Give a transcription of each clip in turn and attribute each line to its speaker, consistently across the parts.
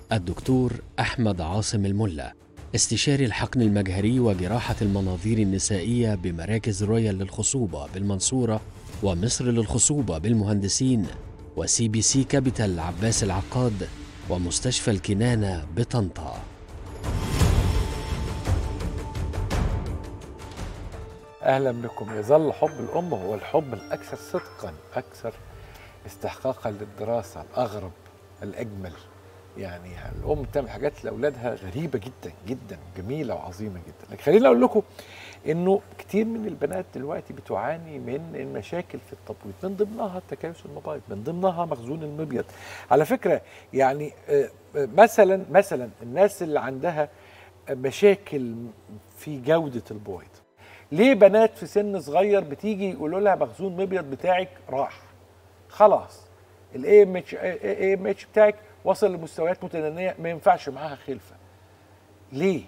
Speaker 1: الدكتور أحمد عاصم الملا استشاري الحقن المجهري وجراحة المناظير النسائية بمراكز رويال للخصوبة بالمنصورة ومصر للخصوبة بالمهندسين وسي بي سي كابيتال عباس العقاد ومستشفى الكنانة بطنطا
Speaker 2: اهلا بكم يظل حب الام هو الحب الاكثر صدقا اكثر استحقاقا للدراسه الاغرب الاجمل يعني الام بتعمل حاجات لاولادها غريبه جدا جدا جميله وعظيمه جدا لكن خليني اقول لكم انه كتير من البنات دلوقتي بتعاني من المشاكل في التبويض من ضمنها التكيس المبيض من ضمنها مخزون المبيض على فكره يعني آه، آه، مثلا مثلا الناس اللي عندها مشاكل في جوده البويض ليه بنات في سن صغير بتيجي يقولوا لها مخزون مبيض بتاعك راح خلاص الاي ام اتش اي ام اتش بتاعك وصل لمستويات متدنيه ما ينفعش معاها خلفه ليه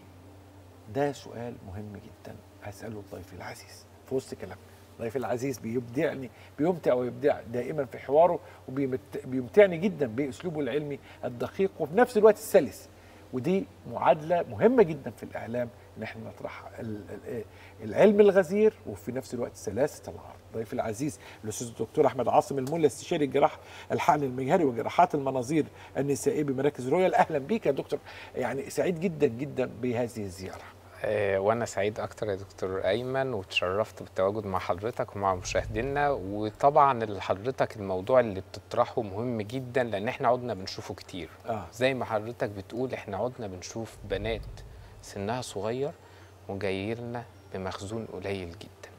Speaker 2: ده سؤال مهم جدا هساله ضيفي العزيز في وسط كلامنا ضيفي العزيز بيبدعني بيمتع ويبدع دائما في حواره وبيمتعني جدا باسلوبه العلمي الدقيق وفي نفس الوقت السلس ودي معادله مهمه جدا في الاعلام ان احنا نطرحها ال- ال- العلم الغزير وفي نفس الوقت سلاسه العرض ضيفي العزيز الاستاذ الدكتور احمد عاصم الملا استشاري الجراح الحقن المجهري وجراحات المناظير النسائيه بمراكز رويال اهلا بيك يا دكتور يعني سعيد جدا جدا بهذه الزياره
Speaker 3: آه، وانا سعيد اكتر يا دكتور ايمن وتشرفت بالتواجد مع حضرتك ومع مشاهدينا وطبعا اللي حضرتك الموضوع اللي بتطرحه مهم جدا لان احنا عدنا بنشوفه كتير
Speaker 2: اه
Speaker 3: زي ما حضرتك بتقول احنا عدنا بنشوف بنات سنها صغير وجاي لنا بمخزون قليل جدا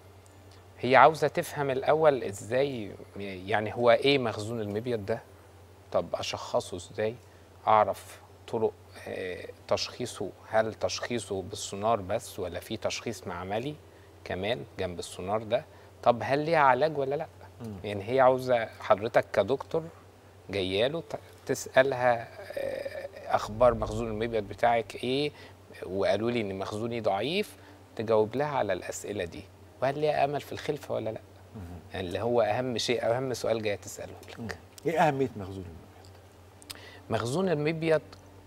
Speaker 3: هي عاوزه تفهم الاول ازاي يعني هو ايه مخزون المبيض ده طب اشخصه ازاي اعرف طرق آه، تشخيصه هل تشخيصه بالسونار بس ولا في تشخيص معملي كمان جنب السونار ده طب هل ليها علاج ولا لا يعني هي عاوزه حضرتك كدكتور جاياله ت- تسالها آه، اخبار مخزون المبيض بتاعك ايه وقالوا لي ان مخزوني ضعيف تجاوب لها على الاسئله دي وهل ليها امل في الخلفه ولا لا يعني اللي هو اهم شيء اهم سؤال جاي تساله لك
Speaker 2: ايه اهميه مخزون المبيض
Speaker 3: مخزون المبيض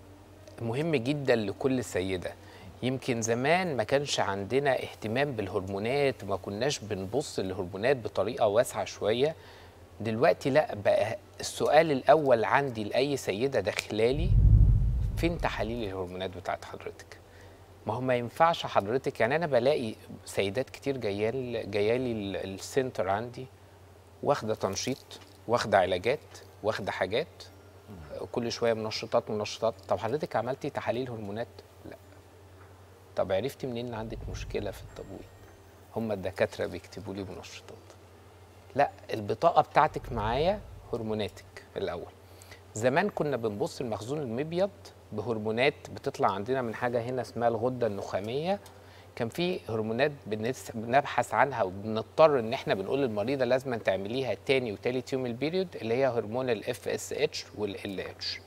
Speaker 3: مهم جدا لكل سيدة يمكن زمان ما كانش عندنا اهتمام بالهرمونات وما كناش بنبص للهرمونات بطريقة واسعة شوية دلوقتي لا بقى السؤال الأول عندي لأي سيدة داخلالي فين تحاليل الهرمونات بتاعت حضرتك ما هو ما ينفعش حضرتك يعني أنا بلاقي سيدات كتير جاية جايه لي ال- السنتر عندي واخدة تنشيط واخدة علاجات واخدة حاجات كل شويه منشطات منشطات طب حضرتك عملتي تحاليل هرمونات لا طب عرفتي منين ان عندك مشكله في التبويض هم الدكاتره بيكتبوا لي منشطات لا البطاقه بتاعتك معايا هرموناتك الاول زمان كنا بنبص لمخزون المبيض بهرمونات بتطلع عندنا من حاجه هنا اسمها الغده النخاميه كان في هرمونات بنس- بنبحث عنها وبنضطر ان احنا بنقول للمريضه لازم تعمليها تاني وتالت يوم البيريود اللي هي هرمون الاف اس اتش والال اتش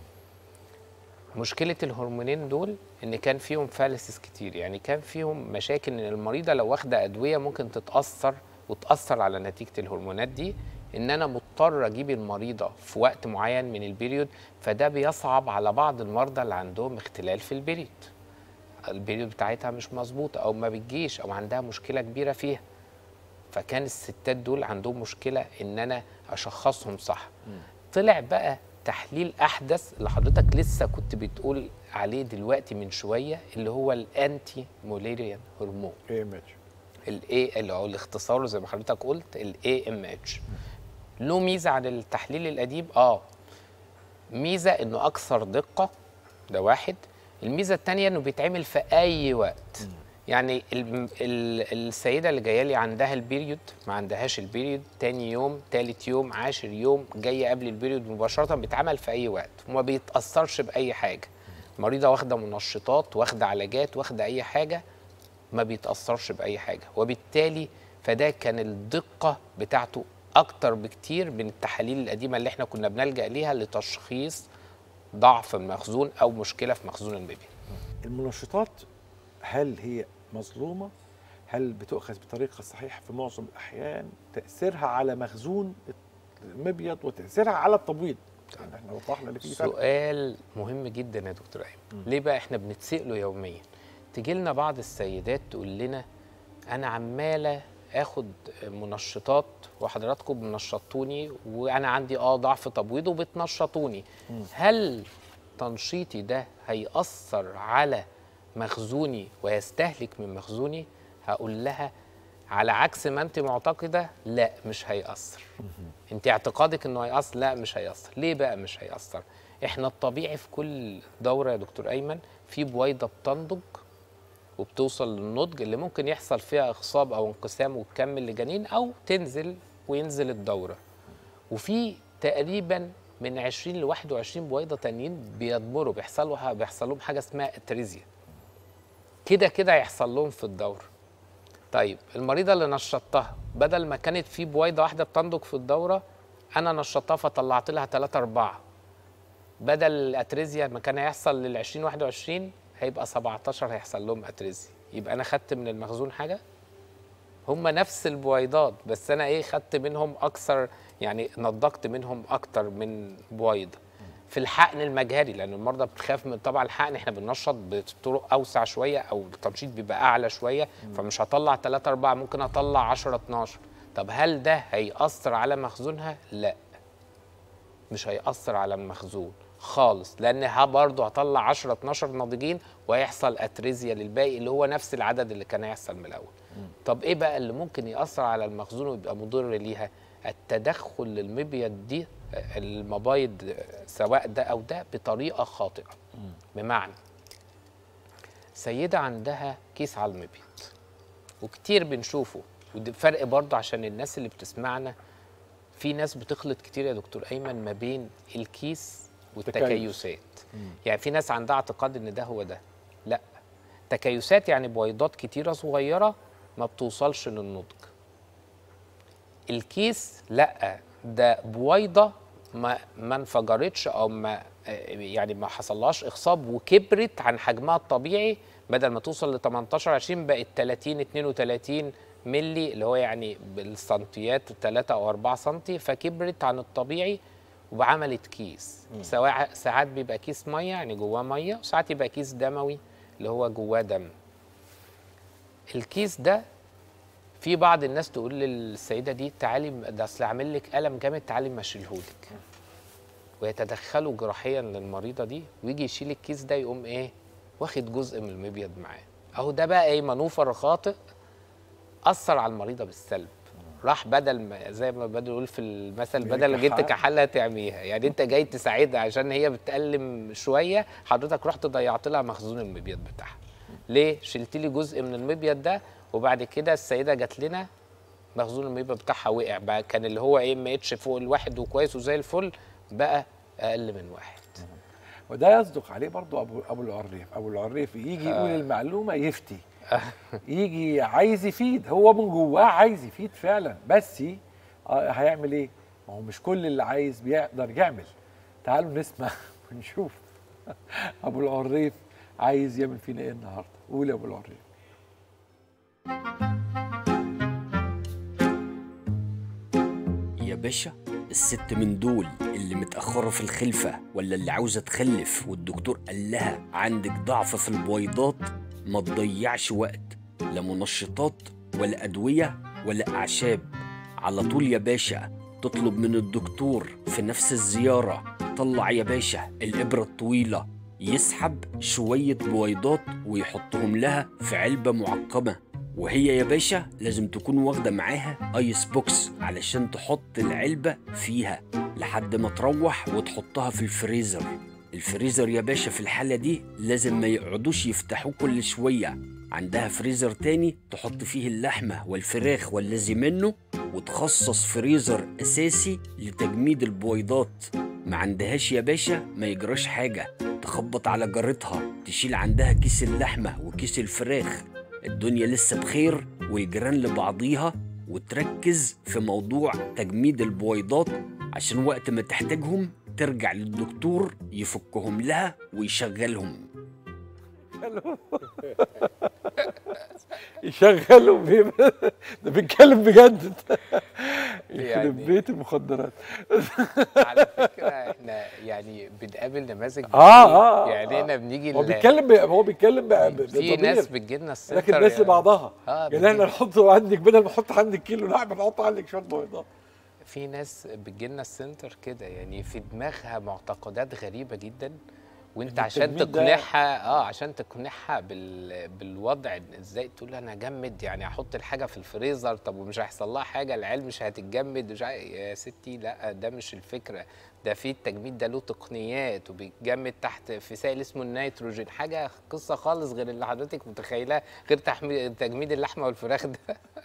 Speaker 3: مشكله الهرمونين دول ان كان فيهم فالسس كتير يعني كان فيهم مشاكل ان المريضه لو واخده ادويه ممكن تتاثر وتاثر على نتيجه الهرمونات دي ان انا مضطر اجيب المريضه في وقت معين من البيريود فده بيصعب على بعض المرضى اللي عندهم اختلال في البيريود البيريود بتاعتها مش مظبوطه او ما بتجيش او عندها مشكله كبيره فيها فكان الستات دول عندهم مشكله ان انا اشخصهم صح طلع بقى تحليل احدث اللي حضرتك لسه كنت بتقول عليه دلوقتي من شويه اللي هو الانتي موليريان هرمون
Speaker 2: ايه ام اتش
Speaker 3: الاي اللي هو الاختصار زي ما حضرتك قلت الاي ام اتش له ميزه عن التحليل القديم اه ميزه انه اكثر دقه ده واحد الميزه الثانيه انه بيتعمل في اي وقت يعني ال ال السيده اللي جايه لي عندها البيريود ما عندهاش البيريود تاني يوم تالت يوم عاشر يوم جايه قبل البيريود مباشره بيتعمل في اي وقت وما بيتاثرش باي حاجه مريضه واخده منشطات واخده علاجات واخده اي حاجه ما بيتاثرش باي حاجه وبالتالي فده كان الدقه بتاعته اكتر بكتير من التحاليل القديمه اللي احنا كنا بنلجا ليها لتشخيص ضعف المخزون او مشكله في مخزون المبيض
Speaker 2: المنشطات هل هي مظلومه هل بتؤخذ بطريقه صحيحه في معظم الاحيان تاثيرها على مخزون المبيض وتاثيرها على التبويض يعني احنا وضحنا اللي فيه فرق
Speaker 3: سؤال مهم جدا يا دكتور ايمن ليه بقى احنا بنتساله يوميا تجي لنا بعض السيدات تقول لنا انا عماله اخد منشطات وحضراتكم منشطوني وانا عندي اه ضعف تبويض وبتنشطوني هل تنشيطي ده هيأثر على مخزوني ويستهلك من مخزوني هقول لها على عكس ما انت معتقده لا مش هيأثر انت اعتقادك انه هيأثر لا مش هيأثر ليه بقى مش هيأثر احنا الطبيعي في كل دوره يا دكتور ايمن في بويضه بتنضج وبتوصل للنضج اللي ممكن يحصل فيها اخصاب او انقسام وتكمل لجنين او تنزل وينزل الدوره وفي تقريبا من 20 ل 21 بويضه تانيين بيضمروا بيحصلوا بيحصل لهم حاجه اسمها اتريزيا كده كده هيحصل لهم في الدوره طيب المريضه اللي نشطتها بدل ما كانت في بويضه واحده بتنضج في الدوره انا نشطتها فطلعت لها 3 4 بدل الاتريزيا ما كان هيحصل لل 20 21 هيبقى 17 هيحصل لهم اتريزيا يبقى انا خدت من المخزون حاجه هم نفس البويضات بس انا ايه خدت منهم اكثر يعني نضجت منهم اكتر من بويضه في الحقن المجهري لان المرضى بتخاف من طبعا الحقن احنا بننشط بطرق اوسع شويه او التنشيط بيبقى اعلى شويه فمش هطلع 3 4 ممكن اطلع 10 12 طب هل ده هيأثر على مخزونها؟ لا مش هيأثر على المخزون خالص لان برضه هطلع 10 12 ناضجين وهيحصل اتريزيا للباقي اللي هو نفس العدد اللي كان هيحصل من الاول طب ايه بقى اللي ممكن يأثر على المخزون ويبقى مضر ليها التدخل للمبيض دي المبايض سواء ده او ده بطريقه خاطئه بمعنى سيده عندها كيس على المبيض وكتير بنشوفه وده فرق برضه عشان الناس اللي بتسمعنا في ناس بتخلط كتير يا دكتور ايمن ما بين الكيس والتكيسات يعني في ناس عندها اعتقاد ان ده هو ده لا تكيسات يعني بويضات كتيره صغيره ما بتوصلش للنضج الكيس لا ده بويضه ما ما انفجرتش او ما يعني ما حصلهاش اخصاب وكبرت عن حجمها الطبيعي بدل ما توصل ل 18 20 بقت 30 32 ملي اللي هو يعني بالسنتيات 3 او 4 سنتي فكبرت عن الطبيعي وعملت كيس سواء ساعات بيبقى كيس ميه يعني جواه ميه وساعات يبقى كيس دموي اللي هو جواه دم الكيس ده في بعض الناس تقول للسيده دي تعالي ده اصل عامل لك الم جامد تعالي مشيلهولك ويتدخلوا جراحيا للمريضه دي ويجي يشيل الكيس ده يقوم ايه واخد جزء من المبيض معاه اهو ده بقى ايه منوفر خاطئ اثر على المريضه بالسلب راح بدل ما زي ما بدل يقول في المثل بدل جبت كحله تعميها يعني انت جاي تساعدها عشان هي بتألم شويه حضرتك رحت ضيعت لها مخزون المبيض بتاعها ليه شلت لي جزء من المبيض ده وبعد كده السيده جات لنا مخزون المبيض بتاعها وقع بقى كان اللي هو ايه ما اتش فوق الواحد وكويس وزي الفل بقى اقل من واحد
Speaker 2: وده يصدق عليه برضو ابو ابو العريف ابو العريف يجي يقول المعلومه يفتي يجي عايز يفيد هو من جواه عايز يفيد فعلا بس آه هيعمل ايه ما هو مش كل اللي عايز بيقدر يعمل تعالوا نسمع ونشوف ابو العريف عايز يعمل فينا ايه النهارده قول يا ابو العريف
Speaker 4: يا باشا الست من دول اللي متأخرة في الخلفة ولا اللي عاوزة تخلف والدكتور قال لها عندك ضعف في البويضات ما تضيعش وقت لا منشطات ولا أدوية ولا أعشاب على طول يا باشا تطلب من الدكتور في نفس الزيارة طلع يا باشا الإبرة الطويلة يسحب شوية بويضات ويحطهم لها في علبة معقمة وهي يا باشا لازم تكون واخدة معاها ايس بوكس علشان تحط العلبة فيها لحد ما تروح وتحطها في الفريزر الفريزر يا باشا في الحالة دي لازم ما يقعدوش يفتحوه كل شوية عندها فريزر تاني تحط فيه اللحمة والفراخ والذي منه وتخصص فريزر أساسي لتجميد البويضات ما عندهاش يا باشا ما يجراش حاجة تخبط على جارتها تشيل عندها كيس اللحمة وكيس الفراخ الدنيا لسه بخير والجيران لبعضيها وتركز في موضوع تجميد البويضات عشان وقت ما تحتاجهم ترجع للدكتور يفكهم لها ويشغلهم
Speaker 2: يشغلوا ده بيتكلم بجد يخرب
Speaker 3: يعني
Speaker 2: بيت المخدرات
Speaker 3: على فكره احنا يعني بنقابل نماذج
Speaker 2: آه،
Speaker 3: كتير.
Speaker 2: آه، آه،
Speaker 3: يعني
Speaker 2: آه.
Speaker 3: احنا بنيجي
Speaker 2: هو
Speaker 3: ال-
Speaker 2: بيتكلم ب- هو بيتكلم ب- ب-
Speaker 3: في
Speaker 2: بضمير.
Speaker 3: ناس بتجيلنا السنتر
Speaker 2: لكن الناس
Speaker 3: يعني-
Speaker 2: لبعضها
Speaker 3: اه
Speaker 2: يعني
Speaker 3: بتجي-
Speaker 2: احنا نحط عندك بدل ما نحط عندك كيلو لحمه نحط عندك شويه بيضاء
Speaker 3: في ناس بتجيلنا السنتر كده يعني في دماغها معتقدات غريبه جدا وانت
Speaker 2: إن
Speaker 3: عشان
Speaker 2: التجميد ده-
Speaker 3: تقنعها اه عشان تقنعها بال... بالوضع إن ازاي تقول انا اجمد يعني احط الحاجه في الفريزر طب ومش هيحصل لها حاجه العيال مش هتتجمد مش عارف- يا ستي لا ده مش الفكره ده في التجميد ده له تقنيات وبيتجمد تحت في سائل اسمه النيتروجين حاجه قصه خالص غير اللي حضرتك متخيلها غير تحمي... تجميد اللحمه والفراخ ده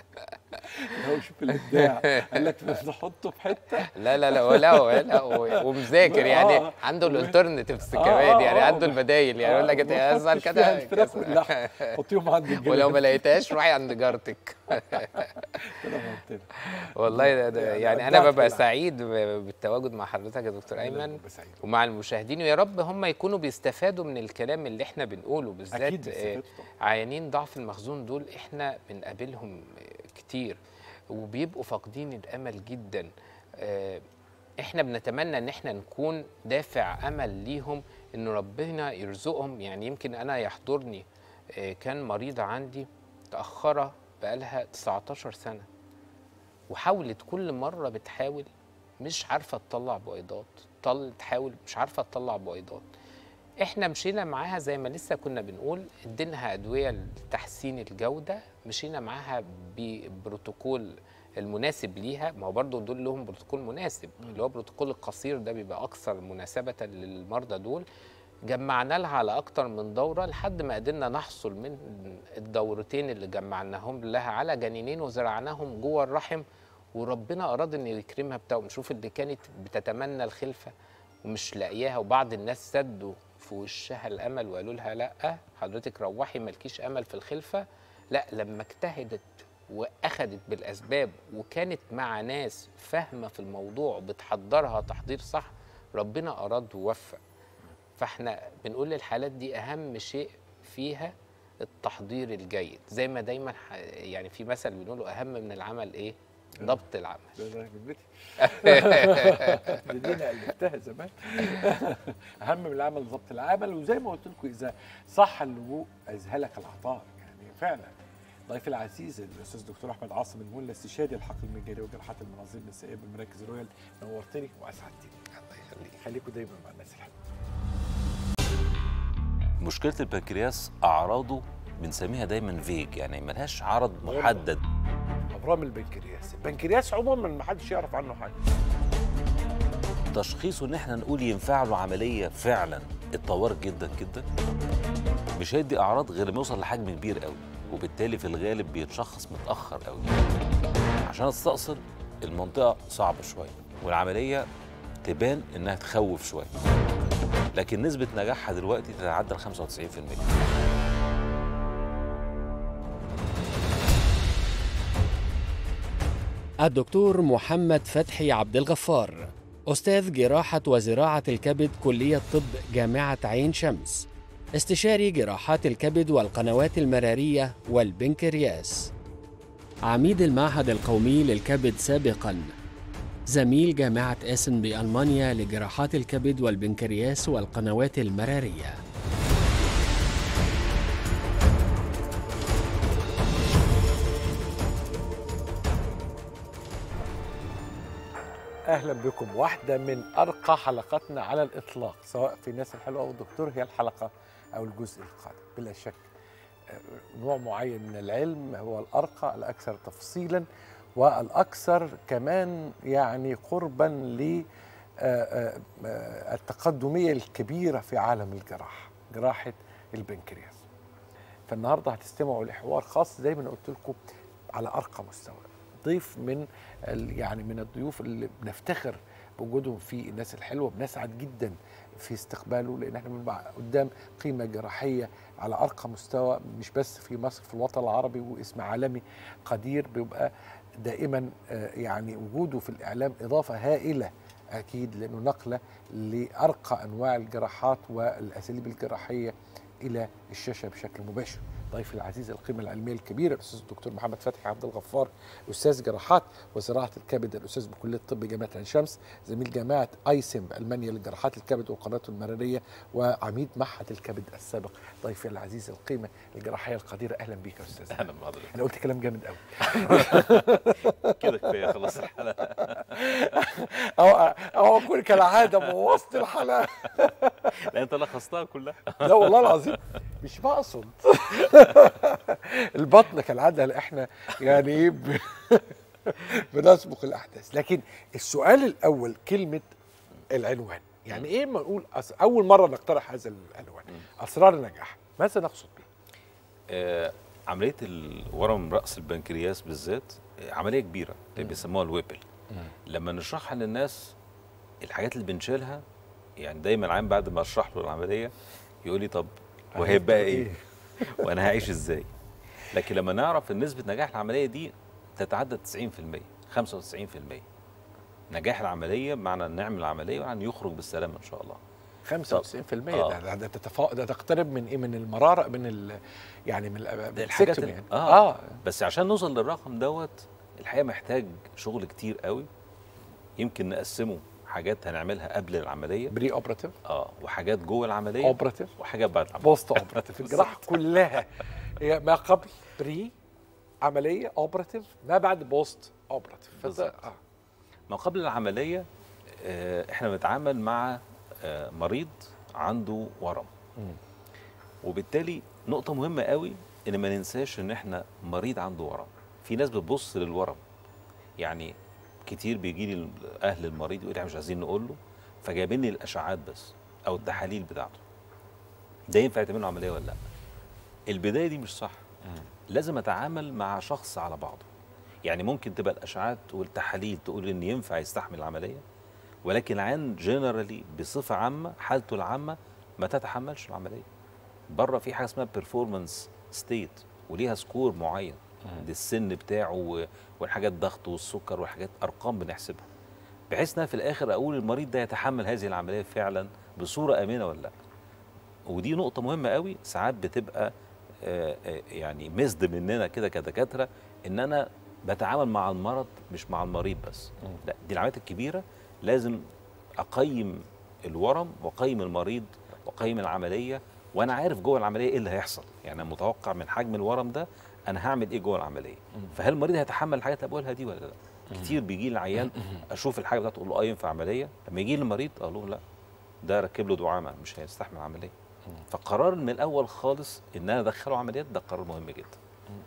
Speaker 2: هو شوف الابداع قال لك بس نحطه في حته
Speaker 3: لا لا لا ولا ولا ومذاكر يعني
Speaker 2: آه.
Speaker 3: عنده
Speaker 2: و-
Speaker 3: الالترناتيفز
Speaker 2: آه،
Speaker 3: كمان
Speaker 2: آه،
Speaker 3: يعني
Speaker 2: آه.
Speaker 3: عنده البدايل يعني يقول لك انت
Speaker 2: ما
Speaker 3: اسال
Speaker 2: تحطش فيها
Speaker 3: كده
Speaker 2: الفراخ
Speaker 3: كذا.
Speaker 2: واللحم حطيهم عند الجبل
Speaker 3: ولو ما لقيتهاش روحي عند جارتك
Speaker 2: كده ما قلت لك.
Speaker 3: والله ده ده
Speaker 2: يعني
Speaker 3: يعني انا
Speaker 2: أبدعت
Speaker 3: ببقى
Speaker 2: في العمل.
Speaker 3: سعيد ب- بالتواجد مع حضرتك يا دكتور ايمن
Speaker 2: بس عيد.
Speaker 3: ومع المشاهدين ويا رب هم يكونوا بيستفادوا من الكلام اللي احنا بنقوله
Speaker 2: اكيد
Speaker 3: بالذات آه،
Speaker 2: بيستفادوا طبعاً.
Speaker 3: عيانين ضعف المخزون دول احنا بنقابلهم كتير وبيبقوا فاقدين الامل جدا آه، احنا بنتمنى ان احنا نكون دافع امل ليهم ان ربنا يرزقهم يعني يمكن انا يحضرني آه، كان مريضه عندي متاخره بقالها 19 سنه وحاولت كل مره بتحاول مش عارفه تطلع بويضات طل تحاول مش عارفه تطلع بويضات احنا مشينا معاها زي ما لسه كنا بنقول اديناها ادويه لتحسين الجوده مشينا معاها ببروتوكول المناسب ليها ما هو برضه دول لهم بروتوكول مناسب اللي هو البروتوكول القصير ده بيبقى اكثر مناسبه للمرضى دول جمعنا لها على اكتر من دوره لحد ما قدرنا نحصل من الدورتين اللي جمعناهم لها على جنينين وزرعناهم جوه الرحم وربنا اراد ان يكرمها بتاعهم نشوف اللي كانت بتتمنى الخلفه ومش لاقياها وبعض الناس سدوا في وشها الامل وقالوا لها لا حضرتك روحي مالكيش امل في الخلفه لا لما اجتهدت واخدت بالاسباب وكانت مع ناس فاهمه في الموضوع بتحضرها تحضير صح ربنا اراد ووفق فاحنا بنقول للحالات دي اهم شيء فيها التحضير الجيد زي ما دايما ح- يعني في مثل بنقوله اهم من العمل ايه ضبط العمل
Speaker 2: ده ده جبتي دي دي انا الفتها زمان اهم من العمل ضبط العمل وزي ما قلت لكم اذا صح اللجوء اذهلك العطاء يعني فعلا ضيفي العزيز الاستاذ دكتور احمد عاصم الملا استشاري الحقل المجاري وجراحات المناظير النسائيه بمراكز رويال نورتني واسعدتني
Speaker 3: الله يخليك
Speaker 2: خليكم دايما مع الناس الحلوه
Speaker 5: مشكله البنكرياس اعراضه بنسميها دايما فيج يعني ملهاش عرض محدد
Speaker 2: ابرام البنكرياس البنكرياس عموما ما حدش يعرف عنه حاجه
Speaker 5: تشخيصه ان احنا نقول ينفع له عمليه فعلا اتطورت جدا جدا مش هيدي اعراض غير لما يوصل لحجم كبير قوي وبالتالي في الغالب بيتشخص متاخر قوي عشان استأصل المنطقه صعبه شويه والعمليه تبان انها تخوف شويه لكن نسبه نجاحها دلوقتي تتعدى ال 95%
Speaker 1: الدكتور محمد فتحي عبد الغفار أستاذ جراحة وزراعة الكبد كلية طب جامعة عين شمس استشاري جراحات الكبد والقنوات المرارية والبنكرياس عميد المعهد القومي للكبد سابقاً زميل جامعة إسن بألمانيا لجراحات الكبد والبنكرياس والقنوات المرارية
Speaker 2: اهلا بكم واحده من ارقى حلقاتنا على الاطلاق سواء في الناس الحلوه او الدكتور هي الحلقه او الجزء القادم بلا شك آه، نوع معين من العلم هو الارقى الاكثر تفصيلا والاكثر كمان يعني قربا ل آه، آه، آه، التقدميه الكبيره في عالم الجراحه جراحه البنكرياس فالنهارده هتستمعوا لحوار خاص زي ما أنا قلت لكم على ارقى مستوى ضيف من ال- يعني من الضيوف اللي بنفتخر بوجودهم في الناس الحلوه بنسعد جدا في استقباله لان احنا بنبقى قدام قيمه جراحيه على ارقى مستوى مش بس في مصر في الوطن العربي واسم عالمي قدير بيبقى دائما آه، يعني وجوده في الاعلام اضافه هائله اكيد لانه نقله لارقى انواع الجراحات والاساليب الجراحيه الى الشاشه بشكل مباشر ضيفي العزيز القيمه العلميه الكبيره الاستاذ الدكتور محمد فتحي عبد الغفار استاذ جراحات وزراعه الكبد الاستاذ بكليه الطب جامعه عين شمس زميل جامعه ايسم المانيا لجراحات الكبد والقنوات المراريه وعميد معهد الكبد السابق ضيفي العزيز القيمه الجراحيه القديره اهلا بك يا استاذ
Speaker 5: اهلا بحضرتك
Speaker 2: انا قلت كلام جامد قوي
Speaker 5: كده كفايه خلاص الحلقه
Speaker 2: او او اكون كالعاده بوظت الحلقه
Speaker 5: لا انت لخصتها كلها
Speaker 2: لا والله العظيم مش بقصد البطن كالعاده احنا يعني ايه ب- بنسبق الاحداث لكن السؤال الاول كلمه العنوان يعني ايه ما نقول أس... اول مره نقترح هذا العنوان اسرار النجاح ماذا نقصد به
Speaker 5: آه، عمليه الورم راس البنكرياس بالذات آه، عمليه كبيره اللي بيسموها الويبل لما نشرحها للناس الحاجات اللي بنشيلها يعني دايما العيان بعد ما اشرح له العمليه يقول لي طب وهيبقى ايه وانا هعيش ازاي لكن لما نعرف ان نسبه نجاح العمليه دي تتعدى 90% 95% نجاح العمليه بمعنى ان نعمل العمليه وان يخرج بالسلامه ان شاء الله
Speaker 2: 95%
Speaker 5: آه.
Speaker 2: ده, ده, ده, تتفا... ده تقترب من ايه من المراره من ال... يعني من ال-
Speaker 5: ده الحاجات
Speaker 2: السكتومي
Speaker 5: ال-
Speaker 2: يعني.
Speaker 5: آه.
Speaker 2: اه
Speaker 5: بس عشان نوصل للرقم دوت الحقيقه محتاج شغل كتير قوي يمكن نقسمه حاجات هنعملها قبل العمليه
Speaker 2: بري اوبراتيف
Speaker 5: اه وحاجات جوه العمليه
Speaker 2: اوبراتيف
Speaker 5: وحاجات بعد العمليه
Speaker 2: بوست اوبراتيف الجراحه كلها هي ما قبل بري عمليه اوبراتيف ما بعد بوست اوبراتيف فده
Speaker 5: بالظبط.
Speaker 2: اه
Speaker 5: ما قبل العمليه آه، احنا بنتعامل مع آه، مريض عنده ورم وبالتالي نقطه مهمه قوي ان ما ننساش ان احنا مريض عنده ورم في ناس بتبص للورم يعني كتير بيجي لي اهل المريض يقول لي إحنا مش عايزين نقول له فجايبين لي الاشعاعات بس او التحاليل بتاعته ده ينفع يتعمل له عمليه ولا لا البدايه دي مش صح لازم اتعامل مع شخص على بعضه يعني ممكن تبقى الاشعاعات والتحاليل تقول ان ينفع يستحمل العمليه ولكن العيان جنرالي بصفه عامه حالته العامه ما تتحملش العمليه بره في حاجه اسمها بيرفورمانس ستيت وليها سكور معين دي السن بتاعه و- والحاجات ضغط والسكر والحاجات ارقام بنحسبها بحيث انها في الاخر اقول المريض ده يتحمل هذه العمليه فعلا بصوره امنه ولا لا ودي نقطه مهمه قوي ساعات بتبقى آه، آه، يعني مزد مننا كده كدكاتره ان انا بتعامل مع المرض مش مع المريض بس لا دي العمليات الكبيره لازم اقيم الورم واقيم المريض واقيم العمليه وانا عارف جوه العمليه ايه اللي هيحصل يعني أنا متوقع من حجم الورم ده انا هعمل ايه جوه العمليه فهل المريض هيتحمل الحاجات اللي بقولها دي ولا لا كتير بيجي لي العيان اشوف الحاجه بتاعته اقول له اه ينفع عمليه لما يجي لي المريض اقول له لا ده ركب له دعامه مش هيستحمل عمليه فقرار من الاول خالص ان انا ادخله عمليات ده قرار مهم جدا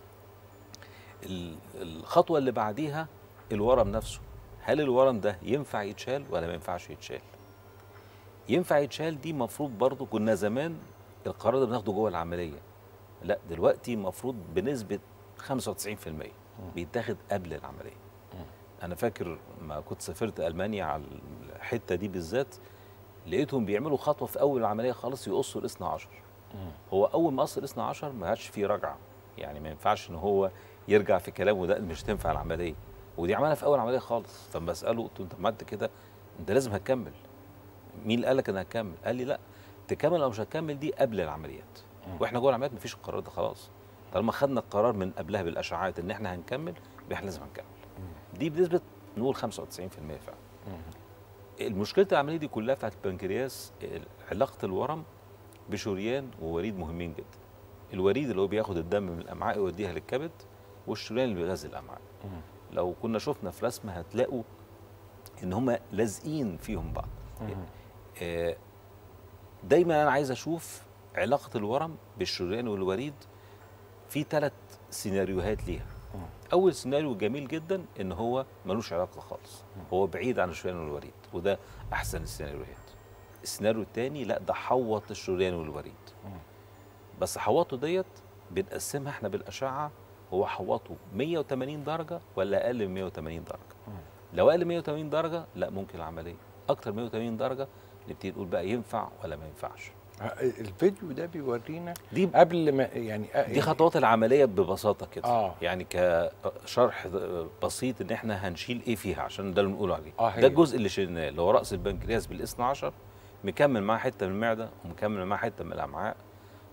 Speaker 5: ال- الخطوه اللي بعديها الورم نفسه هل الورم ده ينفع يتشال ولا ما ينفعش يتشال ينفع يتشال دي المفروض برضو كنا زمان القرار ده بناخده جوه العمليه لا دلوقتي المفروض بنسبه 95% بيتاخد قبل العمليه انا فاكر ما كنت سافرت المانيا على الحته دي بالذات لقيتهم بيعملوا خطوه في اول العمليه خالص يقصوا الاثنى عشر هو اول ما قص الاثنى عشر ما عادش فيه رجعه يعني ما ينفعش ان هو يرجع في كلامه ده مش تنفع العمليه ودي عملها في اول عمليه خالص فلما اساله قلت له انت عملت كده انت لازم هتكمل مين اللي قال لك انا هكمل قال لي لا تكمل او مش هتكمل دي قبل العمليات واحنا جوه العمليات مفيش القرار ده خلاص طالما خدنا القرار من قبلها بالاشعاعات ان احنا هنكمل يبقى احنا لازم هنكمل دي بنسبه نقول 95% فعلا المشكله العمليه دي كلها بتاعت البنكرياس علاقه الورم بشريان ووريد مهمين جدا الوريد اللي هو بياخد الدم من الامعاء يوديها للكبد والشريان اللي بيغذي الامعاء لو كنا شفنا في رسمه هتلاقوا ان هما لازقين فيهم بعض آه، دايما انا عايز اشوف علاقه الورم بالشريان والوريد في ثلاث سيناريوهات ليها اول سيناريو جميل جدا ان هو ملوش علاقه خالص هو بعيد عن الشريان والوريد وده احسن السيناريوهات السيناريو الثاني لا ده حوط الشريان والوريد بس حوطه ديت بنقسمها احنا بالاشعه هو حوطه 180 درجه ولا اقل من 180 درجه لو اقل من 180 درجه لا ممكن العمليه اكتر من 180 درجه نبتدي نقول بقى ينفع ولا ما ينفعش
Speaker 2: الفيديو ده بيورينا
Speaker 5: دي
Speaker 2: قبل ما يعني
Speaker 5: دي خطوات العمليه ببساطه كده
Speaker 2: آه.
Speaker 5: يعني كشرح بسيط ان احنا هنشيل ايه فيها عشان ده اللي بنقول عليه
Speaker 2: آه، هي.
Speaker 5: ده الجزء اللي شلناه اللي هو راس البنكرياس بالاثنى عشر مكمل معاه حته من المعده ومكمل معاه حته من الامعاء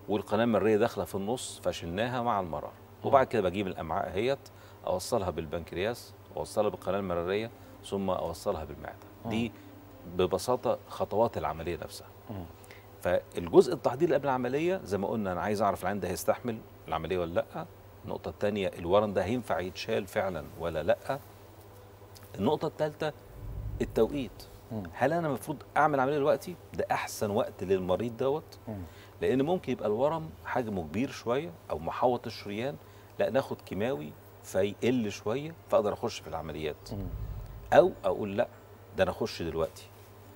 Speaker 5: والقناه المريه داخله في النص فشلناها مع المرار وبعد كده بجيب الامعاء اهيت اوصلها بالبنكرياس اوصلها بالقناه المراريه ثم اوصلها بالمعده دي ببساطه خطوات العمليه نفسها فالجزء التحضير اللي قبل العمليه زي ما قلنا انا عايز اعرف العين ده هيستحمل العمليه ولا لا النقطه الثانيه الورم ده هينفع يتشال فعلا ولا لا النقطه الثالثه التوقيت هل انا المفروض اعمل عمليه دلوقتي ده احسن وقت للمريض دوت لان ممكن يبقى الورم حجمه كبير شويه او محوط الشريان لا ناخد كيماوي فيقل شويه فاقدر اخش في العمليات او اقول لا ده انا اخش دلوقتي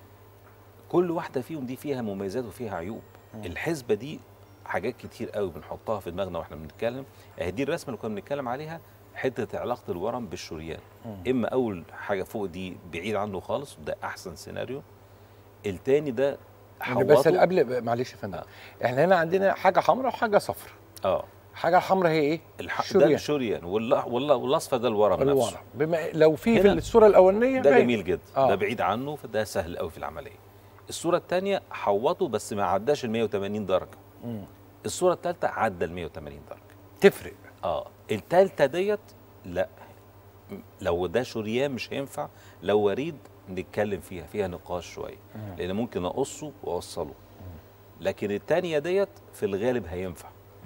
Speaker 5: كل واحده فيهم دي فيها مميزات وفيها عيوب الحسبه دي حاجات كتير قوي بنحطها في دماغنا واحنا بنتكلم اهي دي الرسمه اللي كنا بنتكلم عليها حته علاقه الورم بالشريان اما اول حاجه فوق دي بعيد عنه خالص وده احسن سيناريو التاني ده
Speaker 2: يعني بس
Speaker 5: حوطه-
Speaker 2: اللي قبل معلش يا فندم احنا هنا عندنا حاجه حمراء وحاجه صفراء
Speaker 5: اه
Speaker 2: الحاجه الحمراء هي ايه
Speaker 5: الح... ده
Speaker 2: الشريان.
Speaker 5: الشريان والله والله والاصفر ده الورم نفسه
Speaker 2: الورم بما لو في في
Speaker 5: هنا
Speaker 2: الصوره الاولانيه
Speaker 5: ده
Speaker 2: باين.
Speaker 5: جميل جدا
Speaker 2: آه.
Speaker 5: ده بعيد عنه فده سهل قوي في العمليه الصوره الثانيه حوطه بس ما عداش ال 180 درجه
Speaker 2: مم.
Speaker 5: الصوره الثالثه عدى ال 180 درجه
Speaker 2: تفرق
Speaker 5: اه الثالثه ديت لا م- لو ده شريان مش هينفع لو وريد نتكلم فيها فيها نقاش شويه لان ممكن اقصه واوصله لكن الثانيه ديت في الغالب هينفع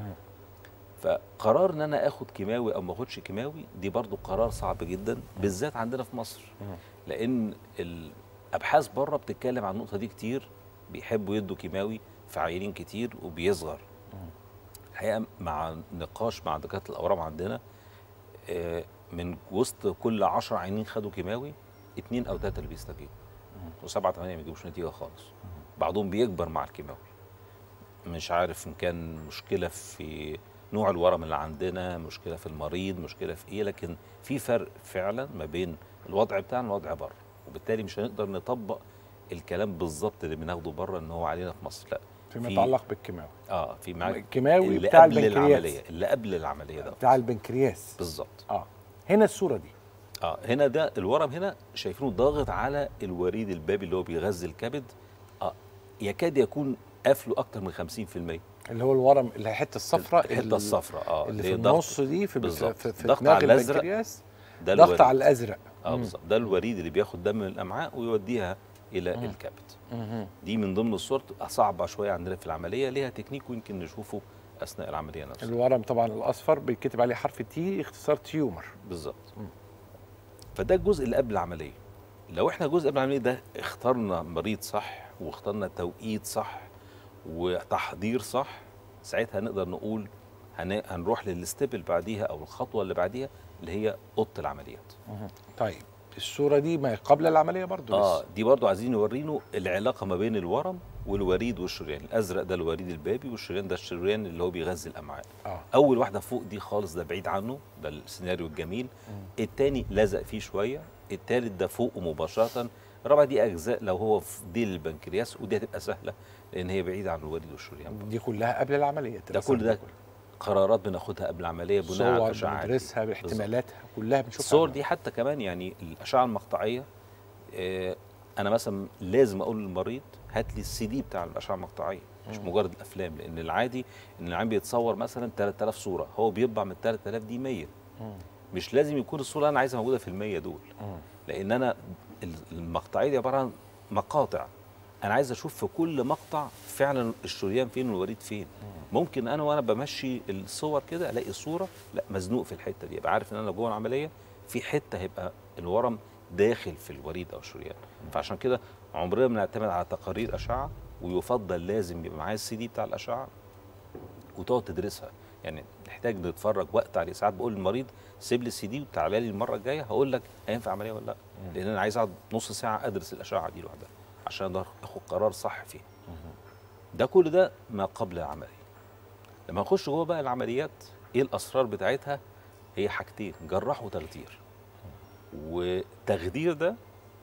Speaker 5: فقرار ان انا اخد كيماوي او ما اخدش كيماوي دي برضو قرار صعب جدا بالذات عندنا في مصر لان الابحاث بره بتتكلم عن النقطه دي كتير بيحبوا يدوا كيماوي في عيانين كتير وبيصغر الحقيقه مع نقاش مع دكاتره الاورام عندنا آه، من وسط كل 10 عيانين خدوا كيماوي اثنين او ثلاثه اللي بيستجيبوا وسبعه ثمانيه ما بيجيبوش نتيجه خالص بعضهم بيكبر مع الكيماوي مش عارف ان كان مشكله في نوع الورم اللي عندنا مشكله في المريض مشكله في ايه لكن في فرق فعلا ما بين الوضع بتاعنا والوضع بره وبالتالي مش هنقدر نطبق الكلام بالظبط اللي بناخده بره ان هو علينا في مصر لا
Speaker 2: فيما
Speaker 5: في-
Speaker 2: يتعلق بالكيماوي
Speaker 5: اه في معاك
Speaker 2: الكيماوي
Speaker 5: اللي
Speaker 2: بتاع
Speaker 5: قبل
Speaker 2: البنكرياس.
Speaker 5: العمليه اللي قبل العمليه ده
Speaker 2: بتاع البنكرياس
Speaker 5: بالظبط
Speaker 2: اه هنا الصوره دي
Speaker 5: اه هنا ده الورم هنا شايفينه ضاغط على الوريد البابي اللي هو بيغذي الكبد اه يكاد يكون قافله اكتر من 50%
Speaker 2: اللي هو الورم اللي هي الحته الصفراء
Speaker 5: الحته الصفراء اه
Speaker 2: اللي في
Speaker 5: هي ضغط-
Speaker 2: النص دي في
Speaker 5: بالظبط.
Speaker 2: في, في
Speaker 5: ضغط
Speaker 2: دماغ
Speaker 5: على الأزرق.
Speaker 2: البنكرياس
Speaker 5: ده
Speaker 2: ضغط
Speaker 5: الوريد.
Speaker 2: على الازرق
Speaker 5: اه بالظبط ده الوريد اللي بياخد دم من الامعاء ويوديها الى الكبد دي من ضمن الصور تبقى صعبه شويه عندنا في العمليه ليها تكنيك ويمكن نشوفه اثناء العمليه نفسها
Speaker 2: الورم طبعا الاصفر بيتكتب عليه حرف تي اختصار تيومر
Speaker 5: بالظبط فده الجزء اللي قبل العمليه لو احنا الجزء قبل العمليه ده اخترنا مريض صح واخترنا توقيت صح وتحضير صح ساعتها نقدر نقول هن- هنروح للستيب اللي بعديها او الخطوه اللي بعديها اللي هي اوضه العمليات
Speaker 2: طيب الصوره دي ما قبل العمليه برضو
Speaker 5: اه
Speaker 2: لسه.
Speaker 5: دي برضو عايزين نورينه العلاقه ما بين الورم والوريد والشريان الازرق ده الوريد البابي والشريان ده الشريان اللي هو بيغذي الامعاء
Speaker 2: اه
Speaker 5: اول واحده فوق دي خالص ده بعيد عنه ده السيناريو الجميل التاني لزق فيه شويه التالت ده فوقه مباشره الرابعه دي اجزاء لو هو في ديل البنكرياس ودي هتبقى سهله لان هي بعيده عن الوريد والشريان
Speaker 2: دي كلها قبل العمليه
Speaker 5: ده كل ده قرارات بناخدها قبل العمليه بناء على
Speaker 2: صور
Speaker 5: الاشعاعات دي.
Speaker 2: بندرسها
Speaker 5: بالظبط.
Speaker 2: باحتمالاتها كلها بنشوفها
Speaker 5: الصور دي حتى كمان يعني الاشعه المقطعيه آه، انا مثلا لازم اقول للمريض هات لي السي دي بتاع الاشعه المقطعيه مش مجرد الافلام لان العادي ان العين بيتصور مثلا 3000 صوره هو بيطبع من 3000 دي 100 مش لازم يكون الصوره اللي انا عايزها موجوده في ال 100 دول لان انا ال- المقطعيه دي عباره عن مقاطع انا عايز اشوف في كل مقطع فعلا الشريان فين والوريد فين ممكن انا وانا بمشي الصور كده الاقي صوره لا مزنوق في الحته دي ابقى عارف ان انا جوه العمليه في حته هيبقى الورم داخل في الوريد او الشريان فعشان كده عمرنا ما نعتمد على تقارير اشعه ويفضل لازم يبقى معايا السي دي بتاع الاشعه وتقعد تدرسها يعني نحتاج نتفرج وقت عليه ساعات بقول للمريض سيب لي السي دي وتعالى لي المره الجايه هقول لك هينفع عمليه ولا لا لان انا عايز اقعد نص ساعه ادرس الاشعه دي لوحدها عشان اقدر اخد قرار صح فيها ده كل ده ما قبل العمليه لما نخش جوه بقى العمليات ايه الاسرار بتاعتها هي حاجتين جراح وتخدير والتخدير ده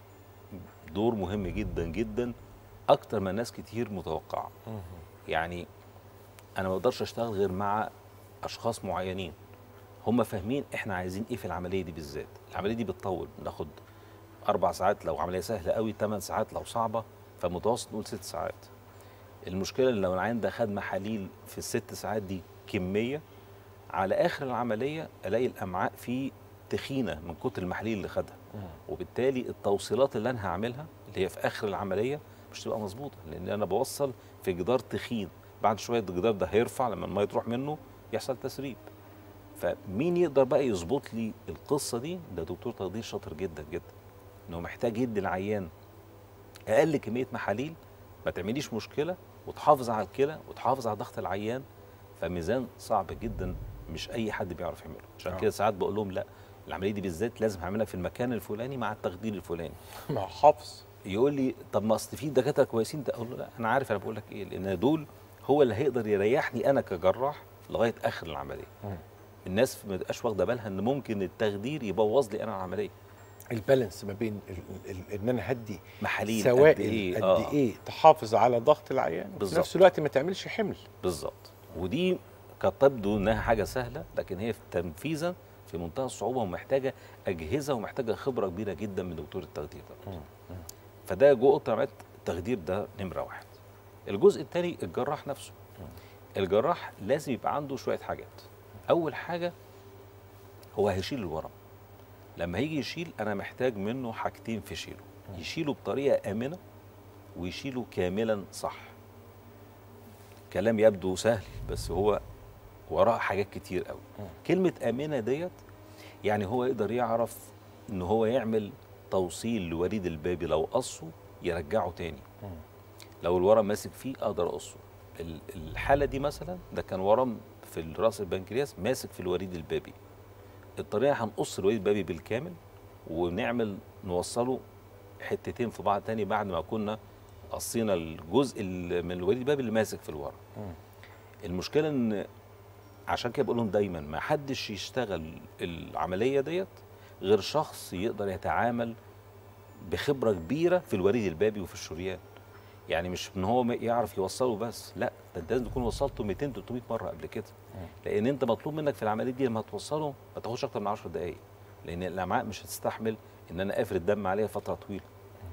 Speaker 5: دور مهم جدا جدا اكتر ما ناس كتير متوقعه يعني انا ما اقدرش اشتغل غير مع اشخاص معينين هم فاهمين احنا عايزين ايه في العمليه دي بالذات العمليه دي بتطول بناخد اربع ساعات لو عمليه سهله قوي ثمان ساعات لو صعبه فمتوسط نقول ست ساعات المشكله ان لو العيان ده خد محاليل في الست ساعات دي كميه على اخر العمليه الاقي الامعاء فيه تخينه من كتر المحاليل اللي خدها وبالتالي التوصيلات اللي انا هعملها اللي هي في اخر العمليه مش تبقى مظبوطه لان انا بوصل في جدار تخين بعد شويه الجدار ده هيرفع لما الميه تروح منه يحصل تسريب فمين يقدر بقى يظبط لي القصه دي ده دكتور تخدير شاطر جدا جدا انه محتاج يدي العيان اقل كميه محاليل ما تعمليش مشكله وتحافظ على الكلى وتحافظ على ضغط العيان فميزان صعب جدا مش اي حد بيعرف يعمله عشان
Speaker 2: آه.
Speaker 5: كده ساعات بقول لهم لا العمليه دي بالذات لازم هعملها في المكان الفلاني مع التخدير الفلاني
Speaker 2: مع حافظ
Speaker 5: يقول لي طب ما اصل في دكاتره كويسين ده اقول له لا انا عارف انا بقول لك ايه لان دول هو اللي هيقدر يريحني انا كجراح لغايه اخر العمليه
Speaker 2: مم.
Speaker 5: الناس ما تبقاش واخده بالها ان ممكن التخدير يبوظ لي انا العمليه
Speaker 2: البالانس ما بين ال- ال- ان انا هدي
Speaker 5: محاليل
Speaker 2: سوائل
Speaker 5: قد ايه
Speaker 2: قد
Speaker 5: آه.
Speaker 2: ايه تحافظ على ضغط العيان وفي
Speaker 5: بالظبط.
Speaker 2: نفس الوقت ما تعملش حمل
Speaker 5: بالظبط ودي قد تبدو انها حاجه سهله لكن هي في تنفيذا في منتهى الصعوبه ومحتاجه اجهزه ومحتاجه خبره كبيره جدا من دكتور التخدير ده فده جوه اوضه عمليات التخدير ده نمره واحد الجزء الثاني الجراح نفسه الجراح لازم يبقى عنده شويه حاجات اول حاجه هو هيشيل الورم لما هيجي يشيل انا محتاج منه حاجتين في شيله يشيله بطريقه امنه ويشيله كاملا صح كلام يبدو سهل بس هو وراه حاجات كتير قوي كلمة آمنة ديت يعني هو يقدر يعرف إن هو يعمل توصيل لوريد البابي لو قصه يرجعه تاني لو الورم ماسك فيه أقدر أقصه ال- الحالة دي مثلا ده كان ورم في راس البنكرياس ماسك في الوريد البابي الطريقة هنقص الوريد البابي بالكامل ونعمل نوصله حتتين في بعض تاني بعد ما كنا قصينا الجزء ال- من الوريد البابي اللي ماسك في الورم المشكله ان عشان كده بقول لهم دايما ما حدش يشتغل العمليه ديت غير شخص يقدر يتعامل بخبره كبيره في الوريد البابي وفي الشريان يعني مش ان هو ما يعرف يوصله بس لا ده انت لازم تكون وصلته 200 300 مره قبل كده لان انت مطلوب منك في العمليه دي لما توصله ما تاخدش اكتر من 10 دقائق لان الامعاء مش هتستحمل ان انا افرد دم عليها فتره طويله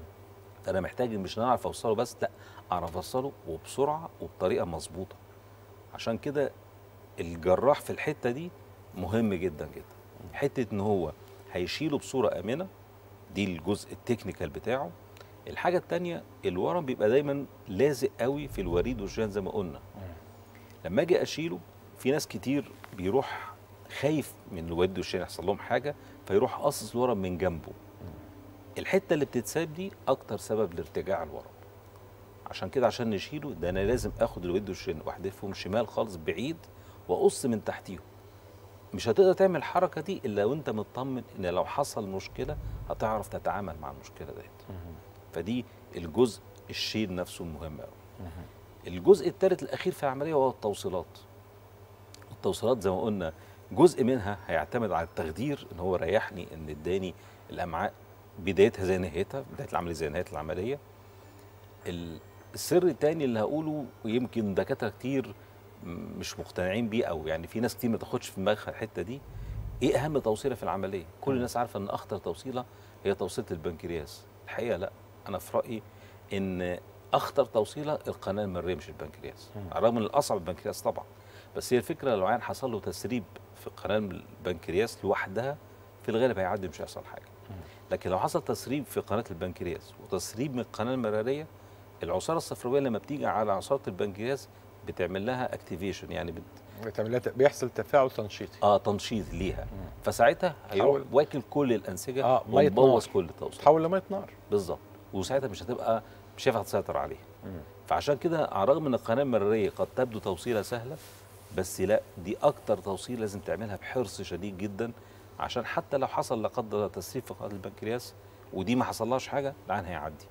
Speaker 5: انا محتاج مش ان انا اعرف اوصله بس لا اعرف اوصله وبسرعه وبطريقه مظبوطه عشان كده الجراح في الحته دي مهم جدا جدا حته ان هو هيشيله بصوره امنه دي الجزء التكنيكال بتاعه الحاجه التانية الورم بيبقى دايما لازق قوي في الوريد والشريان زي ما قلنا لما اجي اشيله في ناس كتير بيروح خايف من الوريد والشريان يحصل لهم حاجه فيروح قاصص الورم من جنبه الحته اللي بتتساب دي اكتر سبب لارتجاع الورم عشان كده عشان نشيله ده انا لازم اخد الود والشريان واحدفهم شمال خالص بعيد واقص من تحتيهم مش هتقدر تعمل الحركه دي الا وانت مطمن ان لو حصل مشكله هتعرف تتعامل مع المشكله ديت فدي الجزء الشيل نفسه المهم قوي الجزء الثالث الاخير في العمليه وهو التوصيلات التوصيلات زي ما قلنا جزء منها هيعتمد على التخدير ان هو ريحني ان اداني الامعاء بدايتها زي نهايتها بدايه العمليه زي نهايه العمليه ال- السر التاني اللي هقوله ويمكن دكاتره كتير م- مش مقتنعين بيه او يعني في ناس كتير ما تاخدش في دماغها الحته دي ايه اهم توصيله في العمليه كل الناس عارفه ان اخطر توصيله هي توصيله البنكرياس الحقيقه لا انا في رايي ان اخطر توصيله القناه المريه مش البنكرياس على الرغم من الاصعب البنكرياس طبعا بس هي الفكره لو عيان حصل له تسريب في قناه البنكرياس لوحدها في الغالب هيعدي مش هيحصل حاجه لكن لو حصل تسريب في قناه البنكرياس وتسريب من القناه المراريه العصاره الصفراويه لما بتيجي على عصاره البنكرياس بتعمل لها اكتيفيشن يعني بت...
Speaker 2: بتعمل لها- بيحصل تفاعل تنشيطي
Speaker 5: اه تنشيط ليها فساعتها هيروح
Speaker 2: تحول-
Speaker 5: واكل كل الانسجه
Speaker 2: آه، مية
Speaker 5: ومبوظ
Speaker 2: نار.
Speaker 5: كل التوصيل
Speaker 2: تحول لميه نار
Speaker 5: بالظبط وساعتها مش هتبقى مش هينفع تسيطر عليها فعشان كده على الرغم ان القناه المراريه قد تبدو توصيله سهله بس لا دي اكتر توصيل لازم تعملها بحرص شديد جدا عشان حتى لو حصل لا قدر الله تسريب في قناه البنكرياس ودي ما حصلهاش حاجه العين هيعدي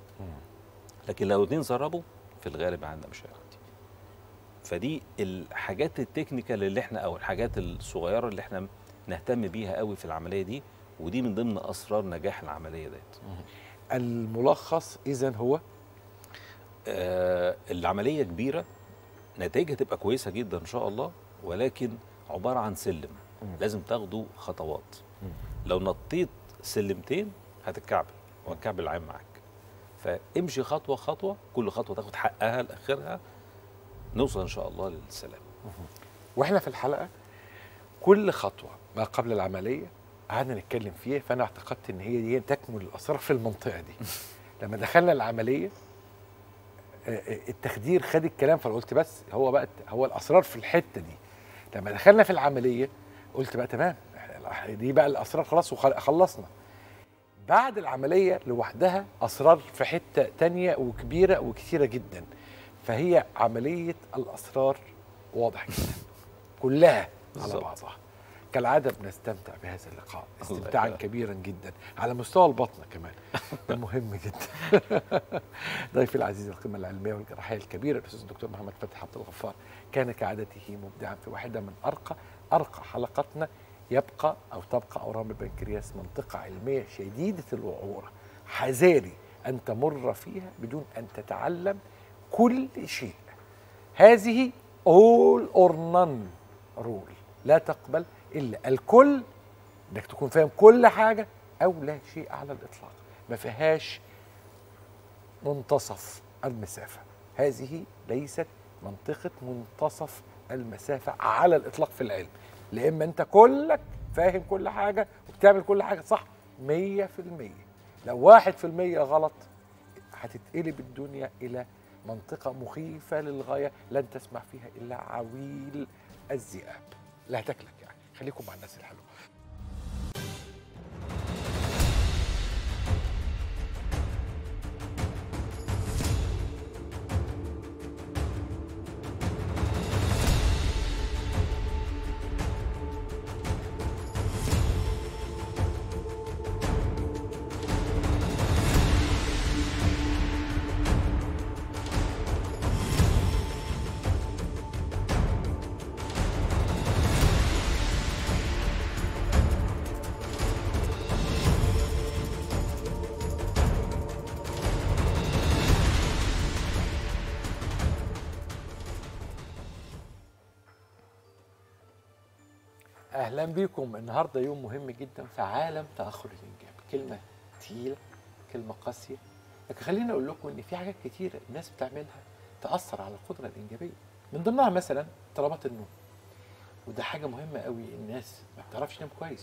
Speaker 5: لكن لو اتنين سربوا في الغالب عندنا مش هيعدي فدي الحاجات التكنيكال اللي احنا او الحاجات الصغيره اللي احنا نهتم بيها قوي في العمليه دي ودي من ضمن اسرار نجاح العمليه ديت
Speaker 2: الملخص اذا هو
Speaker 5: آه العمليه كبيره نتائجها تبقى كويسه جدا ان شاء الله ولكن عباره عن سلم لازم تاخدوا خطوات لو نطيت سلمتين هتتكعبل وهتكعبل العين معاك فامشي خطوه خطوه كل خطوه تاخد حقها لاخرها نوصل ان شاء الله للسلام
Speaker 2: واحنا في الحلقه كل خطوه ما قبل العمليه قعدنا نتكلم فيها فانا اعتقدت ان هي دي تكمن الاسرار في المنطقه دي لما دخلنا العمليه آه، آه، التخدير خد الكلام فقلت بس هو بقى هو الاسرار في الحته دي لما دخلنا في العمليه قلت بقى تمام إحنا دي بقى الاسرار خلاص وخلصنا بعد العمليه لوحدها اسرار في حته تانية وكبيره وكثيره جدا فهي عمليه الاسرار واضح جدا كلها على
Speaker 5: بالظبط.
Speaker 2: بعضها كالعاده بنستمتع بهذا اللقاء استمتاعا
Speaker 5: يخليك.
Speaker 2: كبيرا جدا على مستوى البطن كمان ده مهم جدا ضيفي العزيز القيمه العلميه والجراحيه الكبيره الاستاذ الدكتور محمد فتحي عبد الغفار كان كعادته مبدعا في واحده من ارقى ارقى حلقاتنا يبقى او تبقى اورام البنكرياس منطقه علميه شديده الوعوره حذاري ان تمر فيها بدون ان تتعلم كل شيء هذه all or none rule لا تقبل الا الكل انك تكون فاهم كل حاجه او لا شيء على الاطلاق ما فيهاش منتصف المسافه هذه ليست منطقه منتصف المسافه على الاطلاق في العلم لا اما انت كلك فاهم كل حاجه وبتعمل كل حاجه صح 100% لو واحد في المية غلط هتتقلب الدنيا إلى منطقة مخيفة للغاية لن تسمع فيها إلا عويل الذئاب لا هتاكلك يعني خليكم مع الناس الحلوة اهلا بكم النهارده يوم مهم جدا في عالم تاخر الانجاب كلمه تقيله كلمه قاسيه لكن خليني اقول لكم ان في حاجات كتيره الناس بتعملها تاثر على القدره الانجابيه من ضمنها مثلا اضطرابات النوم وده حاجه مهمه قوي الناس ما بتعرفش تنام كويس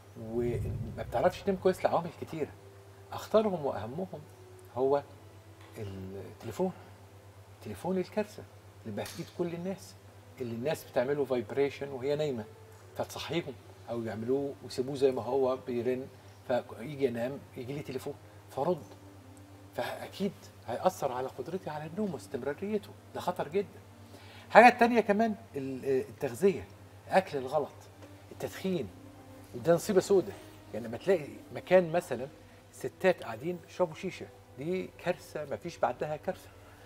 Speaker 2: وما بتعرفش تنام كويس لعوامل كتيره اخطرهم واهمهم هو التليفون تليفون الكارثه اللي بقى في ايد كل الناس اللي الناس بتعمله فايبريشن وهي نايمه فتصحيهم او يعملوه ويسيبوه زي ما هو بيرن فيجي ينام يجي لي تليفون فرد فاكيد هياثر على قدرتي على النوم واستمراريته ده خطر جدا حاجه تانية كمان ال- التغذيه اكل الغلط التدخين ده نصيبه سودة يعني لما تلاقي مكان مثلا ستات قاعدين يشربوا شيشه دي كارثه ما فيش بعدها كارثه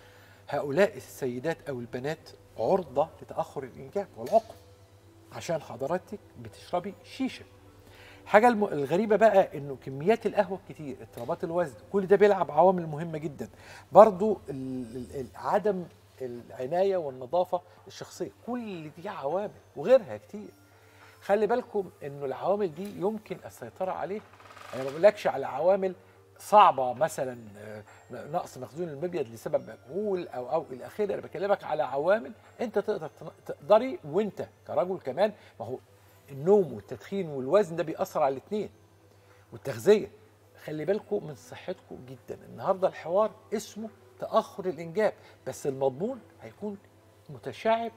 Speaker 2: هؤلاء السيدات او البنات عرضه لتاخر الانجاب والعقم عشان حضرتك بتشربي شيشه حاجه الم- الغريبه بقى انه كميات القهوه الكتير اضطرابات الوزن كل ده بيلعب عوامل مهمه جدا برضو ال- ال- ال- عدم العنايه والنظافه الشخصيه كل دي عوامل وغيرها كتير خلي بالكم انه العوامل دي يمكن السيطره عليها انا ما بقولكش على عوامل صعبه مثلا آه، نقص مخزون المبيض لسبب مجهول او او الى اخره انا بكلمك على عوامل انت تقدر تن- تقدري وانت كرجل كمان ما هو النوم والتدخين والوزن ده بيأثر على الاثنين والتغذيه خلي بالكم من صحتكم جدا النهارده الحوار اسمه تاخر الانجاب بس المضمون هيكون متشعب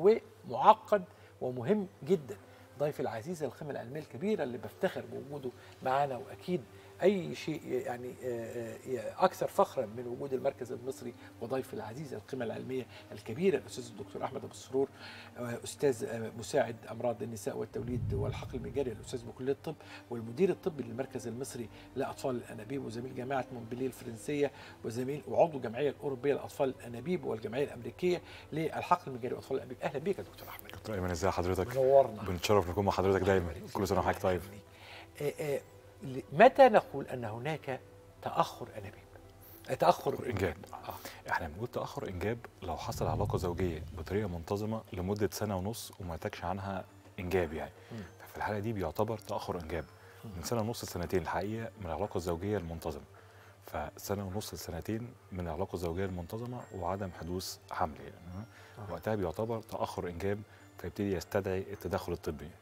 Speaker 2: ومعقد ومهم جدا ضيفي العزيز القيمه العلميه الكبيره اللي بفتخر بوجوده معانا واكيد اي شيء يعني آه، آه، اكثر فخرا من وجود المركز المصري وضيفي العزيز القيمه العلميه الكبيره الاستاذ الدكتور احمد ابو السرور آه، استاذ آه، مساعد امراض النساء والتوليد والحقل المجاري الاستاذ بكليه الطب والمدير الطبي للمركز المصري لاطفال الانابيب وزميل جامعه مونبليه الفرنسيه وزميل وعضو الجمعيه الاوروبيه لاطفال الانابيب والجمعيه الامريكيه للحقل المجاري واطفال الانابيب اهلا بك يا دكتور احمد
Speaker 6: دكتور ايمن ازي حضرتك
Speaker 2: منورنا
Speaker 6: بنتشرف نكون مع حضرتك دايما كل سنه وحضرتك طيب
Speaker 2: آه، آه، ل- متى نقول ان هناك تاخر انابيب آه، تاخر
Speaker 6: إنجاب.
Speaker 2: آه.
Speaker 6: احنا بنقول تاخر انجاب لو حصل علاقه زوجيه بطريقه منتظمه لمده سنه ونص وما نتجش عنها انجاب يعني
Speaker 2: مم.
Speaker 6: ففي الحاله دي بيعتبر تاخر انجاب من سنه ونص لسنتين الحقيقه من العلاقه الزوجيه المنتظمه فسنه ونص لسنتين من العلاقه الزوجيه المنتظمه وعدم حدوث حمل يعني وقتها بيعتبر تاخر انجاب فيبتدي يستدعي التدخل الطبي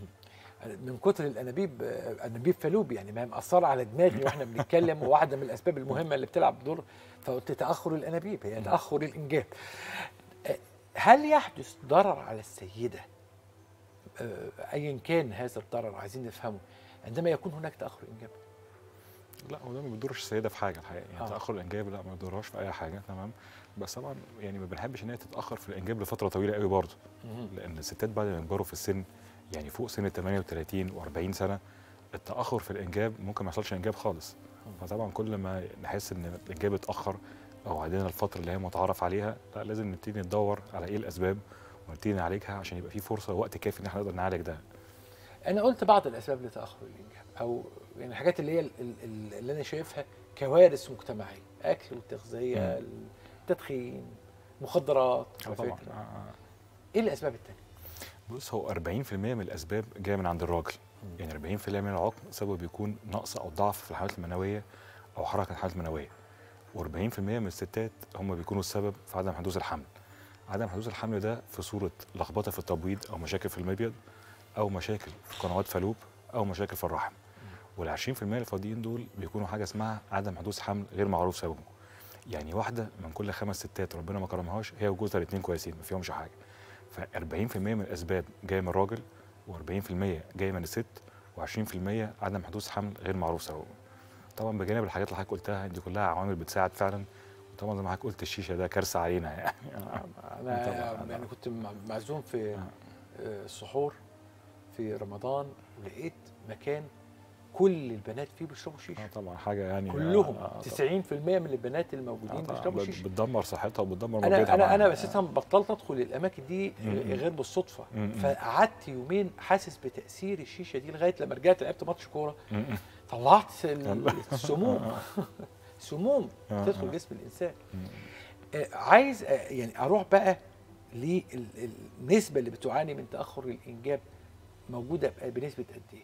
Speaker 2: من كتر الانابيب آه، انابيب فالوب يعني ما هي مأثره على دماغي واحنا بنتكلم وواحده من الاسباب المهمه اللي بتلعب دور فقلت تاخر الانابيب هي تاخر الانجاب آه، هل يحدث ضرر على السيده آه، ايا كان هذا الضرر عايزين نفهمه عندما يكون هناك تاخر انجاب
Speaker 6: لا هو ده ما بيضرش السيده في حاجه الحقيقه يعني
Speaker 2: آه.
Speaker 6: آه. تاخر الانجاب لا ما بيضرهاش في اي حاجه تمام بس طبعا يعني ما بنحبش ان هي تتاخر في الانجاب لفتره طويله قوي برضه لان الستات بعد ما يكبروا في السن يعني فوق سن 38 و40 سنه التاخر في الانجاب ممكن ما يحصلش انجاب خالص فطبعا كل ما نحس ان الانجاب اتاخر او عدينا الفتره اللي هي متعارف عليها لا لازم نبتدي ندور على ايه الاسباب ونبتدي نعالجها عشان يبقى في فرصه وقت كافي ان احنا نقدر نعالج ده
Speaker 2: انا قلت بعض الاسباب لتاخر الانجاب او يعني الحاجات اللي هي ال- ال- اللي انا شايفها كوارث مجتمعيه اكل والتغذيه التدخين مخدرات
Speaker 6: آه
Speaker 2: على
Speaker 6: طبعا
Speaker 2: فكرة.
Speaker 6: آه، آه.
Speaker 2: ايه الاسباب التانية
Speaker 6: بص هو 40% من الاسباب جايه من عند الراجل يعني 40% من العقم سبب بيكون نقص او ضعف في الحالات المنويه او حركه الحالات المنويه و40% من الستات هم بيكونوا السبب في عدم حدوث الحمل عدم حدوث الحمل ده في صوره لخبطه في التبويض او مشاكل في المبيض او مشاكل في قنوات فالوب او مشاكل في الرحم وال 20% الفاضيين دول بيكونوا حاجه اسمها عدم حدوث حمل غير معروف سببه يعني واحده من كل خمس ستات ربنا ما كرمهاش هي وجوزها الاثنين كويسين ما فيهمش حاجه ف 40% من الاسباب جايه من الراجل و40% جايه من الست و20% عدم حدوث حمل غير معروف سببه طبعا بجانب الحاجات اللي حضرتك قلتها دي كلها عوامل بتساعد فعلا وطبعا زي ما حضرتك قلت الشيشه ده كارثه علينا يعني
Speaker 2: انا
Speaker 6: طبعاً.
Speaker 2: يعني كنت مع- معزوم في آه، السحور في رمضان ولقيت مكان كل البنات فيه بيشربوا
Speaker 6: آه
Speaker 2: شيشه
Speaker 6: طبعا حاجه يعني
Speaker 2: كلهم
Speaker 6: آه، آه،
Speaker 2: 90% من البنات الموجودين
Speaker 6: آه، طبعاً.
Speaker 2: بيشربوا
Speaker 6: بت-
Speaker 2: شيشه
Speaker 6: بتدمر صحتها وبتدمر
Speaker 2: انا
Speaker 6: مبيضها
Speaker 2: انا
Speaker 6: معاها.
Speaker 2: انا اساسا بطلت ادخل الاماكن دي
Speaker 6: مم.
Speaker 2: غير بالصدفه
Speaker 6: مم.
Speaker 2: فقعدت يومين حاسس بتاثير الشيشه دي لغايه لما رجعت لعبت ماتش كوره
Speaker 6: م- م.
Speaker 2: طلعت ال- السموم سموم
Speaker 6: آه،
Speaker 2: تدخل
Speaker 6: آه.
Speaker 2: جسم الانسان
Speaker 6: مم.
Speaker 2: آه، عايز آه، يعني اروح بقى للنسبه اللي بتعاني من تاخر الانجاب موجوده بقى بنسبه قد ايه؟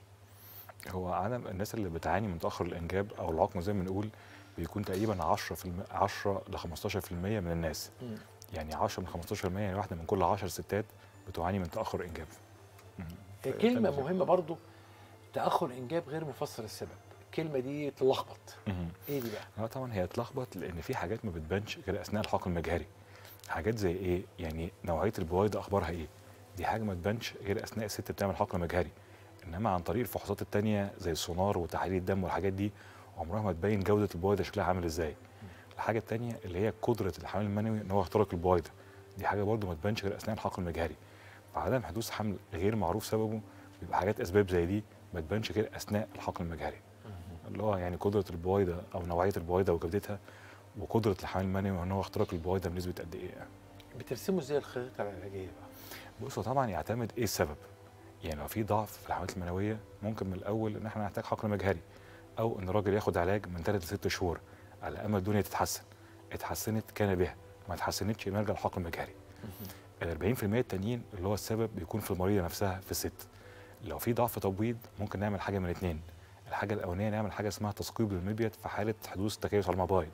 Speaker 6: هو عدم الناس اللي بتعاني من تاخر الانجاب او العقم زي ما بنقول بيكون تقريبا 10 في الم... 10 ل 15% من الناس
Speaker 2: مم.
Speaker 6: يعني 10 من 15% يعني واحده من كل 10 ستات بتعاني من تاخر انجاب مم.
Speaker 2: آه، كلمه
Speaker 6: فبالتالي-
Speaker 2: مهمه برضو تاخر انجاب غير مفسر السبب الكلمه دي تلخبط
Speaker 6: مم.
Speaker 2: ايه دي بقى؟
Speaker 6: اه طبعا هي اتلخبط لان في حاجات ما بتبانش غير اثناء الحقن المجهري حاجات زي ايه يعني نوعيه البويضه اخبارها ايه دي حاجه ما تبانش غير اثناء الست بتعمل حقن مجهري انما عن طريق الفحوصات التانية زي السونار وتحاليل الدم والحاجات دي عمرها ما تبين جوده البويضه شكلها عامل ازاي الحاجه التانية اللي هي قدره الحمل المنوي ان هو يخترق البويضه دي حاجه برضو ما تبانش غير اثناء الحقن المجهري فعدم حدوث حمل غير معروف سببه بيبقى حاجات اسباب زي دي ما تبانش غير اثناء الحقن المجهري اللي هو يعني قدره البويضه او نوعيه البويضه وجودتها وقدره الحمل المنوي ان هو اختراق البويضه بنسبه قد ايه يعني.
Speaker 2: بترسموا ازاي الخريطه العلاجيه بقى؟
Speaker 6: بص هو طبعا يعتمد ايه السبب يعني لو في ضعف في الحملات المنويه ممكن من الاول ان احنا نحتاج حقن مجهري او ان الراجل ياخد علاج من 3 ل 6 شهور على امل الدنيا تتحسن اتحسنت كان بها ما اتحسنتش نرجع للحقن المجهري ال 40% التانيين اللي هو السبب بيكون في المريضه نفسها في الست لو في ضعف تبويض ممكن نعمل حاجه من الاثنين الحاجه الاولانيه نعمل حاجه اسمها تثقيب للمبيض في حاله حدوث تكيس على المبايض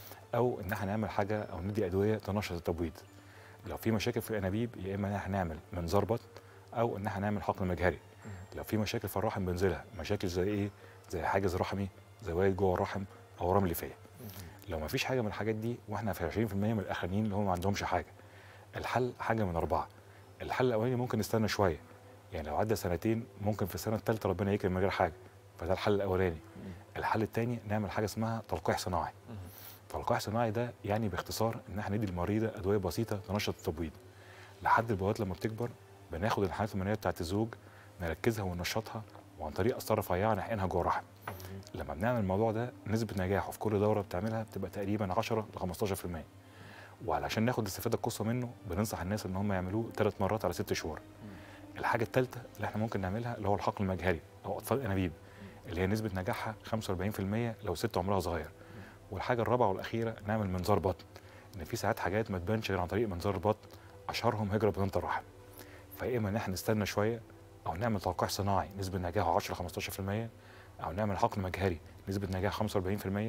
Speaker 6: او ان احنا نعمل حاجه او ندي ادويه تنشط التبويض لو في مشاكل في الانابيب يا اما ان احنا نعمل منظار بطن او ان احنا نعمل حقن مجهري لو في مشاكل في الرحم بنزلها مشاكل زي ايه زي حاجز رحمي زوايد جوه الرحم او رمل ليفيه لو ما فيش حاجه من الحاجات دي واحنا في 20% من الاخرانيين اللي هم ما عندهمش حاجه الحل حاجه من اربعه الحل الاولاني ممكن نستنى شويه يعني لو عدى سنتين ممكن في السنه الثالثه ربنا يكرم من غير حاجه فده الحل الاولاني الحل الثاني نعمل حاجه اسمها تلقيح صناعي تلقيح صناعي ده يعني باختصار ان احنا ندي المريضه ادويه بسيطه تنشط التبويض لحد البويضات لما بتكبر بناخد الحالات المنويه بتاعت الزوج نركزها وننشطها وعن طريق اسطره رفيعه نحقنها جوه الرحم لما بنعمل الموضوع ده نسبه نجاحه في كل دوره بتعملها بتبقى تقريبا 10 ل 15% وعلشان ناخد الاستفاده القصوى منه بننصح الناس ان هم يعملوه ثلاث مرات على ست شهور الحاجه الثالثه اللي احنا ممكن نعملها اللي هو الحقن المجهري او اطفال الانابيب اللي هي نسبه نجاحها 45% لو ست عمرها صغير والحاجه الرابعه والاخيره نعمل منظار بطن ان في ساعات حاجات ما تبانش غير عن طريق منظار البطن اشهرهم هجره بطانه الرحم فيا اما ان احنا نستنى شويه او نعمل تلقيح صناعي نسبه نجاحه 10 15% او نعمل حقن مجهري نسبه نجاح 45%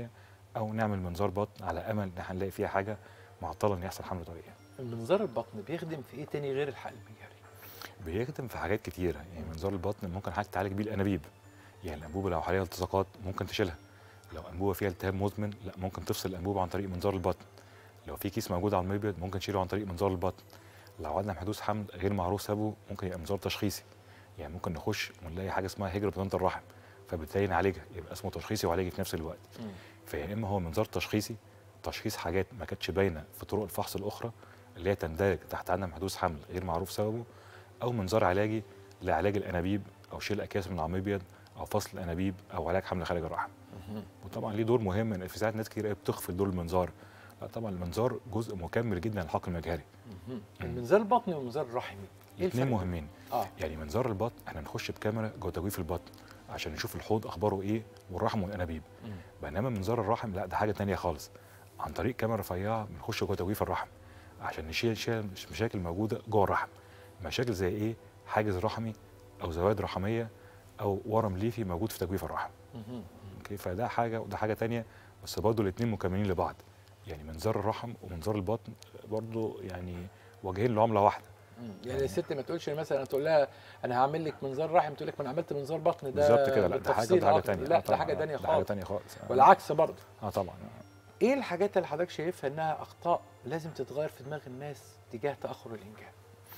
Speaker 6: او نعمل منظار بطن على امل ان احنا نلاقي فيها حاجه معطله ان يحصل حمل طبيعي
Speaker 2: المنظار البطن بيخدم في ايه تاني غير الحقن المجهري
Speaker 6: بيخدم في حاجات كتيره يعني منظار البطن ممكن حضرتك تعالج بيه الانابيب يعني الانبوبه لو عليها التصاقات ممكن تشيلها لو انبوبه فيها التهاب مزمن لا ممكن تفصل الانبوبه عن طريق منظار البطن لو في كيس موجود على المبيض ممكن تشيله عن طريق منظار البطن لو عندنا حدوث حمل غير معروف سببه ممكن يبقى منظار تشخيصي يعني ممكن نخش ونلاقي حاجه اسمها هجره بطانه الرحم فبالتالي نعالجها يبقى اسمه تشخيصي وعلاجي في نفس الوقت فيا اما هو منظار تشخيصي تشخيص حاجات ما كانتش باينه في طرق الفحص الاخرى اللي هي تندرج تحت عدم حدوث حمل غير معروف سببه او منظار علاجي لعلاج الانابيب او شيل اكياس من على المبيض او فصل الانابيب او علاج حمل خارج الرحم وطبعا ليه دور مهم ان في ساعات ناس كتير قوي بتغفل دور المنظار لا طبعا المنظار جزء مكمل جدا للحقن المجهري
Speaker 2: المنظار البطني والمنظار الرحمي ايه
Speaker 6: الاثنين
Speaker 2: الفرق؟
Speaker 6: مهمين
Speaker 2: اه
Speaker 6: يعني منظار البطن احنا نخش بكاميرا جوه تجويف البطن عشان نشوف الحوض اخباره ايه والرحم والانابيب بينما منظار الرحم لا ده حاجه تانية خالص عن طريق كاميرا رفيعه بنخش جوه تجويف الرحم عشان نشيل شيل مشاكل موجوده جوه الرحم مشاكل زي ايه حاجز رحمي او زوائد رحميه او ورم ليفي موجود في تجويف الرحم اوكي فده حاجه وده حاجه تانية بس برضه الاثنين مكملين لبعض يعني منظار الرحم ومنظار البطن برضه يعني وجهين لعمله واحده
Speaker 2: مم. يعني الست ما تقولش مثلا تقول لها انا هعمل لك منظار رحم تقول لك ما انا عملت منظار بطن ده
Speaker 6: بالظبط كده لا ده حاجه
Speaker 2: بالتفصيل
Speaker 6: وده حاجه
Speaker 2: أكتر.
Speaker 6: تانية
Speaker 2: لا
Speaker 6: آه
Speaker 2: ده
Speaker 6: طبعاً،
Speaker 2: حاجه
Speaker 6: آه،
Speaker 2: تانية
Speaker 6: ده حاجه
Speaker 2: خالص
Speaker 6: تانية خالص آه.
Speaker 2: والعكس برضه
Speaker 6: اه طبعا آه.
Speaker 2: ايه الحاجات اللي حضرتك شايفها انها اخطاء لازم تتغير في دماغ الناس تجاه تاخر الانجاب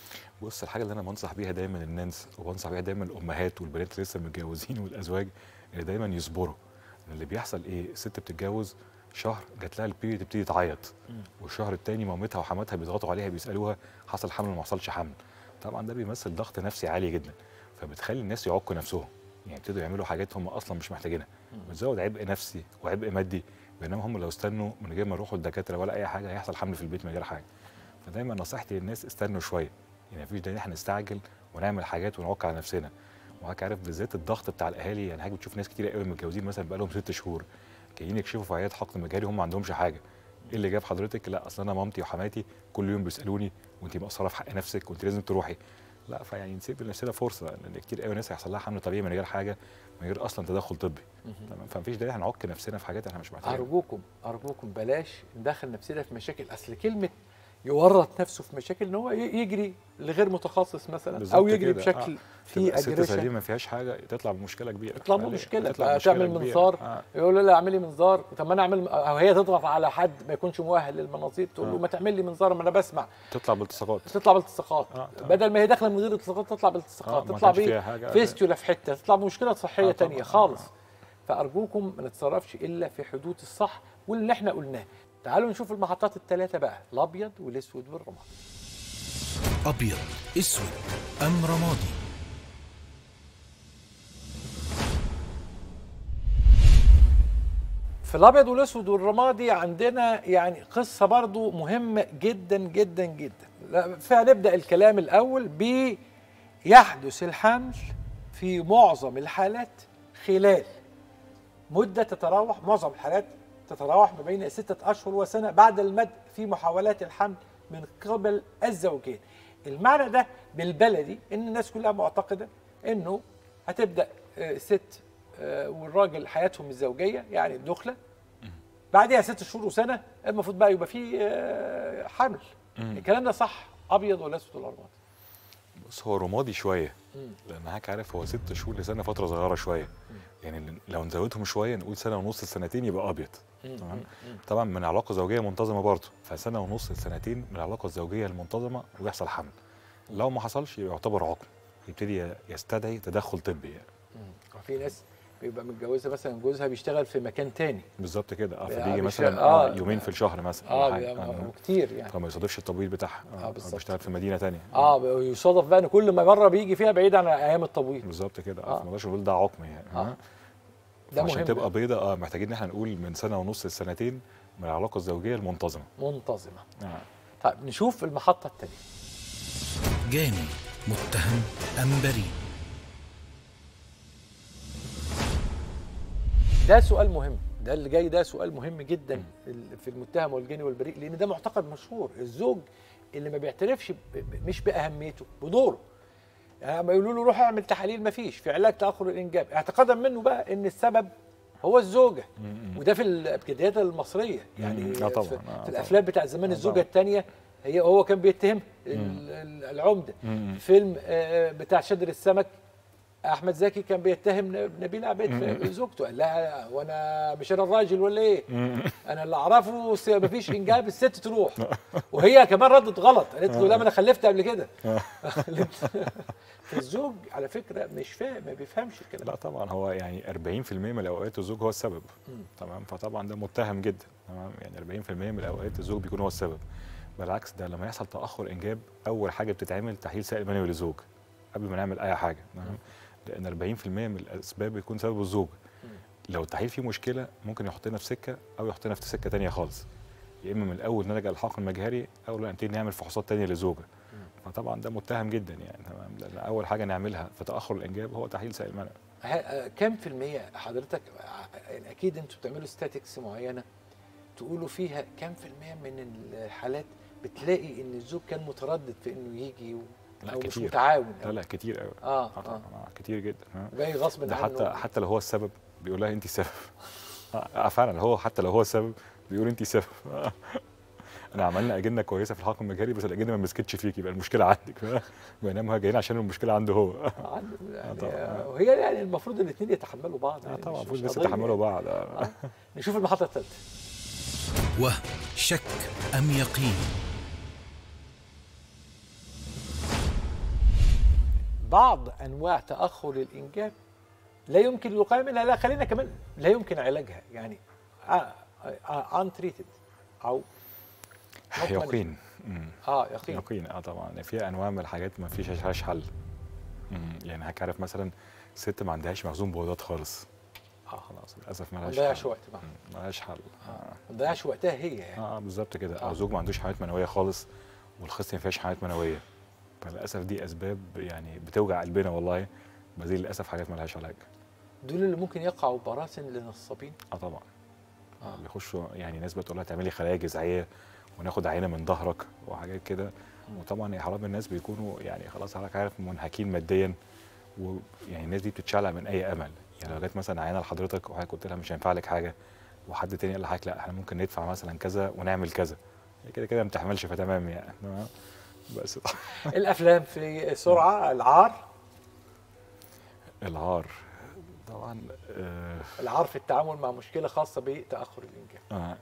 Speaker 6: بص الحاجه اللي انا بنصح بيها دايما الناس وبنصح بيها دايما الامهات والبنات اللي لسه متجوزين والازواج ان دايما يصبروا ان اللي بيحصل ايه الست بتتجوز شهر جات لها البيريد تبتدي تعيط والشهر التاني مامتها وحماتها بيضغطوا عليها بيسالوها حصل حمل ما حصلش حمل طبعا ده بيمثل ضغط نفسي عالي جدا فبتخلي الناس يعكوا نفسهم يعني يبتدوا يعملوا حاجات هم اصلا مش محتاجينها بتزود عبء نفسي وعبء مادي بينما هم لو استنوا من غير ما يروحوا الدكاتره ولا اي حاجه هيحصل حمل في البيت من غير حاجه فدايما نصيحتي للناس استنوا شويه يعني مفيش داعي ان احنا نستعجل ونعمل حاجات ونوقع على نفسنا وحضرتك عارف بالذات الضغط بتاع الاهالي يعني حضرتك بتشوف ناس كتير قوي متجوزين مثلا بقى لهم ست شهور جايين يكشفوا في عيادة حقن مجاري هم ما عندهمش حاجه ايه اللي جاب حضرتك لا اصل انا مامتي وحماتي كل يوم بيسالوني وانت مقصره في حق نفسك وانت لازم تروحي لا فيعني نسيب لنفسنا فرصه لان كتير قوي ناس هيحصل لها حمل طبيعي من غير حاجه من غير اصلا تدخل طبي تمام فمفيش داعي هنعك نفسنا في حاجات احنا مش محتاجينها
Speaker 2: ارجوكم ارجوكم بلاش ندخل نفسنا في مشاكل اصل كلمه يورط نفسه في مشاكل ان هو ي- يجري لغير متخصص مثلا او
Speaker 6: بالظبط
Speaker 2: يجري
Speaker 6: كده.
Speaker 2: بشكل
Speaker 6: آه.
Speaker 2: فيه
Speaker 6: تبقى ست
Speaker 2: اجريشن
Speaker 6: سليمه ما فيهاش حاجه تطلع بمشكله كبيره
Speaker 2: تطلع
Speaker 6: عليه.
Speaker 2: بمشكله
Speaker 6: تطلع
Speaker 2: بقى
Speaker 6: بمشكلة
Speaker 2: تعمل
Speaker 6: كبيرة.
Speaker 2: منظار
Speaker 6: آه.
Speaker 2: يقول له اعملي منظار طب ما انا اعمل او هي تضغط على حد ما يكونش مؤهل للمناظير تقول له
Speaker 6: آه.
Speaker 2: ما تعمل لي منظار ما انا بسمع
Speaker 6: تطلع بالتصاقات
Speaker 2: تطلع بالتصاقات
Speaker 6: آه، تمام.
Speaker 2: بدل ما هي داخله من غير التصاقات تطلع بالتصاقات
Speaker 6: آه، ما
Speaker 2: تطلع
Speaker 6: كانش فيها حاجة.
Speaker 2: فيستولا في حته تطلع بمشكله صحيه
Speaker 6: آه، طبعاً.
Speaker 2: تانية خالص فارجوكم ما نتصرفش الا في حدود الصح واللي احنا قلناه تعالوا نشوف المحطات الثلاثه بقى الابيض والاسود والرمادي
Speaker 7: أبيض أسود أم رمادي
Speaker 2: في الابيض والاسود والرمادي عندنا يعني قصه برضو مهمه جدا جدا جدا لا، فهنبدا الكلام الاول ب يحدث الحمل في معظم الحالات خلال مده تتراوح معظم الحالات تتراوح ما بين ستة أشهر وسنة بعد المد في محاولات الحمل من قبل الزوجين المعنى ده بالبلدي إن الناس كلها معتقدة إنه هتبدأ آه، ست آه، والراجل حياتهم الزوجية يعني الدخلة بعدها ست شهور وسنة المفروض بقى يبقى فيه آه، حمل الكلام ده صح أبيض ولا أسود ولا أبيض
Speaker 6: بص هو رمادي شويه لان حضرتك عارف هو ست شهور لسنه فتره صغيره شويه يعني لو نزودهم شويه نقول سنه ونص لسنتين يبقى ابيض تمام طبعا من علاقه زوجيه منتظمه برضه فسنه ونص لسنتين من العلاقه الزوجيه المنتظمه ويحصل حمل لو ما حصلش يبقى يعتبر عقم يبتدي يستدعي تدخل طبي يعني
Speaker 2: وفي ناس بيبقى متجوزة مثلا جوزها بيشتغل في مكان تاني
Speaker 6: بالظبط كده اه
Speaker 2: بيبقى
Speaker 6: فبيجي
Speaker 2: بيشتغل-
Speaker 6: مثلا
Speaker 2: آه.
Speaker 6: آه يومين في الشهر مثلا
Speaker 2: اه
Speaker 6: ولا حاجة.
Speaker 2: بيبقى
Speaker 6: آه.
Speaker 2: وكتير يعني
Speaker 6: فما يصادفش التبويض بتاعها
Speaker 2: آه، بالظبط.
Speaker 6: بيشتغل في مدينه تانية
Speaker 2: اه يصادف بقى ان كل ما مره بيجي فيها بعيد عن ايام التبويض
Speaker 6: بالظبط كده
Speaker 2: آه.
Speaker 6: اه فما نقدرش نقول ده عقم يعني
Speaker 2: آه.
Speaker 6: آه.
Speaker 2: ده
Speaker 6: عشان
Speaker 2: مهم
Speaker 6: تبقى بيضة اه محتاجين ان احنا نقول من سنه ونص لسنتين من العلاقه الزوجيه المنتظمه
Speaker 2: منتظمه
Speaker 6: آه.
Speaker 2: طيب نشوف المحطه الثانيه
Speaker 7: جاني متهم أم بريء
Speaker 2: ده سؤال مهم ده اللي جاي ده سؤال مهم جدا ال- في المتهم والجاني والبريء لان ده معتقد مشهور الزوج اللي ما بيعترفش ب- ب- مش باهميته بدوره يعني لما يقولوا له روح اعمل تحاليل ما فيش في علاج تاخر الانجاب اعتقادا منه بقى ان السبب هو الزوجه وده في الابجديات المصريه يعني
Speaker 6: مم. آه طبعاً،
Speaker 2: في,
Speaker 6: آه
Speaker 2: في
Speaker 6: طبعاً.
Speaker 2: الافلام بتاع زمان
Speaker 6: آه
Speaker 2: الزوجه
Speaker 6: طبعاً.
Speaker 2: الثانيه هي هو كان بيتهم ال- ال- العمده
Speaker 6: مم.
Speaker 2: فيلم آه، بتاع شجر السمك احمد زكي كان بيتهم ن- نبيل عبيد في زوجته قال لها وانا مش انا الراجل ولا ايه انا اللي اعرفه س- مفيش انجاب الست تروح وهي كمان ردت غلط قالت له لا ما انا خلفت قبل كده الزوج على فكره مش فاهم ما بيفهمش الكلام
Speaker 6: لا طبعا هو يعني 40% من الاوقات الزوج هو السبب تمام فطبعا ده متهم جدا تمام يعني 40% من الاوقات الزوج بيكون هو السبب بالعكس ده لما يحصل تاخر انجاب اول حاجه بتتعمل تحليل سائل منوي للزوج قبل ما نعمل اي حاجه تمام لان 40% من الاسباب بيكون سبب الزوج لو التحليل فيه مشكله ممكن يحطنا في سكه او يحطنا في سكه تانية خالص يا اما من الاول نلجا للحقن المجهري او لا نبتدي نعمل فحوصات تانية للزوجه فطبعا ده متهم جدا يعني تمام لان اول حاجه نعملها في تاخر الانجاب هو تحليل سائل منوي
Speaker 2: ه- كم في المية حضرتك ع- يعني أكيد أنتوا بتعملوا ستاتكس معينة تقولوا فيها كم في المية من الحالات بتلاقي إن الزوج كان متردد في إنه يجي و...
Speaker 6: لا،
Speaker 2: أو مش
Speaker 6: كتير.
Speaker 2: متعاون
Speaker 6: لا لا كتير قوي
Speaker 2: آه
Speaker 6: آه
Speaker 2: آه
Speaker 6: طبعا آه كتير جدا آه.
Speaker 2: جاي غصب
Speaker 6: ده
Speaker 2: عنه
Speaker 6: حتى حتى لو هو السبب بيقول لها انت السبب آه فعلا هو حتى لو هو السبب بيقول انت السبب انا عملنا اجنه كويسه في الحكم المجاري بس الاجنه ما مسكتش فيك يبقى المشكله عندك بينما هو جايين عشان المشكله عنده هو
Speaker 2: عنده يعني
Speaker 6: طبعاً.
Speaker 2: آه، وهي يعني المفروض الاثنين يتحملوا بعض
Speaker 6: آه
Speaker 2: يعني
Speaker 6: طبعا
Speaker 2: مش-
Speaker 6: المفروض
Speaker 2: مش
Speaker 6: بس
Speaker 2: قضية
Speaker 6: يتحملوا
Speaker 2: يعني.
Speaker 6: بعض آه.
Speaker 2: نشوف المحطة الثالثة
Speaker 7: وهم شك أم يقين
Speaker 2: بعض انواع تاخر الانجاب لا يمكن الوقايه منها لا خلينا كمان لا يمكن علاجها يعني ان تريتد او not
Speaker 6: يقين مم.
Speaker 2: managed. اه يقين
Speaker 6: يقين اه طبعا في انواع من الحاجات ما فيش لهاش حل مم. يعني حضرتك عارف مثلا ست ما عندهاش مخزون بويضات خالص
Speaker 2: اه
Speaker 6: خلاص للاسف ما
Speaker 2: ما
Speaker 6: لهاش
Speaker 2: نضيعش
Speaker 6: حل
Speaker 2: وقت بقى
Speaker 6: مم. ملهاش حل آه.
Speaker 2: ما نضيعش وقتها هي يعني
Speaker 6: اه آه، بالظبط كده
Speaker 2: آه.
Speaker 6: او زوج ما عندوش حملات منويه خالص والخصيه ما فيهاش حملات منويه فللاسف دي اسباب يعني بتوجع قلبنا والله بس دي للاسف حاجات ما لهاش علاج
Speaker 2: دول اللي ممكن يقعوا براسن لنصابين
Speaker 6: اه طبعا
Speaker 2: آه.
Speaker 6: بيخشوا يعني ناس بتقول لها تعملي خلايا جذعيه وناخد عينه من ظهرك وحاجات كده وطبعا يا حرام الناس بيكونوا يعني خلاص حضرتك عارف منهكين ماديا ويعني الناس دي بتتشعلق من اي امل يعني لو جت مثلا عينه لحضرتك وحضرتك قلت لها مش هينفع لك حاجه وحد تاني قال لحضرتك لا احنا ممكن ندفع مثلا كذا ونعمل كذا هي كده كده ما بتحملش فتمام يعني تمام بس
Speaker 2: الافلام في سرعه العار
Speaker 6: العار طبعا آه
Speaker 2: العار في التعامل مع مشكله خاصه بتاخر الانجاب
Speaker 6: آه.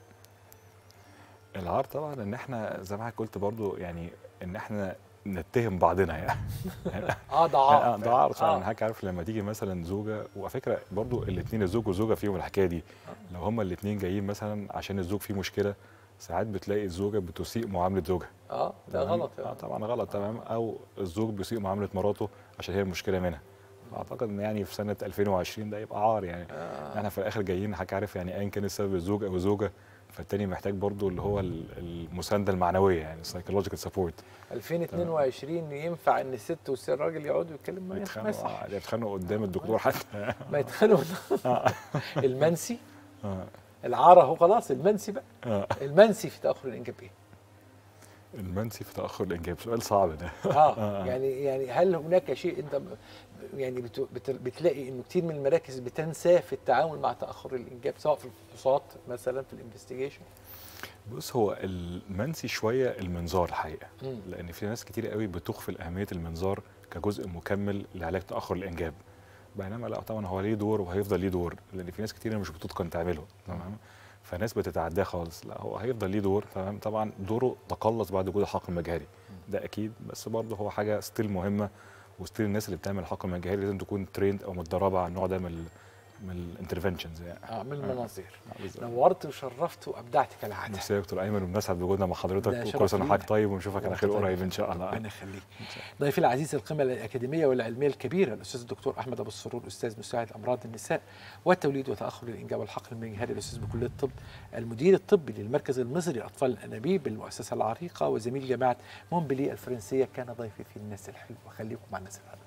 Speaker 6: العار طبعا ان احنا زي ما حضرتك قلت برضو يعني ان احنا نتهم بعضنا يعني
Speaker 2: اه ده عار
Speaker 6: آه، ده عار فعلا
Speaker 2: آه.
Speaker 6: حضرتك عارف لما تيجي مثلا زوجه وعلى فكره برضو الاثنين الزوج والزوجه فيهم الحكايه دي لو هما الاثنين جايين مثلا عشان الزوج فيه مشكله ساعات بتلاقي الزوجه بتسيء معامله زوجها
Speaker 2: اه ده
Speaker 6: تمام؟
Speaker 2: غلط
Speaker 6: اه طبعا غلط تمام او الزوج بيسيء معامله مراته عشان هي المشكله منها اعتقد ان يعني في سنه 2020 ده يبقى عار يعني
Speaker 2: آه.
Speaker 6: احنا في الاخر جايين حضرتك عارف يعني ايا كان السبب الزوج او الزوجه فالتاني محتاج برضو اللي هو ال- المسانده المعنويه يعني psychological support
Speaker 2: 2022 ينفع ان الست والراجل يقعدوا يتكلموا ما ينفع- ما
Speaker 6: يتخانقوا
Speaker 2: يصحش
Speaker 6: آه، يتخانقوا قدام الدكتور حتى
Speaker 2: ما يتخانقوا المنسي
Speaker 6: آه.
Speaker 2: العار اهو خلاص المنسي بقى
Speaker 6: آه.
Speaker 2: المنسي في تاخر الانجاب ايه؟
Speaker 6: المنسي في تاخر الانجاب سؤال صعب ده
Speaker 2: اه يعني يعني هل هناك شيء انت ب- يعني بت- بت- بتلاقي انه كتير من المراكز بتنساه في التعامل مع تاخر الانجاب سواء في الفحوصات مثلا في الانفستيجيشن
Speaker 6: بص هو المنسي شويه المنظار الحقيقه
Speaker 2: مم.
Speaker 6: لان في ناس كتير قوي بتغفل اهميه المنظار كجزء مكمل لعلاج تاخر الانجاب بينما لا طبعا هو ليه دور وهيفضل ليه دور لان في ناس كتير مش بتتقن تعمله تمام فناس بتتعداه خالص لا هو هيفضل ليه دور تمام طبعا دوره تقلص بعد وجود الحقن المجهري ده اكيد بس برضه هو حاجه ستيل مهمه وستيل الناس اللي بتعمل الحقن المجهري لازم تكون تريند او متدربه على النوع ده من ال من الانترفنشنز يعني
Speaker 2: اه من المناظير
Speaker 6: آه، بالظبط.
Speaker 2: نورت وشرفت وابدعت كالعاده
Speaker 6: ميرسي يا دكتور ايمن وبنسعد بوجودنا مع
Speaker 2: ده
Speaker 6: حضرتك
Speaker 2: شرف
Speaker 6: وكل سنه
Speaker 2: لينا.
Speaker 6: وحضرتك طيب ونشوفك على خير
Speaker 2: وأنت
Speaker 6: قريب
Speaker 2: طيب.
Speaker 6: ان شاء الله
Speaker 2: ربنا يخليك ضيفي العزيز القيمه الاكاديميه والعلميه الكبيره الاستاذ الدكتور احمد ابو السرور استاذ مساعد امراض النساء والتوليد وتاخر الانجاب والحقن المجهري الاستاذ بكليه الطب المدير الطبي للمركز المصري للاطفال الانابيب بالمؤسسه العريقه وزميل جامعه مونبلي الفرنسيه كان ضيفي في الناس الحلوه خليكم مع الناس الحلوه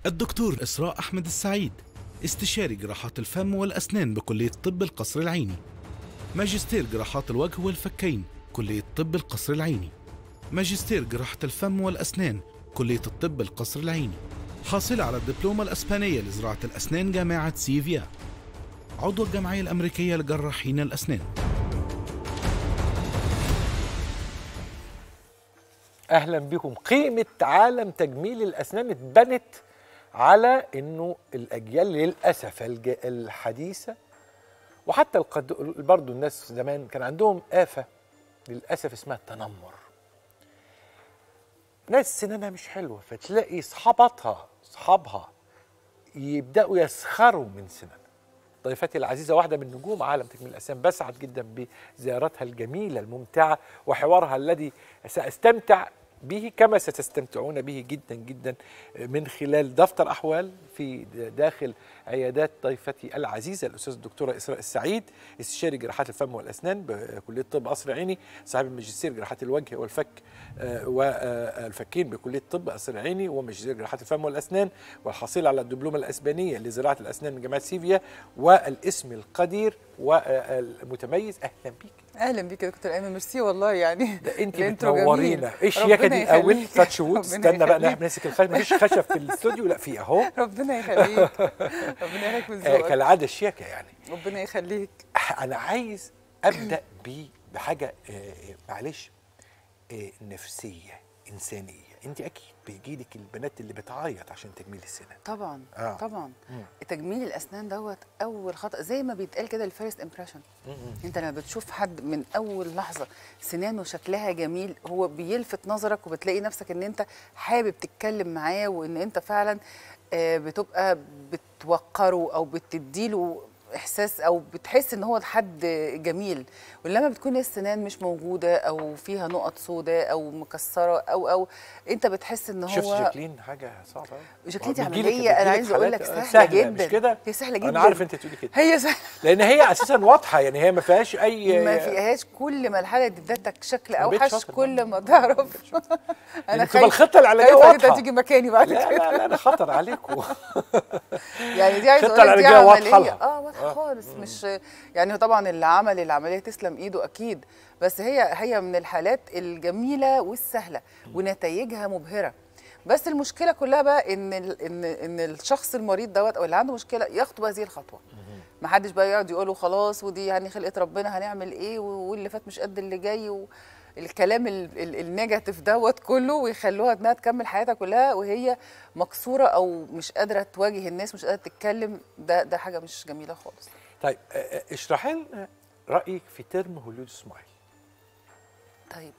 Speaker 7: الدكتور إسراء أحمد السعيد استشاري جراحات الفم والأسنان بكلية طب القصر العيني ماجستير جراحات الوجه والفكين كلية طب القصر العيني ماجستير جراحة الفم والأسنان كلية الطب القصر العيني حاصلة على الدبلومة الأسبانية لزراعة الأسنان جامعة سيفيا عضو الجمعية الأمريكية لجراحين الأسنان
Speaker 2: اهلا بكم قيمه عالم تجميل الاسنان اتبنت على انه الاجيال للاسف الج- الحديثه وحتى القد... برضه الناس زمان كان عندهم آفة للأسف اسمها التنمر ناس سنانها مش حلوة فتلاقي صحابتها صحابها يبدأوا يسخروا من سنانها ضيفتي العزيزة واحدة من نجوم عالم تجميل الأسنان بسعد جدا بزيارتها الجميلة الممتعة وحوارها الذي سأستمتع به كما ستستمتعون به جدا جدا من خلال دفتر أحوال في داخل عيادات ضيفتي العزيزة الأستاذ الدكتورة إسراء السعيد استشاري جراحات الفم والأسنان بكلية طب قصر عيني صاحب الماجستير جراحات الوجه والفك آه، والفكين بكلية طب قصر عيني وماجستير جراحات الفم والأسنان والحاصل على الدبلومة الأسبانية لزراعة الأسنان من جامعة سيفيا والاسم القدير والمتميز أهلا بيك
Speaker 8: اهلا بيك يا دكتور ايمن ميرسي والله يعني
Speaker 2: ده انت
Speaker 8: الانترو
Speaker 2: بتنورينا
Speaker 8: جميل.
Speaker 2: ايه الشياكه
Speaker 8: ربنا
Speaker 2: دي الاول
Speaker 8: يخليك.
Speaker 2: تاتش وود
Speaker 8: ربنا
Speaker 2: استنى بقى
Speaker 8: يخليك.
Speaker 2: نمسك الخشب مفيش خشب في الاستوديو لا في اهو
Speaker 8: ربنا يخليك ربنا يخليك من
Speaker 2: آه،
Speaker 8: ذوقك
Speaker 2: كالعاده الشياكه يعني
Speaker 8: ربنا يخليك
Speaker 2: انا عايز ابدا ب بحاجه آه، معلش آه، نفسيه انسانيه انت اكيد بيجيلك البنات اللي بتعيط عشان تجميل السنان
Speaker 8: طبعا
Speaker 2: آه.
Speaker 8: طبعا
Speaker 2: مم.
Speaker 8: تجميل الاسنان دوت اول خطا زي ما بيتقال كده الفيرست امبريشن انت لما بتشوف حد من اول لحظه سنانه شكلها جميل هو بيلفت نظرك وبتلاقي نفسك ان انت حابب تتكلم معاه وان انت فعلا آه، بتبقى بتوقره او بتديله احساس او بتحس ان هو حد جميل ولما بتكون السنان مش موجوده او فيها نقط سوداء او مكسره او او انت بتحس ان هو
Speaker 2: شفت جاكلين حاجه صعبه أوي.
Speaker 8: جاكلين دي
Speaker 2: بيجيلك-
Speaker 8: عمليه انا
Speaker 2: بيجيلك
Speaker 8: عايزه اقول
Speaker 2: حالات،
Speaker 8: لك
Speaker 2: آه،
Speaker 8: سهله,
Speaker 2: سهلة،
Speaker 8: جدا
Speaker 2: مش كده
Speaker 8: هي سهله جدا
Speaker 2: انا عارف انت تقولي كده
Speaker 8: هي سهله
Speaker 2: لان هي اساسا واضحه يعني هي ما فيهاش اي
Speaker 8: ما فيهاش كل ما الحاله ادتك شكل
Speaker 2: البيت
Speaker 8: اوحش
Speaker 2: شاطر
Speaker 8: كل
Speaker 2: برضه.
Speaker 8: ما تعرف
Speaker 2: يعني تبقى الخطه العلاجيه
Speaker 8: خايفه انت
Speaker 2: واضحه
Speaker 8: تيجي مكاني بعد
Speaker 2: لا
Speaker 8: كده
Speaker 2: لا لا انا خطر عليكم
Speaker 8: يعني دي عايزه
Speaker 2: الخطة
Speaker 8: اقول لك دي
Speaker 2: العلاجية واضحة
Speaker 8: عمليه
Speaker 2: لها.
Speaker 8: اه واضحه خالص مش يعني طبعا اللي عمل العمليه تسلم ايده اكيد بس هي هي من الحالات الجميله والسهله ونتائجها مبهره بس المشكله كلها بقى ان ال- ان ان الشخص المريض دوت او اللي عنده مشكله يخطو هذه الخطوه ما حدش بقى يقعد يقوله خلاص ودي يعني خلقه ربنا هنعمل ايه واللي فات مش قد اللي جاي و الكلام ال- ال- النيجاتيف دوت كله ويخلوها انها تكمل حياتها كلها وهي مكسوره او مش قادره تواجه الناس مش قادره تتكلم ده ده حاجه مش جميله خالص
Speaker 2: طيب آه، آه، اشرحي لنا رايك في ترم هوليود سمايل
Speaker 8: طيب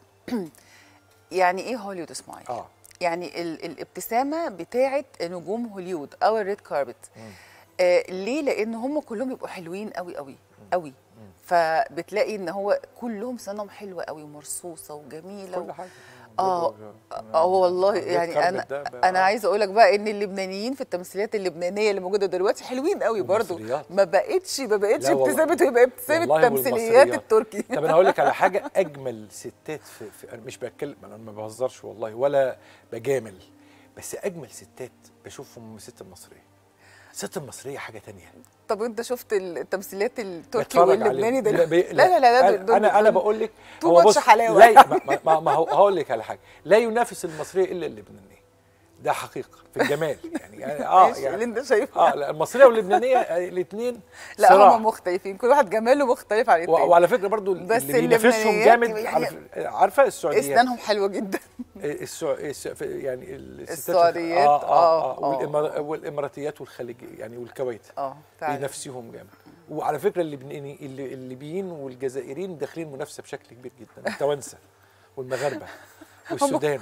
Speaker 8: يعني ايه هوليوود سمايل
Speaker 2: اه
Speaker 8: يعني ال الابتسامه بتاعه نجوم هوليوود او الريد كاربت آه ليه لان هم كلهم بيبقوا حلوين قوي قوي قوي فبتلاقي ان هو كلهم سنهم حلوه قوي ومرصوصه وجميله
Speaker 2: كل حاجه
Speaker 8: اه اه والله
Speaker 2: الريد
Speaker 8: يعني
Speaker 2: كاربت
Speaker 8: انا
Speaker 2: ده بقى-
Speaker 8: انا عايزه اقول لك بقى ان اللبنانيين في التمثيليات اللبنانيه اللي موجوده دلوقتي حلوين قوي برضو
Speaker 2: والمصريات.
Speaker 8: ما بقتش ما بقتش
Speaker 2: لا والله.
Speaker 8: ابتسامه ويبقى ابتسامه
Speaker 2: والله
Speaker 8: تمثيليات
Speaker 2: والمصريات.
Speaker 8: التركي
Speaker 2: طب انا هقول لك على حاجه اجمل ستات في, في أنا مش بتكلم انا ما بهزرش والله ولا بجامل بس اجمل ستات بشوفهم الست المصريه الست المصريه حاجه تانية
Speaker 8: طب انت شفت التمثيليات التركي
Speaker 2: بتفرج
Speaker 8: واللبناني
Speaker 2: عليهم.
Speaker 8: ده
Speaker 2: لا, بي-
Speaker 8: لا لا لا, لا
Speaker 2: انا
Speaker 8: دول-
Speaker 2: انا, أنا
Speaker 8: دول-
Speaker 2: بقول لك
Speaker 8: too
Speaker 2: هو
Speaker 8: much
Speaker 2: بص
Speaker 8: حلاوة.
Speaker 2: لا ما, ما, ما هو هقول لك على حاجه لا ينافس المصريه الا اللبنانيه ده حقيقه في الجمال يعني, يعني اه
Speaker 8: ماشي، اللي
Speaker 2: يعني
Speaker 8: انت شايفه
Speaker 2: اه لا المصريه واللبنانيه الاثنين
Speaker 8: لا هم مختلفين كل واحد جماله مختلف عن التاني
Speaker 2: وعلى فكره برضو
Speaker 8: بس
Speaker 2: اللي بينافسهم
Speaker 8: اللبنانيات
Speaker 2: جامد
Speaker 8: يعني-
Speaker 2: على فكرة- عارفه السعوديات
Speaker 8: اسنانهم حلوه جدا
Speaker 2: السع... الس... يعني الستات
Speaker 8: السعوديات،
Speaker 2: آه آه
Speaker 8: آه،
Speaker 2: آه
Speaker 8: آه.
Speaker 2: والإمار... والاماراتيات والخليجيه يعني والكويت
Speaker 8: اه فعلا
Speaker 2: بينافسيهم جامد وعلى فكره اللبناني اللي- الليبيين والجزائريين داخلين منافسه بشكل كبير جدا التوانسه والمغاربه والسودان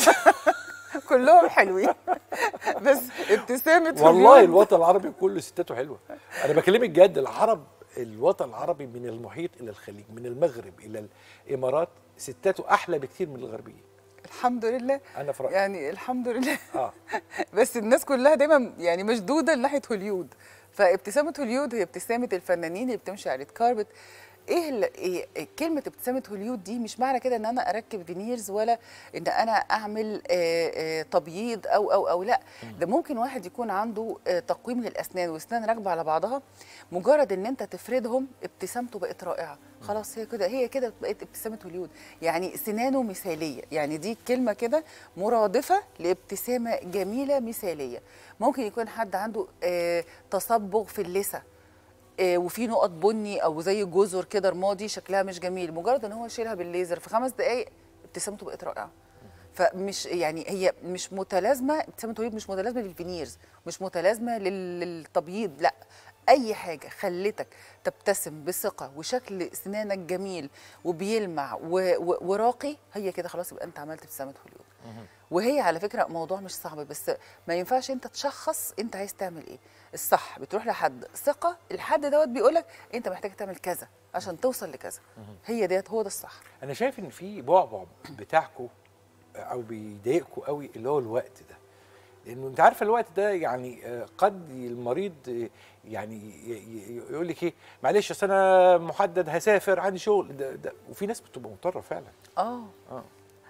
Speaker 8: كلهم حلوين بس ابتسامه
Speaker 2: والله
Speaker 8: هوليود
Speaker 2: الوطن العربي كله ستاته حلوه انا بكلمك جد العرب الوطن العربي من المحيط الى الخليج من المغرب الى الامارات ستاته احلى بكتير من الغربيين
Speaker 8: الحمد لله
Speaker 2: انا في رايي
Speaker 8: يعني الحمد لله
Speaker 2: اه
Speaker 8: بس الناس كلها دايما يعني مشدوده لناحيه هوليود فابتسامه هوليود هي ابتسامه الفنانين اللي بتمشي على الريد كاربت ايه, ال- إيه كلمه ابتسامه هوليود دي مش معنى كده ان انا اركب فينيرز ولا ان انا اعمل آه، آه، تبييض او او او لا ده ممكن واحد يكون عنده آه، تقويم للاسنان واسنان راكبه على بعضها مجرد ان انت تفردهم ابتسامته بقت رائعه خلاص هي كده هي كده بقت ابتسامه هوليود يعني سنانه مثاليه يعني دي كلمه كده مرادفه لابتسامه جميله مثاليه ممكن يكون حد عنده آه، تصبغ في اللثه آه، وفي نقط بني او زي جزر كده رمادي شكلها مش جميل مجرد ان هو يشيلها بالليزر في خمس دقائق ابتسامته بقت رائعه فمش يعني هي مش متلازمه ابتسامه الوليد مش متلازمه للفينيرز مش متلازمه لل- للتبييض لا اي حاجه خلتك تبتسم بثقه وشكل سنانك جميل وبيلمع و- و- وراقي هي كده خلاص يبقى انت عملت ابتسامه هوليود وهي على فكره موضوع مش صعب بس ما ينفعش انت تشخص انت عايز تعمل ايه الصح بتروح لحد ثقه الحد دوت بيقولك انت محتاج تعمل كذا عشان توصل لكذا هي ديت هو ده الصح
Speaker 2: انا شايف ان في بعبع بتاعكم او بيضايقكم قوي اللي هو الوقت ده لانه انت عارفه الوقت ده يعني آه، قد المريض آه، يعني ي- ي- يقول لك ايه معلش اصل انا محدد هسافر عندي شغل ده ده وفي ناس بتبقى مضطره فعلا
Speaker 8: اه
Speaker 2: اه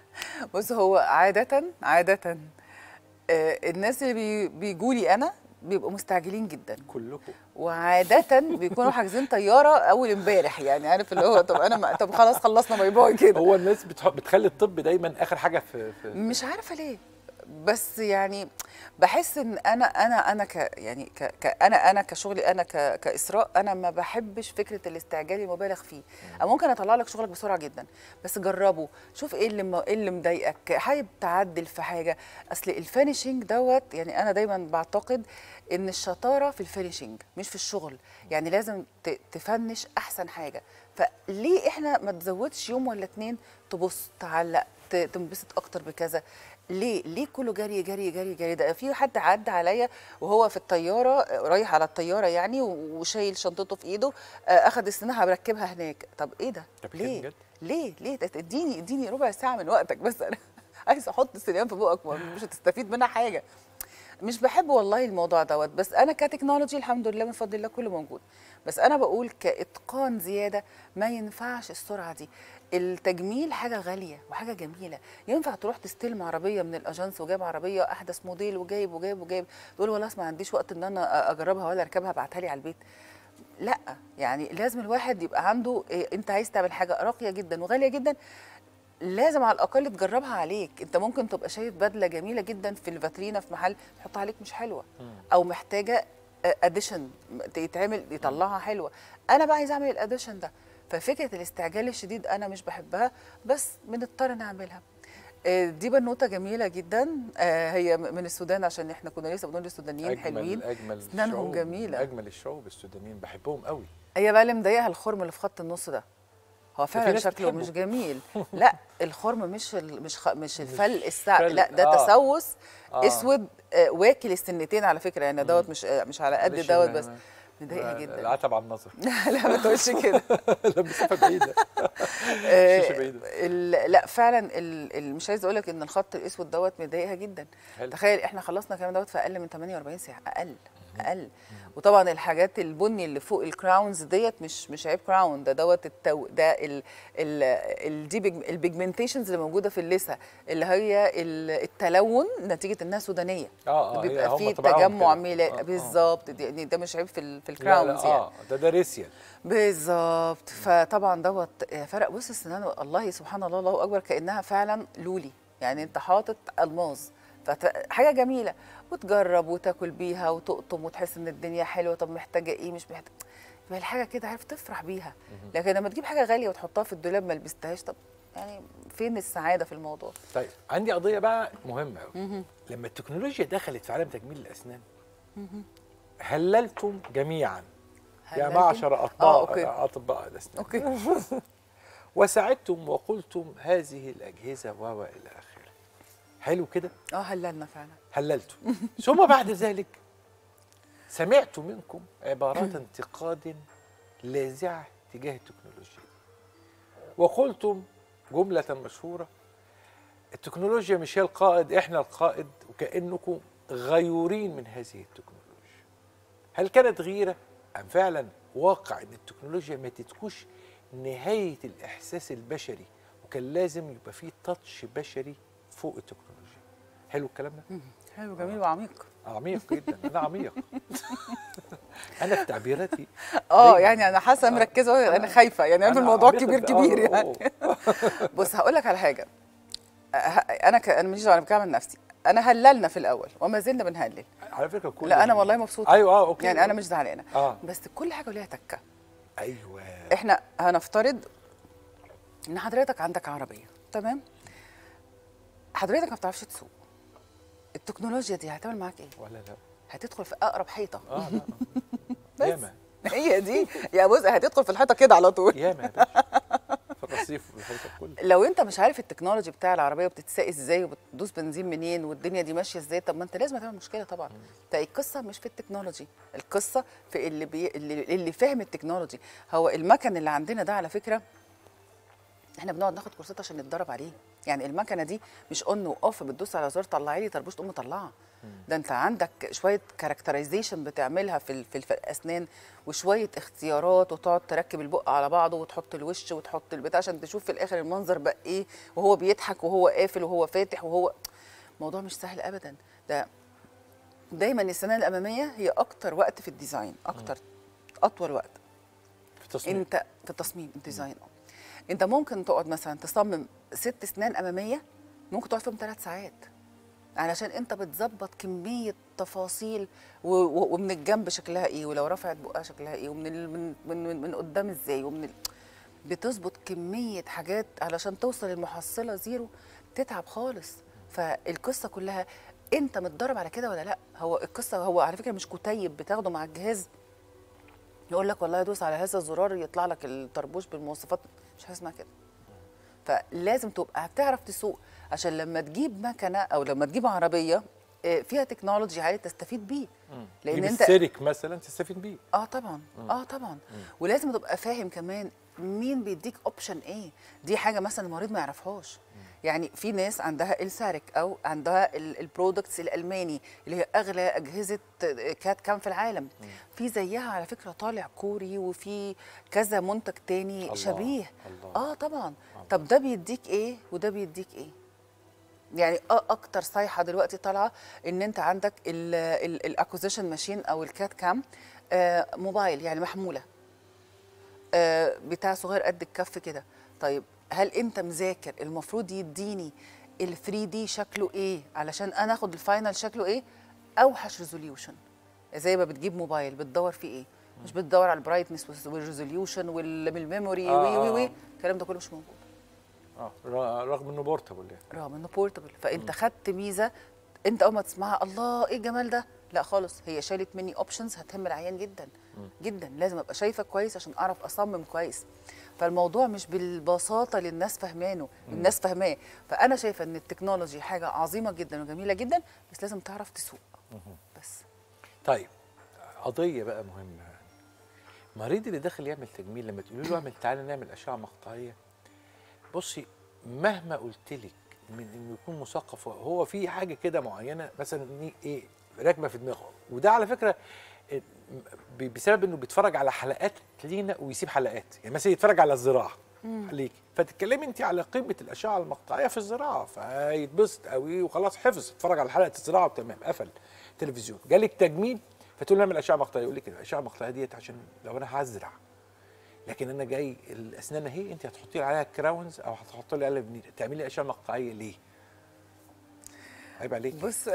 Speaker 8: بص هو عادة عادة آه، الناس اللي بي بيجوا لي انا بيبقوا مستعجلين جدا
Speaker 2: كلكم
Speaker 8: وعادة بيكونوا حاجزين طيارة أول امبارح يعني عارف اللي هو طب أنا ما طب خلاص خلصنا باي باي كده
Speaker 2: هو الناس بتح- بتخلي الطب دايما اخر حاجه في, في
Speaker 8: مش عارفه ليه بس يعني بحس ان انا انا انا ك يعني ك ك انا انا كشغلي انا ك كاسراء انا ما بحبش فكره الاستعجال المبالغ فيه أو ممكن اطلع لك شغلك بسرعه جدا بس جربه شوف ايه اللي م- ايه اللي مضايقك حابب تعدل في حاجه اصل الفينيشنج دوت يعني انا دايما بعتقد ان الشطاره في الفينيشنج مش في الشغل يعني لازم ت- تفنش احسن حاجه فليه احنا ما تزودش يوم ولا اتنين تبص تعلق ت- تنبسط اكتر بكذا ليه ليه كله جري جري جري جري ده في حد عدى عليا وهو في الطياره رايح على الطياره يعني وشايل شنطته في ايده آه، اخد السنه بركبها هناك طب ايه ده
Speaker 2: طب كده
Speaker 8: ليه
Speaker 2: بجد؟
Speaker 8: ليه ليه ده اديني اديني ربع ساعه من وقتك بس انا عايز احط السنان في بقك مش هتستفيد منها حاجه مش بحب والله الموضوع دوت بس انا كتكنولوجي الحمد لله من فضل الله كله موجود بس انا بقول كاتقان زياده ما ينفعش السرعه دي التجميل حاجه غاليه وحاجه جميله ينفع تروح تستلم عربيه من الاجانس وجايب عربيه احدث موديل وجايب وجايب وجايب تقول والله ما عنديش وقت ان انا اجربها ولا اركبها ابعتها لي على البيت لا يعني لازم الواحد يبقى عنده إيه انت عايز تعمل حاجه راقيه جدا وغاليه جدا لازم على الاقل تجربها عليك انت ممكن تبقى شايف بدله جميله جدا في الفاترينا في محل تحطها عليك مش حلوه او محتاجه اديشن يتعمل يطلعها حلوه انا بقى عايزه اعمل الاديشن ده ففكره الاستعجال الشديد انا مش بحبها بس بنضطر نعملها آه، دي بنوته جميله جدا آه، هي من السودان عشان احنا كنا لسه بنقول السودانيين حلوين
Speaker 2: اجمل
Speaker 8: اسنانهم
Speaker 2: الشعوب-
Speaker 8: جميله
Speaker 2: اجمل الشعوب السودانيين بحبهم قوي
Speaker 8: هي بقى اللي مضايقها الخرم اللي في خط النص ده هو
Speaker 2: في
Speaker 8: فعلا
Speaker 2: ناس
Speaker 8: شكله
Speaker 2: بتحبه.
Speaker 8: مش جميل لا الخرم مش ال مش خ مش الفل السعر
Speaker 2: فل،
Speaker 8: لا ده
Speaker 2: آه.
Speaker 8: تسوس
Speaker 2: آه.
Speaker 8: اسود آه، واكل السنتين على فكره يعني دوت مش آه، مش على قد
Speaker 2: معلش
Speaker 8: دوت
Speaker 2: ما-
Speaker 8: بس
Speaker 2: ما-
Speaker 8: مضايقها
Speaker 2: ما-
Speaker 8: جدا
Speaker 2: العتب على النظر
Speaker 8: لا ما تقولش كده
Speaker 2: لا مسافه بعيده
Speaker 8: آه،
Speaker 2: الشاشة بعيدة.
Speaker 8: ال- لا فعلا ال ال مش عايزه اقول لك ان الخط الاسود دوت مضايقها جدا
Speaker 2: حلو.
Speaker 8: تخيل احنا خلصنا الكلام دوت في اقل من 48 ساعه اقل اقل وطبعا الحاجات البني اللي فوق الكراونز ديت مش مش عيب كراون ده دوت التو ده ال ال ال دي بيج- البيجمنتيشنز اللي موجوده في اللثه اللي هي ال- التلون نتيجه انها سودانيه
Speaker 2: اه اه هي
Speaker 8: بيبقى
Speaker 2: هم
Speaker 8: فيه
Speaker 2: طبعهم
Speaker 8: تجمع
Speaker 2: كده.
Speaker 8: ميلاد
Speaker 2: آه، آه.
Speaker 8: بالظبط دي- يعني ده مش عيب في ال- في
Speaker 2: لا
Speaker 8: الكراونز
Speaker 2: لا
Speaker 8: يعني
Speaker 2: اه ده ده ريسيال
Speaker 8: بالظبط فطبعا دوت فرق بص السنان الله سبحان الله الله اكبر كانها فعلا لولي يعني انت حاطط الماظ فحاجه جميله وتجرب وتاكل بيها وتقطم وتحس ان الدنيا حلوه طب محتاجه ايه مش محتاجه يبقى الحاجه كده عارف تفرح بيها لكن لما تجيب حاجه غاليه وتحطها في الدولاب ما لبستهاش طب يعني فين السعاده في الموضوع
Speaker 2: طيب عندي قضيه بقى مهمه قوي لما التكنولوجيا دخلت في عالم تجميل الاسنان هللتم جميعا يا
Speaker 8: هللتم؟
Speaker 2: معشر
Speaker 8: آه،
Speaker 2: اطباء
Speaker 8: أوكي.
Speaker 2: اطباء الاسنان
Speaker 8: اوكي
Speaker 2: وسعدتم وقلتم هذه الاجهزه و و الى اخره حلو كده
Speaker 8: اه هللنا فعلا
Speaker 2: هللتم ثم بعد ذلك سمعت منكم عبارات انتقاد لاذعه تجاه التكنولوجيا وقلتم جمله مشهوره التكنولوجيا مش هي القائد احنا القائد وكانكم غيورين من هذه التكنولوجيا هل كانت غيره ام فعلا واقع ان التكنولوجيا ما تتكوش نهايه الاحساس البشري وكان لازم يبقى فيه تاتش بشري فوق التكنولوجيا حلو الكلام ده
Speaker 8: حلو جميل وعميق
Speaker 2: عميق جدا انا عميق انا في تعبيراتي
Speaker 8: اه
Speaker 2: دايماً.
Speaker 8: يعني انا حاسه مركزه انا خايفه يعني انا في الموضوع
Speaker 2: عميق
Speaker 8: كبير
Speaker 2: في-
Speaker 8: كبير
Speaker 2: آه،
Speaker 8: يعني
Speaker 2: آه.
Speaker 8: بص هقول لك على حاجه أه- انا ك... انا ماليش دعوه انا بتكلم عن نفسي انا هللنا في الاول وما زلنا بنهلل
Speaker 2: على فكره كل
Speaker 8: لا انا والله مبسوطه
Speaker 2: ايوه اه اوكي
Speaker 8: يعني انا مش زعلانه
Speaker 2: اه
Speaker 8: بس كل حاجه وليها تكه
Speaker 2: ايوه
Speaker 8: احنا هنفترض ان حضرتك عندك عربيه تمام حضرتك ما بتعرفش تسوق التكنولوجيا دي هتعمل معاك ايه
Speaker 2: ولا لا
Speaker 8: هتدخل في اقرب حيطه
Speaker 2: اه لا
Speaker 8: بس.
Speaker 2: ياما
Speaker 8: هي دي يا بص هتدخل في الحيطه كده على طول
Speaker 2: ياما يا باشا في الرصيف والحيطه كله
Speaker 8: لو انت مش عارف التكنولوجي بتاع العربيه بتتساق ازاي وبتدوس بنزين منين والدنيا دي ماشيه ازاي طب ما انت لازم تعمل مشكله طبعا فالقصه مش في التكنولوجي القصه في اللي بي... اللي, اللي فاهم التكنولوجي هو المكن اللي عندنا ده على فكره احنا بنقعد ناخد كورسات عشان نتدرب عليه يعني المكنه دي مش اون واوف بتدوس على زر طلعي لي طربوش تقوم مطلعها ده انت عندك شويه كاركترايزيشن بتعملها في ال- في, ال- في الاسنان وشويه اختيارات وتقعد تركب البق على بعضه وتحط الوش وتحط البتاع عشان تشوف في الاخر المنظر بقى ايه وهو بيضحك وهو قافل وهو فاتح وهو موضوع مش سهل ابدا ده دايما السنه الاماميه هي اكتر وقت في الديزاين اكتر اطول وقت
Speaker 2: في التصميم
Speaker 8: انت في التصميم الديزاين اه انت ممكن تقعد مثلا تصمم ست سنان اماميه ممكن تقعد فيهم ثلاث ساعات علشان انت بتظبط كميه تفاصيل و- و- ومن الجنب شكلها ايه ولو رفعت بقها شكلها ايه ومن ال- من من, من, من قدام ازاي ومن ال... بتظبط كميه حاجات علشان توصل للمحصله زيرو تتعب خالص فالقصه كلها انت متدرب على كده ولا لا هو القصه هو على فكره مش كتيب بتاخده مع الجهاز يقول لك والله دوس على هذا الزرار يطلع لك الطربوش بالمواصفات مش حاجه اسمها كده فلازم تبقى بتعرف تسوق عشان لما تجيب مكنه او لما تجيب عربيه آه، فيها تكنولوجي عاليه تستفيد بيه لان
Speaker 2: لان
Speaker 8: انت
Speaker 2: السيرك مثلا تستفيد بيه
Speaker 8: اه طبعا اه طبعا ولازم تبقى فاهم كمان مين بيديك اوبشن ايه دي حاجه مثلا المريض ما يعرفهاش يعني في ناس عندها السارك او عندها البرودكتس الالماني اللي هي اغلى اجهزه كات كام في العالم في زيها على فكره طالع كوري وفي كذا منتج تاني
Speaker 2: الله،
Speaker 8: شبيه
Speaker 2: الله.
Speaker 8: اه طبعا طب ده بيديك ايه وده بيديك ايه يعني أ- اكتر صيحه دلوقتي طالعه ان انت عندك الاكوزيشن ماشين او الكات كام آه، موبايل يعني محموله آه، بتاع صغير قد الكف كده طيب هل انت مذاكر المفروض يديني ال 3 دي شكله ايه علشان انا اخد الفاينل شكله ايه اوحش ريزوليوشن زي ما بتجيب موبايل بتدور فيه ايه مش بتدور على البرايتنس والريزوليوشن والميموري
Speaker 2: آه،
Speaker 8: وي وي
Speaker 2: آه.
Speaker 8: وي الكلام ده كله مش موجود
Speaker 2: اه ر- رغم انه بورتابل يعني
Speaker 8: رغم انه بورتبل فانت خدت ميزه انت اول ما تسمعها الله ايه الجمال ده لا خالص هي شالت مني اوبشنز هتهم العيان جدا جدا لازم ابقى شايفه كويس عشان اعرف اصمم كويس فالموضوع مش بالبساطه اللي الناس فاهمانه الناس فاهماه فانا شايفه ان التكنولوجي حاجه عظيمه جدا وجميله جدا بس لازم تعرف تسوق بس
Speaker 2: طيب قضيه بقى مهمه يعني المريض اللي داخل يعمل تجميل لما تقولي له اعمل تعالى نعمل اشعه مقطعيه بصي مهما قلت لك من انه يكون مثقف هو في حاجه كده معينه مثلا إن ايه راكبه في دماغه وده على فكره إيه، ب- بسبب انه بيتفرج على حلقات لينا ويسيب حلقات يعني مثلا يتفرج على الزراعه عليك فتتكلمي انت على قيمه الاشعه المقطعيه في الزراعه فيتبسط قوي وخلاص حفظ اتفرج على حلقه الزراعه وتمام قفل تلفزيون جالك تجميل فتقول له نعمل اشعه مقطعيه يقول لك الاشعه المقطعيه ديت عشان لو انا هزرع لكن انا جاي الاسنان اهي انت هتحطي لي عليها كراونز او هتحطي لي عليها فينير تعملي اشعه مقطعيه ليه؟ عيب عليك
Speaker 8: بص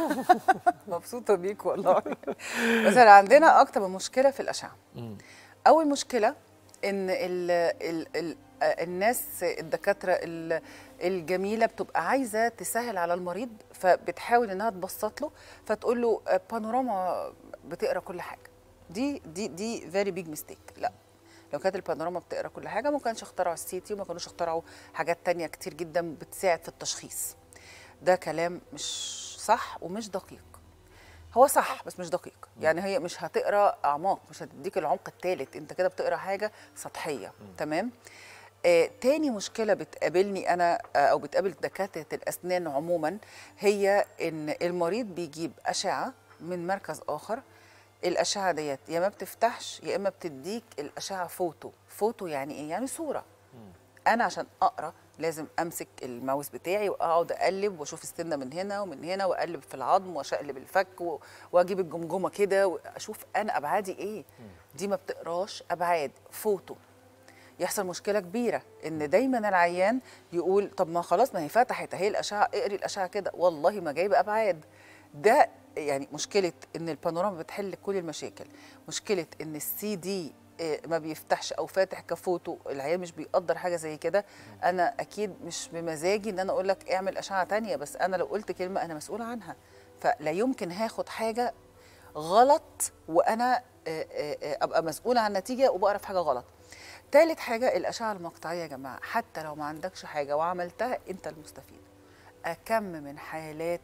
Speaker 8: مبسوطه بيك والله بس أنا عندنا اكتر من مشكله في الاشعه اول مشكله ان ال ال ال الناس الدكاتره ال- الجميله بتبقى عايزه تسهل على المريض فبتحاول انها تبسط له فتقول له آه، بانوراما بتقرا كل حاجه دي دي دي فيري بيج ميستيك لا لو كانت البانوراما بتقرا كل حاجه ما كانش اخترعوا السي تي وما كانوش اخترعوا حاجات تانية كتير جدا بتساعد في التشخيص ده كلام مش صح ومش دقيق هو صح بس مش دقيق يعني هي مش هتقرا اعماق مش هتديك العمق الثالث انت كده بتقرا حاجه سطحيه تمام آه تاني مشكله بتقابلني انا آه او بتقابل دكاتره الاسنان عموما هي ان المريض بيجيب اشعه من مركز اخر الاشعه ديت يا ما بتفتحش يا اما بتديك الاشعه فوتو فوتو يعني ايه يعني صوره انا عشان اقرا لازم امسك الماوس بتاعي واقعد اقلب واشوف السنه من هنا ومن هنا واقلب في العظم واشقلب الفك و- واجيب الجمجمه كده واشوف انا ابعادي ايه دي ما بتقراش ابعاد فوتو يحصل مشكله كبيره ان دايما العيان يقول طب ما خلاص ما هي فتحت اهي الاشعه اقري الاشعه كده والله ما جايبه ابعاد ده يعني مشكله ان البانوراما بتحل كل المشاكل مشكله ان السي دي آه، ما بيفتحش او فاتح كفوتو العيان مش بيقدر حاجه زي كده انا اكيد مش بمزاجي ان انا اقول لك اعمل اشعه تانية بس انا لو قلت كلمه انا مسؤوله عنها فلا يمكن هاخد حاجه غلط وانا آه، آه، آه، ابقى مسؤوله عن نتيجه وبقرا في حاجه غلط تالت حاجه الاشعه المقطعيه يا جماعه حتى لو ما عندكش حاجه وعملتها انت المستفيد اكم من حالات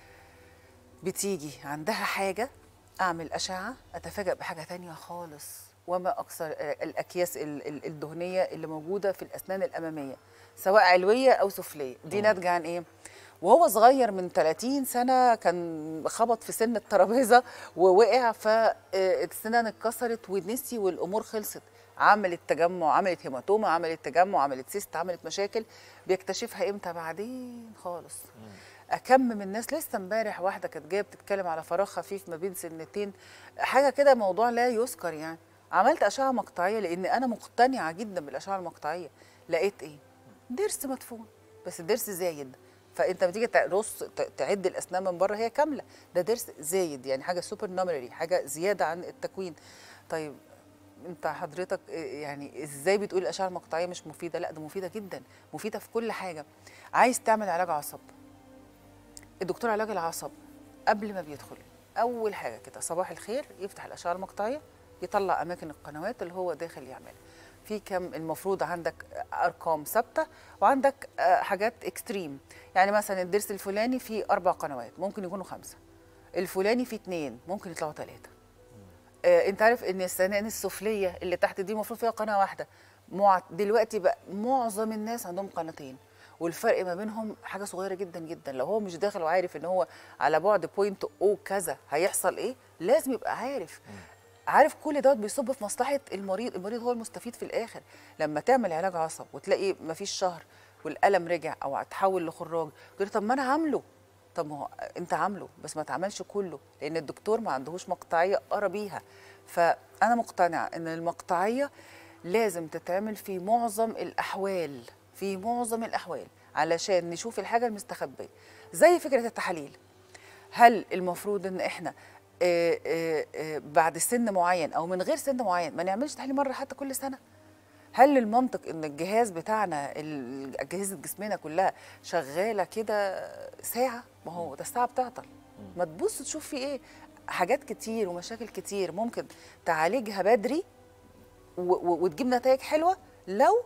Speaker 8: بتيجي عندها حاجه اعمل اشعه اتفاجئ بحاجه تانية خالص وما اكثر آه، الاكياس ال- ال- الدهنيه اللي موجوده في الاسنان الاماميه سواء علويه او سفليه دي ناتجه عن ايه وهو صغير من 30 سنه كان خبط في سن الترابيزه ووقع فالسنان اتكسرت ونسي والامور خلصت عملت تجمع عملت هيماتوما عملت تجمع عملت سيست عملت مشاكل بيكتشفها امتى بعدين خالص اكم من الناس لسه امبارح واحده كانت جايه بتتكلم على فراغ خفيف ما بين سنتين حاجه كده موضوع لا يذكر يعني عملت اشعه مقطعيه لان انا مقتنعه جدا بالاشعه المقطعيه لقيت ايه ضرس مدفون بس ضرس زايد فانت لما تيجي ترص ت- تعد الاسنان من بره هي كامله ده ضرس زايد يعني حاجه سوبر نومري حاجه زياده عن التكوين طيب انت حضرتك إيه يعني ازاي بتقول الاشعه المقطعيه مش مفيده لا ده مفيده جدا مفيده في كل حاجه عايز تعمل علاج عصب الدكتور علاج العصب قبل ما بيدخل اول حاجه كده صباح الخير يفتح الاشعه المقطعيه يطلع اماكن القنوات اللي هو داخل يعملها في كم المفروض عندك ارقام ثابته وعندك آه، حاجات اكستريم يعني مثلا الضرس الفلاني فيه اربع قنوات ممكن يكونوا خمسه الفلاني فيه اتنين ممكن يطلعوا ثلاثه آه، انت عارف ان السنان السفليه اللي تحت دي المفروض فيها قناه واحده مع... دلوقتي بقى معظم الناس عندهم قناتين والفرق ما بينهم حاجه صغيره جدا جدا لو هو مش داخل وعارف ان هو على بعد بوينت او كذا هيحصل ايه لازم يبقى عارف عارف كل دوت بيصب في مصلحه المريض المريض هو المستفيد في الاخر لما تعمل علاج عصب وتلاقي مفيش شهر والالم رجع او هتحول لخراج تقول طب ما انا عامله طب ما هو انت عامله بس ما تعملش كله لان الدكتور ما عندهوش مقطعيه قرا بيها فانا مقتنعه ان المقطعيه لازم تتعمل في معظم الاحوال في معظم الاحوال علشان نشوف الحاجه المستخبيه زي فكره التحاليل هل المفروض ان احنا آه، آه، آه، بعد سن معين او من غير سن معين ما نعملش تحليل مره حتى كل سنه هل المنطق ان الجهاز بتاعنا ال- اجهزه جسمنا كلها شغاله كده ساعه ما هو ده الساعه بتعطل ما تبص تشوف في ايه حاجات كتير ومشاكل كتير ممكن تعالجها بدري و- و- وتجيب نتائج حلوه لو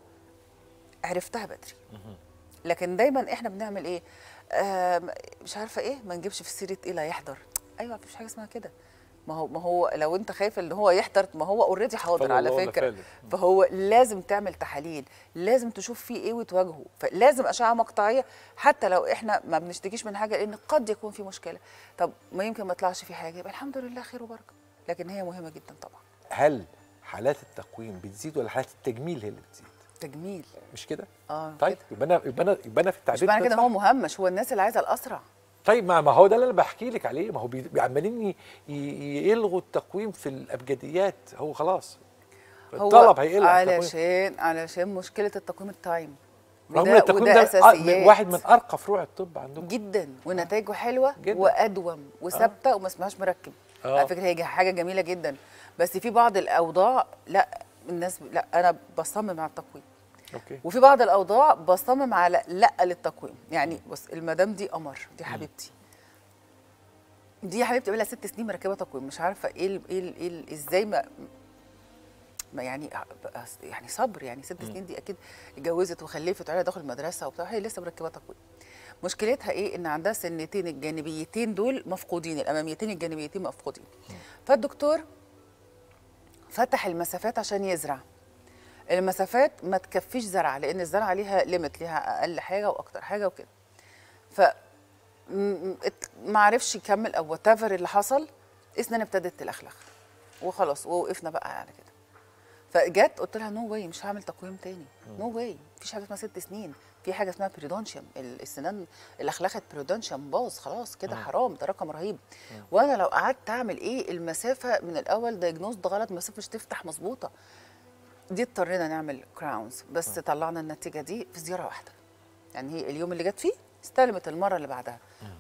Speaker 8: عرفتها بدري لكن دايما احنا بنعمل ايه آه مش عارفه ايه ما نجيبش في سيره ايه لا يحضر ايوه مفيش حاجه اسمها كده ما هو ما هو لو انت خايف ان هو يحضر ما هو اوريدي حاضر
Speaker 2: فضل
Speaker 8: على
Speaker 2: الله ولا
Speaker 8: فكره
Speaker 2: فالت.
Speaker 8: فهو لازم تعمل تحاليل لازم تشوف فيه ايه وتواجهه فلازم اشعه مقطعيه حتى لو احنا ما بنشتكيش من حاجه لان قد يكون في مشكله طب ما يمكن ما يطلعش في حاجه يبقى الحمد لله خير وبركه لكن هي مهمه جدا طبعا
Speaker 2: هل حالات التقويم بتزيد ولا حالات التجميل هي اللي بتزيد
Speaker 8: تجميل
Speaker 2: مش كده
Speaker 8: اه
Speaker 2: طيب
Speaker 8: كده.
Speaker 2: يبقى انا يبقى انا يبقى انا في
Speaker 8: مش
Speaker 2: التعبير
Speaker 8: معنى كده
Speaker 2: صح.
Speaker 8: هو مهمش هو الناس اللي عايزه الاسرع
Speaker 2: طيب ما ما هو ده اللي انا بحكي لك عليه ما هو بي- بي- عمالين ي- ي- يلغوا التقويم في الابجديات هو خلاص
Speaker 8: هو
Speaker 2: الطلب هيقل على التقويم.
Speaker 8: علشان علشان مشكله التقويم التايم
Speaker 2: رغم
Speaker 8: وده-
Speaker 2: ان التقويم
Speaker 8: وده
Speaker 2: ده آه، من-
Speaker 8: أساسيات.
Speaker 2: واحد من ارقى فروع الطب عندهم
Speaker 8: جدا ونتائجه حلوه
Speaker 2: جداً.
Speaker 8: وادوم وثابته وما اسمهاش مركب
Speaker 2: آه.
Speaker 8: على فكره هي حاجه جميله جدا بس في بعض الاوضاع لا الناس لا انا بصمم على التقويم
Speaker 2: اوكي
Speaker 8: وفي بعض الاوضاع بصمم على لا للتقويم يعني بص المدام دي قمر دي حبيبتي دي حبيبتي بقى لها ست سنين مركبه تقويم مش عارفه ايه ال ايه ال ايه ال ازاي ما ما يعني يعني صبر يعني ست سنين دي اكيد اتجوزت وخلفت وعيالها دخل المدرسه وبتاع هي لسه مركبه تقويم مشكلتها ايه ان عندها سنتين الجانبيتين دول مفقودين الاماميتين الجانبيتين مفقودين فالدكتور فتح المسافات عشان يزرع المسافات ما تكفيش زرع لان الزرعه ليها ليميت ليها اقل حاجه واكتر حاجه وكده ف م- م- ات- ما عرفش يكمل او وات اللي حصل اسنان ابتدت تلخلخ وخلاص ووقفنا بقى على كده فجت قلت لها نو واي مش هعمل تقويم تاني نو واي مفيش حاجه اسمها ست سنين في حاجه اسمها بريدونشيوم ال- السنان اللي اخلخت بريدونشيوم باظ خلاص كده حرام ده رقم رهيب وانا لو قعدت اعمل ايه المسافه من الاول دايجنوز ده غلط المسافه مش تفتح مظبوطه دي اضطرينا نعمل كراونز بس طلعنا النتيجه دي في زياره واحده يعني هي اليوم اللي جت فيه استلمت المره اللي بعدها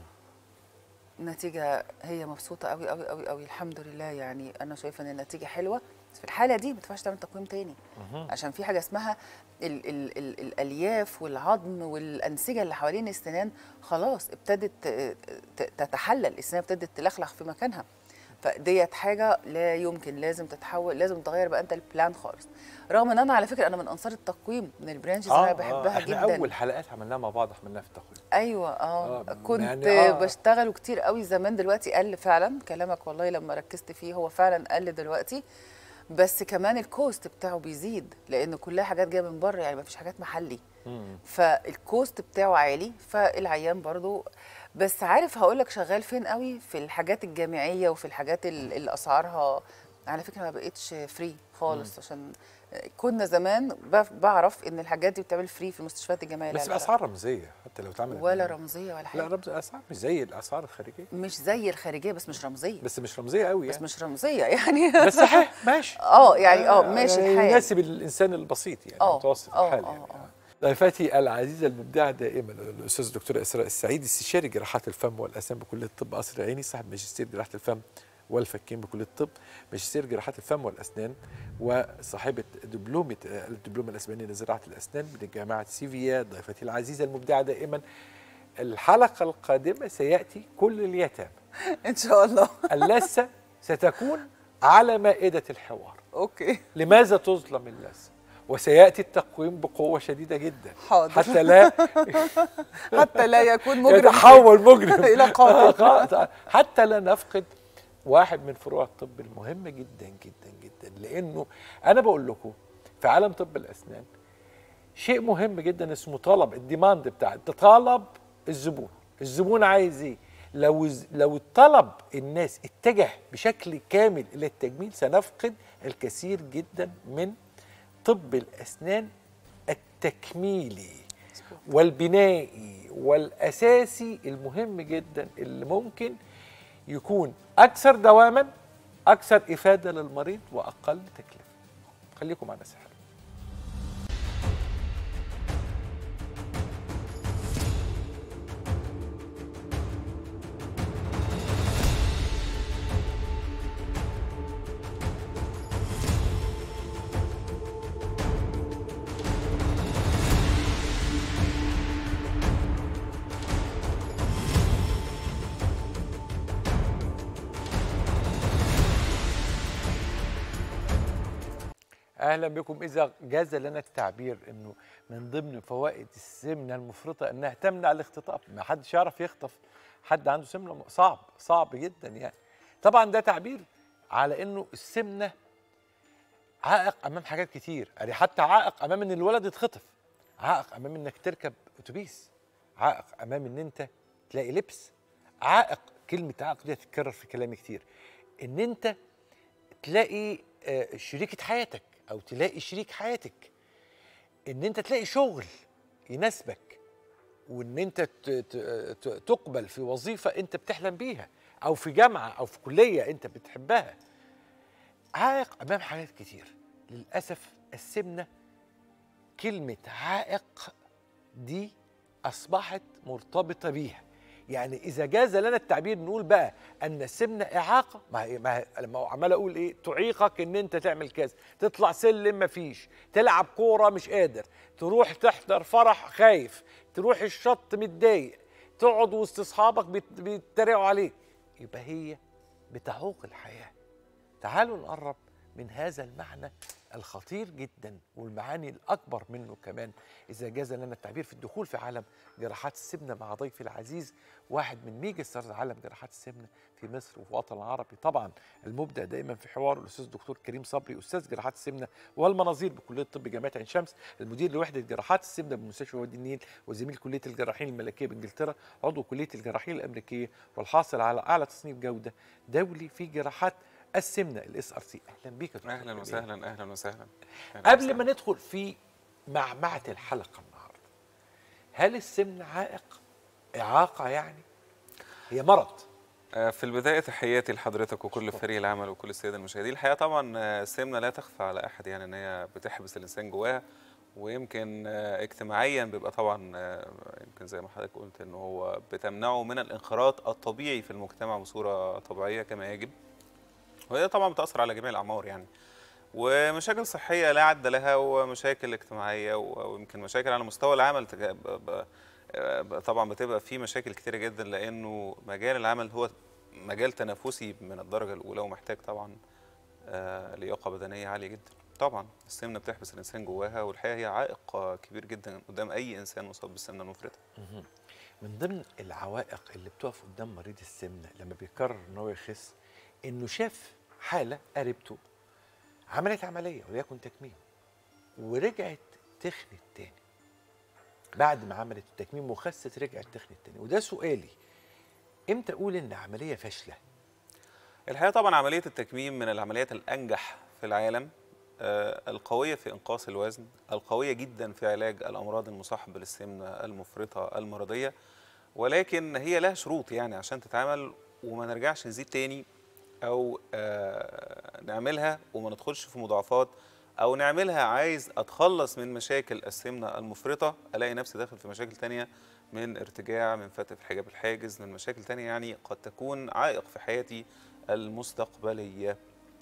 Speaker 8: النتيجه هي مبسوطه قوي قوي قوي قوي الحمد لله يعني انا شايفه ان النتيجه حلوه بس في الحاله دي ما ينفعش تعمل تقويم تاني عشان في حاجه اسمها ال ال ال الالياف والعظم والانسجه اللي حوالين السنان خلاص ابتدت ت- ت- تتحلل السنان ابتدت تلخلخ في مكانها فديت حاجه لا يمكن لازم تتحول لازم تغير بقى انت البلان خالص رغم ان انا على فكره انا من انصار التقويم من البرانشز اللي انا بحبها
Speaker 2: احنا
Speaker 8: جدا
Speaker 2: اول حلقات عملناها مع بعض عملناها في التقويم
Speaker 8: ايوه اه
Speaker 2: آه،
Speaker 8: كنت
Speaker 2: يعني
Speaker 8: يعني
Speaker 2: آه.
Speaker 8: بشتغله كتير قوي زمان دلوقتي قل فعلا كلامك والله لما ركزت فيه هو فعلا قل دلوقتي بس كمان الكوست بتاعه بيزيد لان كلها حاجات جايه من بره يعني ما فيش حاجات محلي فالكوست بتاعه عالي فالعيان برضو بس عارف هقول لك شغال فين قوي في الحاجات الجامعيه وفي الحاجات ال- اللي اسعارها على فكره ما بقتش فري خالص عشان كنا زمان بف- بعرف ان الحاجات دي بتعمل فري في المستشفيات الجامعيه
Speaker 2: بس
Speaker 8: لا، لا، لا.
Speaker 2: باسعار رمزيه حتى لو اتعملت
Speaker 8: ولا
Speaker 2: من-
Speaker 8: رمزيه ولا حاجه
Speaker 2: لا رمز اسعار مش زي الاسعار الخارجيه
Speaker 8: مش زي الخارجيه بس مش رمزيه
Speaker 2: بس مش رمزيه قوي
Speaker 8: بس
Speaker 2: يعني
Speaker 8: مش رمزيه يعني
Speaker 2: بس صحيح ماشي
Speaker 8: اه يعني اه ماشي
Speaker 2: يعني
Speaker 8: الحال
Speaker 2: يناسب الانسان البسيط يعني
Speaker 8: آه،
Speaker 2: متوسط
Speaker 8: آه،
Speaker 2: الحال
Speaker 8: آه،
Speaker 2: يعني
Speaker 8: آه.
Speaker 2: ضيفتي العزيزه المبدعه دائما الاستاذ الدكتوره اسراء السعيد استشاري جراحات الفم والاسنان بكليه الطب قصر العيني صاحب ماجستير جراحه الفم والفكين بكليه الطب ماجستير جراحات الفم والاسنان وصاحبه دبلومه آه، الدبلومه الاسبانيه لزراعه الاسنان من جامعه سيفيا ضيفتي العزيزه المبدعه دائما الحلقه القادمه سياتي كل اليتامى
Speaker 8: ان شاء الله
Speaker 2: اللثه ستكون على مائده الحوار
Speaker 8: اوكي
Speaker 2: لماذا تظلم اللثه وسياتي التقويم بقوه شديده جدا
Speaker 8: حاضر.
Speaker 2: حتى لا
Speaker 8: حتى لا يكون مجرم
Speaker 2: يتحول مجرم
Speaker 8: إلى قاتل.
Speaker 2: حتى لا نفقد واحد من فروع الطب المهمه جدا جدا جدا لانه انا بقول لكم في عالم طب الاسنان شيء مهم جدا اسمه طلب الديماند بتاع طلب الزبون الزبون عايز ايه لو ز- لو الطلب الناس اتجه بشكل كامل الى التجميل سنفقد الكثير جدا من طب الاسنان التكميلي والبنائي والاساسي المهم جدا اللي ممكن يكون اكثر دواما اكثر افاده للمريض واقل تكلفه خليكم معنا سحر اهلا بكم اذا جاز لنا التعبير انه من ضمن فوائد السمنه المفرطه انها تمنع الاختطاف ما حدش يعرف يخطف حد عنده سمنه م- صعب صعب جدا يعني طبعا ده تعبير على انه السمنه عائق امام حاجات كتير يعني حتى عائق امام ان الولد يتخطف عائق امام انك تركب اتوبيس عائق امام ان انت تلاقي لبس عائق كلمه عائق دي هتتكرر في كلامي كتير ان انت تلاقي آه، شريكة حياتك أو تلاقي شريك حياتك إن أنت تلاقي شغل يناسبك وإن أنت ت- ت- ت- تقبل في وظيفة أنت بتحلم بيها أو في جامعة أو في كلية أنت بتحبها عائق أمام حاجات كتير للأسف السمنة كلمة عائق دي أصبحت مرتبطة بيها يعني إذا جاز لنا التعبير نقول بقى أن السمنة إعاقة ما هي ما هي لما عمال أقول إيه تعيقك إن أنت تعمل كذا تطلع سلم مفيش تلعب كورة مش قادر تروح تحضر فرح خايف تروح الشط متضايق تقعد وسط أصحابك بيت- بيتريقوا عليك يبقى هي بتعوق الحياة تعالوا نقرب من هذا المعنى الخطير جدا والمعاني الأكبر منه كمان إذا جاز لنا التعبير في الدخول في عالم جراحات السمنة مع ضيفي العزيز واحد من ميجا ستارز عالم جراحات السمنة في مصر وفي الوطن العربي طبعا المبدع دائما في حواره الأستاذ الدكتور كريم صبري أستاذ جراحات السمنة والمناظير بكلية الطب جامعة عين شمس المدير لوحدة جراحات السمنة بمستشفى وادي النيل وزميل كلية الجراحين الملكية بإنجلترا عضو كلية الجراحين الأمريكية والحاصل على أعلى تصنيف جودة دولي في جراحات السمنه الاس ار سي اهلا بيك يا دكتور
Speaker 9: اهلا
Speaker 2: جميل.
Speaker 9: وسهلا اهلا وسهلا أهلاً
Speaker 2: قبل
Speaker 9: وسهلاً.
Speaker 2: ما ندخل في معمعه الحلقه النهارده هل السمنه عائق اعاقه يعني هي مرض
Speaker 9: آه، في البداية تحياتي لحضرتك وكل فريق العمل وكل السادة المشاهدين الحقيقة طبعا آه، السمنة لا تخفى على أحد يعني إن هي بتحبس الإنسان جواها ويمكن آه، اجتماعيا بيبقى طبعا آه، يمكن زي ما حضرتك قلت إن هو بتمنعه من الانخراط الطبيعي في المجتمع بصورة طبيعية كما يجب وهي طبعا بتأثر على جميع الأعمار يعني ومشاكل صحية لا عد لها ومشاكل اجتماعية و- ويمكن مشاكل على مستوى العمل تجا- ب- ب- آه، طبعا بتبقى في مشاكل كتيرة جدا لأنه مجال العمل هو مجال تنافسي من الدرجة الأولى ومحتاج طبعا آه، لياقة بدنية عالية جدا طبعا السمنة بتحبس الإنسان جواها والحقيقة هي عائق آه، كبير جدا قدام أي إنسان مصاب بالسمنة المفرطة
Speaker 2: من ضمن العوائق اللي بتقف قدام مريض السمنه لما بيقرر ان هو يخس انه شاف حاله قريبته عملت عمليه وليكن تكميم ورجعت تخنت تاني بعد ما عملت التكميم وخست رجعت تخنت تاني وده سؤالي امتى اقول ان عمليه فاشله
Speaker 9: الحقيقه طبعا عمليه التكميم من العمليات الانجح في العالم آه، القويه في انقاص الوزن القويه جدا في علاج الامراض المصاحبه للسمنه المفرطه المرضيه ولكن هي لها شروط يعني عشان تتعمل وما نرجعش نزيد تاني او آه، نعملها وما ندخلش في مضاعفات او نعملها عايز اتخلص من مشاكل السمنه المفرطه الاقي نفسي داخل في مشاكل تانية من ارتجاع من فتق في الحجاب الحاجز من مشاكل تانية يعني قد تكون عائق في حياتي المستقبليه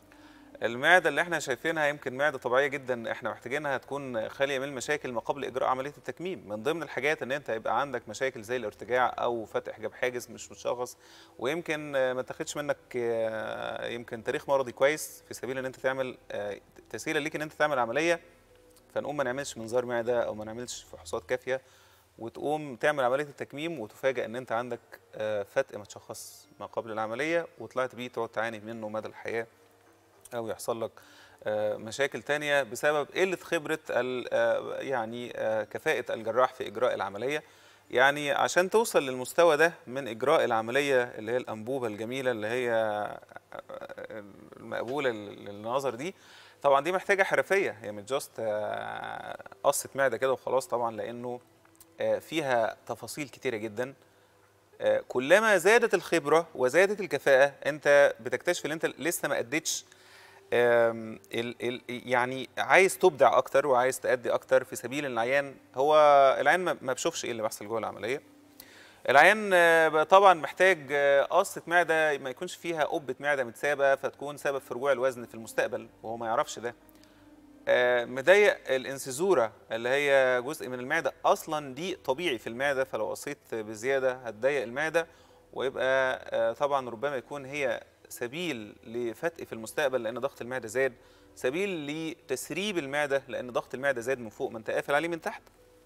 Speaker 9: المعده اللي احنا شايفينها يمكن معده طبيعيه جدا احنا محتاجينها تكون خاليه من المشاكل ما قبل اجراء عمليه التكميم من ضمن الحاجات ان انت يبقى عندك مشاكل زي الارتجاع او فتح حجاب حاجز مش متشخص ويمكن آه، ما تاخدش منك آه، يمكن تاريخ مرضي كويس في سبيل ان انت تعمل آه، تسهيلا ليك ان انت تعمل عمليه فنقوم ما نعملش منظار معده او ما نعملش فحوصات كافيه وتقوم تعمل عمليه التكميم وتفاجئ ان انت عندك آه، فتق ما تشخص ما قبل العمليه وطلعت بيه تقعد تعاني منه مدى الحياه او يحصل لك آه، مشاكل تانية بسبب قلة خبرة ال- آه، يعني آه، كفاءة الجراح في إجراء العملية يعني عشان توصل للمستوى ده من إجراء العملية اللي هي الأنبوبة الجميلة اللي هي آه، المقبولة للنظر دي طبعا دي محتاجة حرفية هي مش جاست قصة معدة كده وخلاص طبعا لأنه آه، فيها تفاصيل كتيرة جدا آه، كلما زادت الخبرة وزادت الكفاءة أنت بتكتشف إن أنت لسه ما أديتش آم، ال ال يعني عايز تبدع اكتر وعايز تأدي اكتر في سبيل ان العيان هو العيان ما ما بيشوفش ايه اللي بيحصل جوه العمليه العيان آه، بقى طبعا محتاج آه، قصه معده ما يكونش فيها قبه معده متسابه فتكون سبب في رجوع الوزن في المستقبل وهو ما يعرفش ده آه، مضايق الانسزوره اللي هي جزء من المعده اصلا دي طبيعي في المعده فلو قصيت بزياده هتضيق المعده ويبقى آه، طبعا ربما يكون هي سبيل لفتق في المستقبل لان ضغط المعده زاد سبيل لتسريب المعده لان ضغط المعده زاد من فوق ما انت قافل عليه من تحت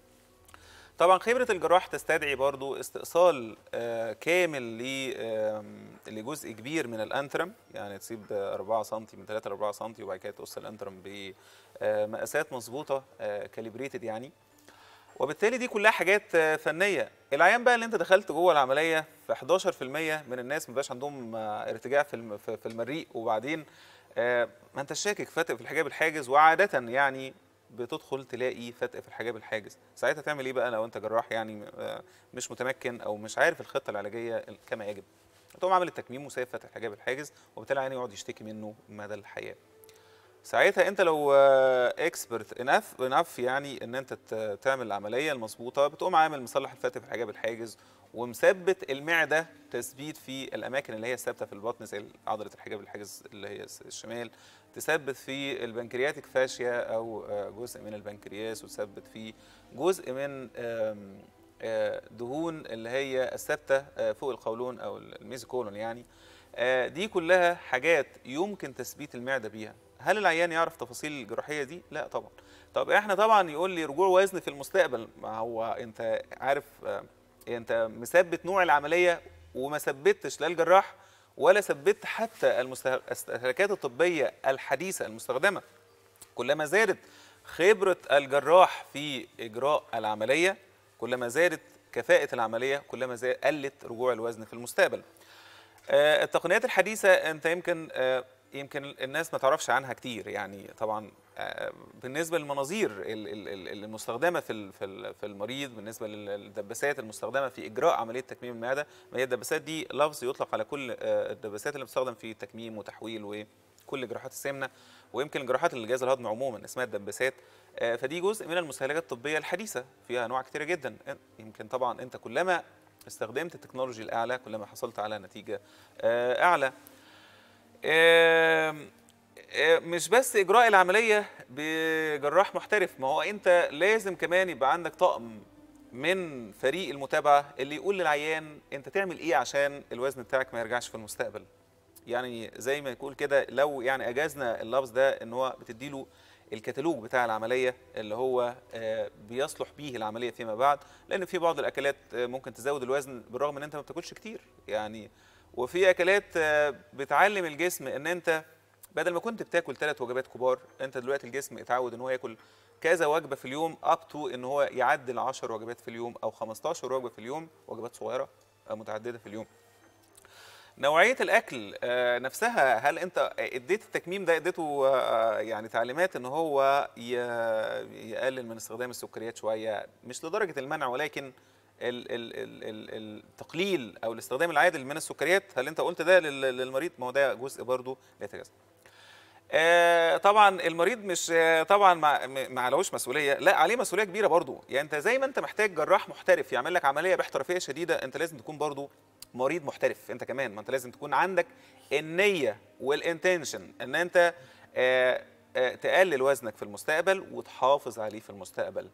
Speaker 9: طبعا خبره الجراح تستدعي برضو استئصال آه، كامل ل- آم، لجزء كبير من الانترم يعني تسيب 4 سم من 3 ل 4 سم وبعد كده تقص الانترم بمقاسات مظبوطه كاليبريتد يعني وبالتالي دي كلها حاجات آه، فنيه العيان بقى اللي انت دخلت جوه العمليه في 11% من الناس ما بقاش عندهم آه، ارتجاع في الم- في في المريء وبعدين آه، ما انت شاكك فتق في الحجاب الحاجز وعاده يعني بتدخل تلاقي فتق في الحجاب الحاجز ساعتها تعمل ايه بقى لو انت جراح يعني آه، مش متمكن او مش عارف الخطه العلاجيه كما يجب تقوم عامل التكميم وسايب فتح الحجاب الحاجز وبالتالي العيان يقعد يشتكي منه مدى الحياه ساعتها انت لو اكسبرت انف انف يعني ان انت ت- تعمل العمليه المظبوطه بتقوم عامل مصلح الفتق في الحجاب الحاجز ومثبت المعده تثبيت في الاماكن اللي هي ثابته في البطن زي عضله الحجاب الحاجز اللي هي الس- الشمال تثبت في البنكرياتيك فاشيا او آه، جزء من البنكرياس وتثبت في جزء من آم، آه، دهون اللي هي الثابته آه، فوق القولون او الميزوكولون يعني آه، دي كلها حاجات يمكن تثبيت المعده بيها هل العيان يعرف تفاصيل الجراحيه دي لا طبعا طب احنا طبعا يقول لي رجوع وزن في المستقبل ما هو انت عارف آه، انت مثبت نوع العمليه وما ثبتش لا الجراح ولا ثبت حتى المستهلكات الطبيه الحديثه المستخدمه كلما زادت خبره الجراح في اجراء العمليه كلما زادت كفاءه العمليه كلما زاد قلت رجوع الوزن في المستقبل آه، التقنيات الحديثه انت يمكن آه، يمكن الناس ما تعرفش عنها كتير يعني طبعا آه، بالنسبه للمناظير ال- ال- ال- المستخدمه في ال- في ال- في المريض بالنسبه للدباسات المستخدمه في اجراء عمليه تكميم المعده ما هي الدباسات دي لفظ يطلق على كل آه، الدباسات اللي بتستخدم في تكميم وتحويل وكل جراحات السمنه ويمكن جراحات الجهاز الهضمي عموما اسمها الدباسات آه، فدي جزء من المستهلكات الطبيه الحديثه فيها انواع كتيره جدا يمكن طبعا انت كلما استخدمت التكنولوجي الاعلى كلما حصلت على نتيجه آه، اعلى آم، آه، مش بس اجراء العمليه بجراح محترف ما هو انت لازم كمان يبقى عندك طقم من فريق المتابعه اللي يقول للعيان انت تعمل ايه عشان الوزن بتاعك ما يرجعش في المستقبل يعني زي ما يقول كده لو يعني اجازنا اللفظ ده ان هو بتديله الكتالوج بتاع العمليه اللي هو آه، بيصلح بيه العمليه فيما بعد لان في بعض الاكلات آه، ممكن تزود الوزن بالرغم ان انت ما بتاكلش كتير يعني وفي اكلات آه، بتعلم الجسم ان انت بدل ما كنت بتاكل ثلاث وجبات كبار انت دلوقتي الجسم اتعود ان هو ياكل كذا وجبه في اليوم اب تو ان هو يعدل 10 وجبات في اليوم او 15 وجبه في اليوم وجبات صغيره آه، متعدده في اليوم نوعيه الاكل آه، نفسها هل انت اديت التكميم ده اديته آه، يعني تعليمات ان هو ي- يقلل من استخدام السكريات شويه مش لدرجه المنع ولكن ال- ال- ال- ال- التقليل او الاستخدام العادل من السكريات هل انت قلت ده لل- للمريض ما هو ده جزء برضه لا يتجزأ آه، طبعا المريض مش آه، طبعا ما ما عليهوش مسؤوليه لا عليه مسؤوليه كبيره برضو يعني انت زي ما انت محتاج جراح محترف يعمل لك عمليه باحترافيه شديده انت لازم تكون برضو مريض محترف انت كمان ما انت لازم تكون عندك النيه والانتنشن ان انت آه، آه، تقلل وزنك في المستقبل وتحافظ عليه في المستقبل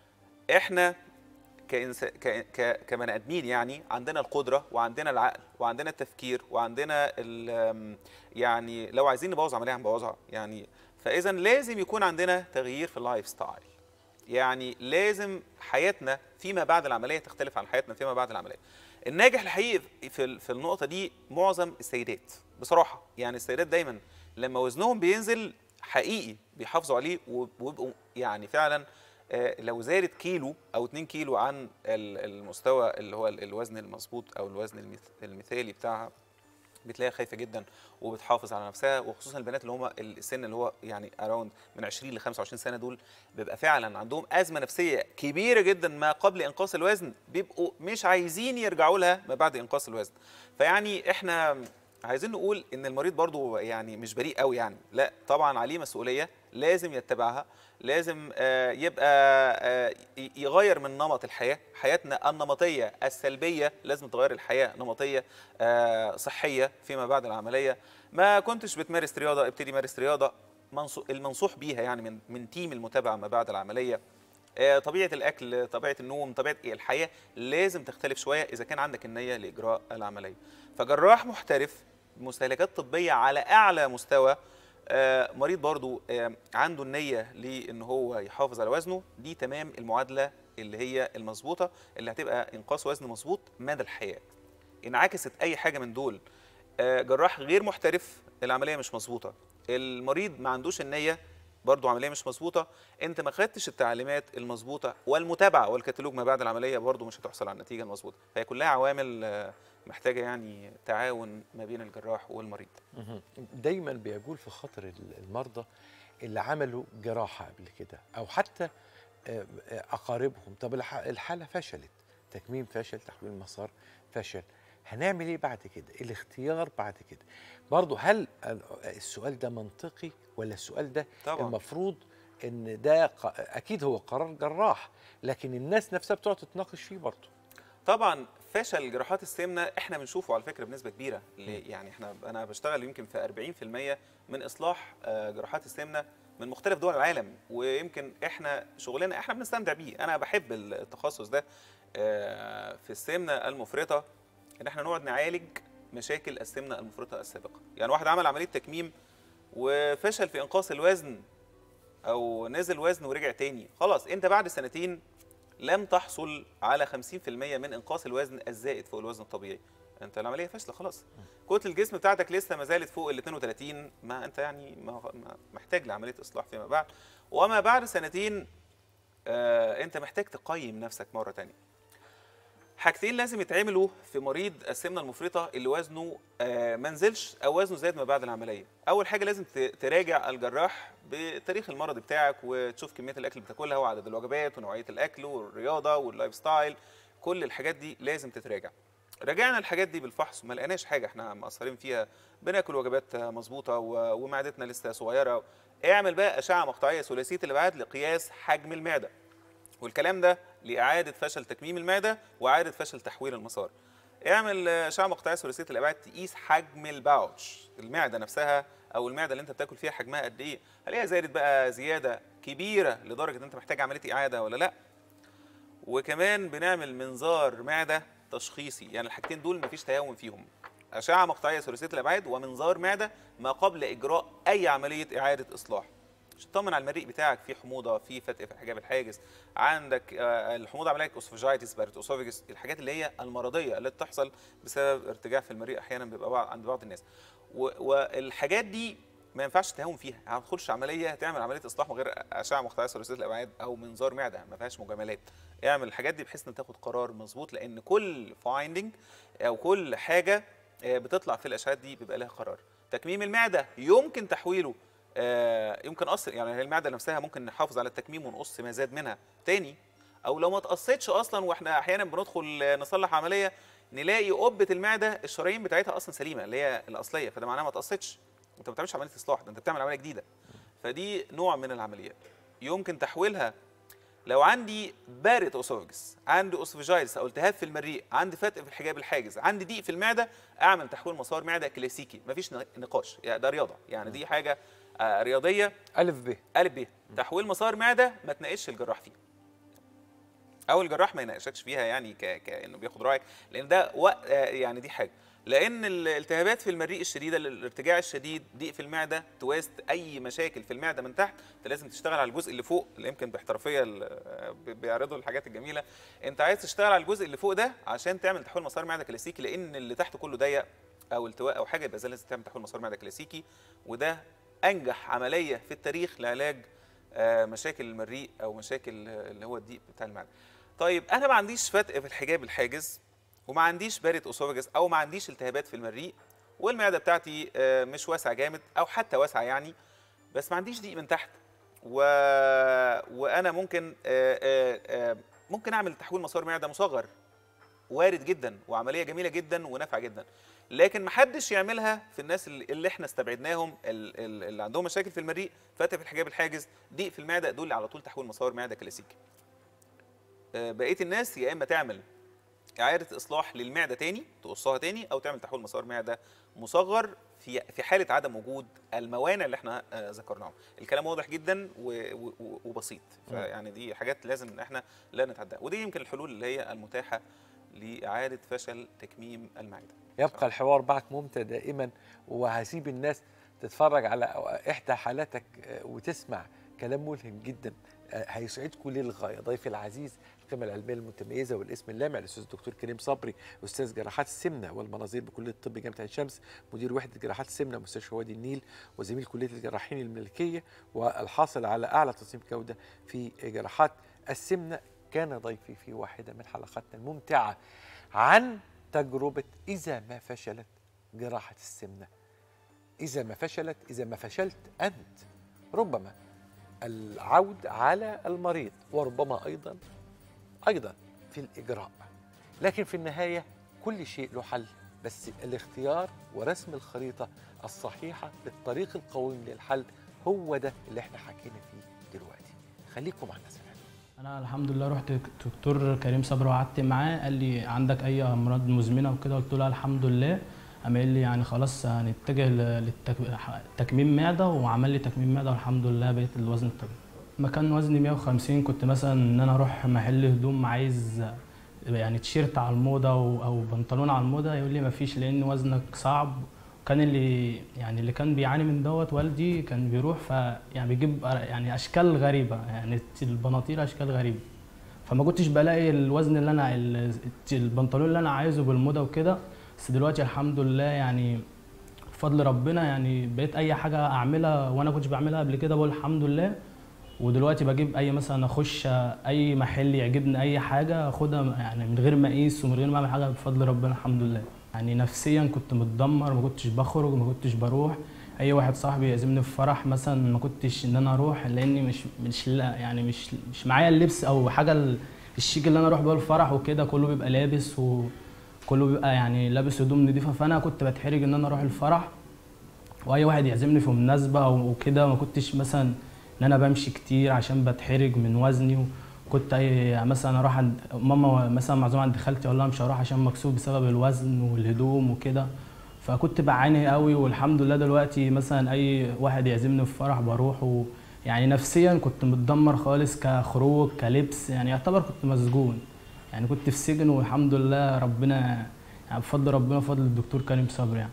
Speaker 9: احنا كإنس... ك... ك... كبني ادمين يعني عندنا القدره وعندنا العقل وعندنا التفكير وعندنا ال... أم، يعني لو عايزين نبوظ عمليه هنبوظها يعني فاذا لازم يكون عندنا تغيير في اللايف ستايل يعني لازم حياتنا فيما بعد العمليه تختلف عن حياتنا فيما بعد العمليه الناجح الحقيقي في ال- في النقطه دي معظم السيدات بصراحه يعني السيدات دايما لما وزنهم بينزل حقيقي بيحافظوا عليه وب- ويبقوا يعني فعلا آه، لو زادت كيلو او 2 كيلو عن ال- المستوى اللي هو ال- الوزن المظبوط او الوزن المث- المثالي بتاعها بتلاقيها خايفه جدا وبتحافظ على نفسها وخصوصا البنات اللي هم السن اللي هو يعني اراوند من 20 ل 25 سنه دول بيبقى فعلا عندهم ازمه نفسيه كبيره جدا ما قبل انقاص الوزن بيبقوا مش عايزين يرجعوا لها ما بعد انقاص الوزن فيعني احنا عايزين نقول ان المريض برضو يعني مش بريء قوي يعني لا طبعا عليه مسؤوليه لازم يتبعها لازم آه، يبقى آه، ي- يغير من نمط الحياه حياتنا النمطيه السلبيه لازم تغير الحياه نمطيه آه، صحيه فيما بعد العمليه ما كنتش بتمارس رياضه ابتدي مارس رياضه منصو- المنصوح بيها يعني من من تيم المتابعه ما بعد العمليه آه، طبيعه الاكل طبيعه النوم طبيعه الحياه لازم تختلف شويه اذا كان عندك النيه لاجراء العمليه فجراح محترف مستهلكات طبيه على اعلى مستوى آه، مريض برضو آه، عنده النيه لان هو يحافظ على وزنه دي تمام المعادله اللي هي المظبوطه اللي هتبقى انقاص وزن مظبوط مدى الحياه انعكست اي حاجه من دول آه، جراح غير محترف العمليه مش مظبوطه المريض ما عندوش النيه برضو عمليه مش مظبوطه انت ما خدتش التعليمات المظبوطه والمتابعه والكتالوج ما بعد العمليه برضو مش هتحصل على النتيجه المظبوطه فهي كلها عوامل آه، محتاجه يعني تعاون ما بين الجراح والمريض
Speaker 2: مهم. دايما بيجول في خاطر ال- المرضى اللي عملوا جراحه قبل كده او حتى آه، آه، اقاربهم طب الح- الحاله فشلت تكميم فشل تحويل مسار فشل هنعمل ايه بعد كده الاختيار بعد كده برضه هل ال- السؤال ده منطقي ولا السؤال ده
Speaker 9: طبعا
Speaker 2: المفروض ان ده ق- اكيد هو قرار جراح لكن الناس نفسها بتقعد تتناقش فيه برضه
Speaker 9: طبعا فشل جراحات السمنه احنا بنشوفه على فكره بنسبه كبيره ليه؟ يعني احنا انا بشتغل يمكن في 40% من اصلاح آه، جراحات السمنه من مختلف دول العالم ويمكن احنا شغلنا احنا بنستمتع بيه انا بحب التخصص ده آه، في السمنه المفرطه ان احنا نقعد نعالج مشاكل السمنه المفرطه السابقه يعني واحد عمل عمليه تكميم وفشل في انقاص الوزن او نزل وزن ورجع تاني خلاص انت بعد سنتين لم تحصل على 50% من انقاص الوزن الزائد فوق الوزن الطبيعي انت العمليه فاشله خلاص كتله الجسم بتاعتك لسه ما زالت فوق ال 32 ما انت يعني ما ما- محتاج لعمليه اصلاح فيما بعد وما بعد سنتين آه انت محتاج تقيم نفسك مره تانية حاجتين لازم يتعملوا في مريض السمنه المفرطه اللي وزنه آه، ما نزلش او وزنه زاد ما بعد العمليه اول حاجه لازم ت- تراجع الجراح بتاريخ المرض بتاعك وتشوف كميه الاكل اللي بتاكلها وعدد الوجبات ونوعيه الاكل والرياضه واللايف ستايل كل الحاجات دي لازم تتراجع راجعنا الحاجات دي بالفحص ما لقيناش حاجه احنا مقصرين فيها بناكل وجبات آه، مظبوطه و- ومعدتنا لسه صغيره اعمل بقى اشعه مقطعيه ثلاثيه الابعاد لقياس حجم المعده والكلام ده لإعادة فشل تكميم المعدة وإعادة فشل تحويل المسار. اعمل آه، أشعة مقطعية ثلاثية الأبعاد تقيس حجم الباوتش، المعدة نفسها أو المعدة اللي أنت بتاكل فيها حجمها قد إيه؟ هل هي زادت بقى زيادة كبيرة لدرجة إن أنت محتاج عملية إعادة ولا لأ؟ وكمان بنعمل منظار معدة تشخيصي، يعني الحاجتين دول مفيش تهاون فيهم. أشعة مقطعية ثلاثية الأبعاد ومنظار معدة ما قبل إجراء أي عملية إعادة إصلاح. عشان تطمن على المريء بتاعك في حموضه في فتق في حجاب الحاجز عندك آه، الحموضه عمليه اوسوفاجيتس بارت اوسوفيجس الحاجات اللي هي المرضيه اللي بتحصل بسبب ارتجاع في المريء احيانا بيبقى بعض عند بعض الناس و- والحاجات دي ما ينفعش تهاون فيها يعني ما تدخلش عمليه تعمل عمليه اصلاح من غير اشعه مقطعيه ثلاثيه الابعاد او منظار معده ما فيهاش مجاملات اعمل الحاجات دي بحيث ان تاخد قرار مظبوط لان كل فايندنج او كل حاجه آه، بتطلع في الاشعات دي بيبقى لها قرار تكميم المعده يمكن تحويله آه، يمكن قص يعني هي المعده نفسها ممكن نحافظ على التكميم ونقص ما زاد منها تاني او لو ما اتقصتش اصلا واحنا احيانا بندخل آه، نصلح عمليه نلاقي قبه المعده الشرايين بتاعتها اصلا سليمه اللي هي الاصليه فده معناها ما اتقصتش انت ما بتعملش عمليه اصلاح ده انت بتعمل عمليه جديده فدي نوع من العمليات يمكن تحويلها لو عندي بارت اوسوفجس عندي اوسوفيجايتس او التهاب في المريء عندي فتق في الحجاب الحاجز عندي ضيق في المعده اعمل تحويل مسار معده كلاسيكي مفيش نقاش يعني ده رياضه يعني دي حاجه آه، رياضيه
Speaker 2: الف ب
Speaker 9: الف ب تحويل مسار معده ما تناقشش الجراح فيه او الجراح ما يناقشكش فيها يعني ك... كانه بياخد رايك لان ده وق... آه، يعني دي حاجه لان الالتهابات في المريء الشديده الارتجاع الشديد ضيق في المعده تواسط اي مشاكل في المعده من تحت انت لازم تشتغل على الجزء اللي فوق اللي يمكن باحترافيه ال- آه، بي- بيعرضوا الحاجات الجميله انت عايز تشتغل على الجزء اللي فوق ده عشان تعمل تحويل مسار معده كلاسيكي لان اللي تحت كله ضيق او التواء او حاجه يبقى زي لازم تعمل تحويل مسار معده كلاسيكي وده انجح عمليه في التاريخ لعلاج آه، مشاكل المريء او مشاكل آه، اللي هو الضيق بتاع المعده. طيب انا ما عنديش فتق في الحجاب الحاجز وما عنديش بارت اوسوفاجس او ما عنديش التهابات في المريء والمعده بتاعتي آه، مش واسعه جامد او حتى واسعه يعني بس ما عنديش ضيق من تحت و... وانا ممكن آه، آه، آه، ممكن اعمل تحويل مسار معده مصغر وارد جدا وعمليه جميله جدا ونافعه جدا لكن محدش يعملها في الناس اللي اللي احنا استبعدناهم ال- ال- اللي عندهم مشاكل في المريء فتق في الحجاب الحاجز ضيق في المعده دول على طول تحويل مسار معده كلاسيكي آه، بقيه الناس يا اما تعمل اعاده اصلاح للمعده تاني تقصها تاني او تعمل تحويل مسار معده مصغر في في حاله عدم وجود الموانع اللي احنا آه، ذكرناهم الكلام واضح جدا و- و- وبسيط فيعني دي حاجات لازم ان احنا لا نتعداها ودي يمكن الحلول اللي هي المتاحه لاعاده فشل تكميم المعده
Speaker 2: يبقى الحوار معك ممتع دائما وهسيب الناس تتفرج على احدى حالاتك آه، وتسمع كلام ملهم جدا آه، هيسعدكم للغايه ضيفي العزيز القيمه العلميه المتميزه والاسم اللامع الاستاذ الدكتور كريم صبري استاذ جراحات السمنه والمناظير بكليه الطب جامعه عين شمس مدير وحده جراحات السمنه مستشفى وادي النيل وزميل كليه الجراحين الملكيه والحاصل على اعلى تصميم جوده في جراحات السمنه كان ضيفي في واحده من حلقاتنا الممتعه عن تجربه اذا ما فشلت جراحه السمنه إذا ما فشلت إذا ما فشلت أنت ربما العود على المريض وربما أيضا أيضا في الإجراء لكن في النهاية كل شيء له حل بس الاختيار ورسم الخريطة الصحيحة للطريق القويم للحل هو ده اللي احنا حكينا فيه دلوقتي خليكم معنا سلام
Speaker 10: انا الحمد لله رحت دكتور كريم صبري وقعدت معاه قال لي عندك اي امراض مزمنه وكده قلت له الحمد لله قام قال لي يعني خلاص هنتجه للتكميم معده وعمل لي تكميم معده والحمد لله بقيت الوزن الطبيعي مكان وزني 150 كنت مثلا ان انا اروح محل هدوم عايز يعني تيشيرت على الموضه او أو بنطلون على الموضه يقول لي مفيش لان وزنك صعب كان اللي يعني اللي كان بيعاني من دوت والدي كان بيروح ف يعني بيجيب يعني اشكال غريبه يعني البناطيل اشكال غريبه فما كنتش بلاقي الوزن اللي انا ال- البنطلون اللي انا عايزه بالموضه وكده بس دلوقتي الحمد لله يعني بفضل ربنا يعني بقيت اي حاجه اعملها وانا كنتش بعملها قبل كده بقول الحمد لله ودلوقتي بجيب اي مثلا اخش اي محل يعجبني اي حاجه اخدها يعني من غير ما اقيس ومن غير ما اعمل حاجه بفضل ربنا الحمد لله يعني نفسيا كنت متدمر ما كنتش بخرج ما كنتش بروح اي واحد صاحبي يعزمني في فرح مثلا ما كنتش ان انا اروح لاني مش مش لا يعني مش مش معايا اللبس او حاجه ال- الشيك اللي انا اروح بيه الفرح وكده كله بيبقى لابس وكله بيبقى يعني لابس هدوم نضيفه فانا كنت بتحرج ان انا اروح الفرح واي واحد يعزمني في مناسبه او كده ما كنتش مثلا ان انا بمشي كتير عشان بتحرج من وزني وكنت اي مثلا اروح عند ماما مثلا معزومه عند خالتي اقول لها مش هروح عشان مكسوف بسبب الوزن والهدوم وكده فكنت بعاني قوي والحمد لله دلوقتي مثلا اي واحد يعزمني في فرح بروح و يعني نفسيا كنت متدمر خالص كخروج كلبس يعني يعتبر كنت مسجون يعني كنت في سجن والحمد لله ربنا يعني بفضل ربنا وفضل الدكتور كريم صبري يعني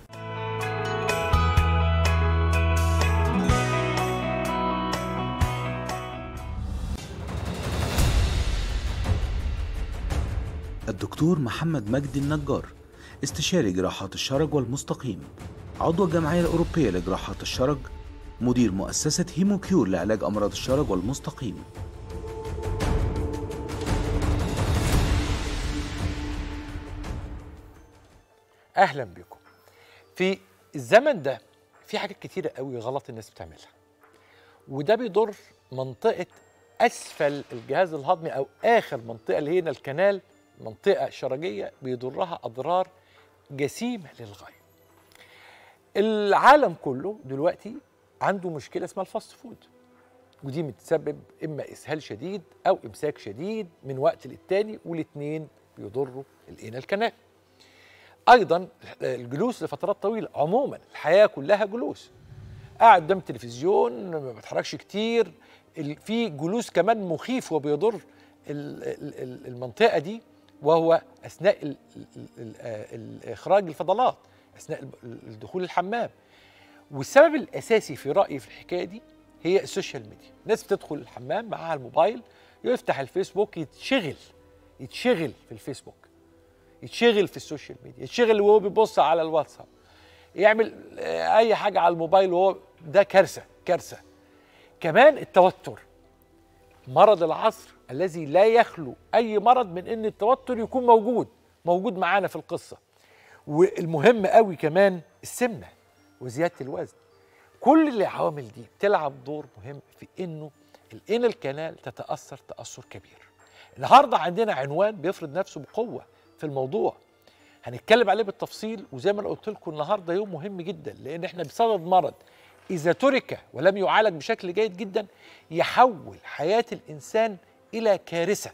Speaker 11: الدكتور محمد مجدي النجار استشاري جراحات الشرج والمستقيم عضو الجمعية الأوروبية لجراحات الشرج مدير مؤسسة هيموكيور لعلاج أمراض الشرج والمستقيم
Speaker 2: اهلا بكم في الزمن ده في حاجات كتيره قوي غلط الناس بتعملها وده بيضر منطقه اسفل الجهاز الهضمي او اخر منطقه اللي هنا الكنال منطقه شرجيه بيضرها اضرار جسيمه للغايه العالم كله دلوقتي عنده مشكله اسمها الفاست فود ودي بتسبب اما اسهال شديد او امساك شديد من وقت للتاني والاثنين بيضروا الانال كنال ايضا الجلوس لفترات طويله عموما الحياه كلها جلوس قاعد قدام التلفزيون ما بتحركش كتير ال- في جلوس كمان مخيف وبيضر ال- ال- ال- المنطقه دي وهو اثناء ال- ال- ال- آه، ال- اخراج الفضلات اثناء ال- الدخول الحمام والسبب الاساسي في رايي في الحكايه دي هي السوشيال ميديا الناس بتدخل الحمام معاها الموبايل يفتح الفيسبوك يتشغل يتشغل في الفيسبوك يتشغل في السوشيال ميديا يتشغل وهو بيبص على الواتساب يعمل آه، اي حاجه على الموبايل وهو ده كارثه كارثه كمان التوتر مرض العصر الذي لا يخلو اي مرض من ان التوتر يكون موجود موجود معانا في القصه والمهم قوي كمان السمنه وزياده الوزن كل العوامل دي بتلعب دور مهم في انه الانال كانال تتاثر تاثر كبير النهارده عندنا عنوان بيفرض نفسه بقوه في الموضوع هنتكلم عليه بالتفصيل وزي ما انا قلت لكم النهارده يوم مهم جدا لان احنا بصدد مرض اذا ترك ولم يعالج بشكل جيد جدا يحول حياه الانسان الى كارثه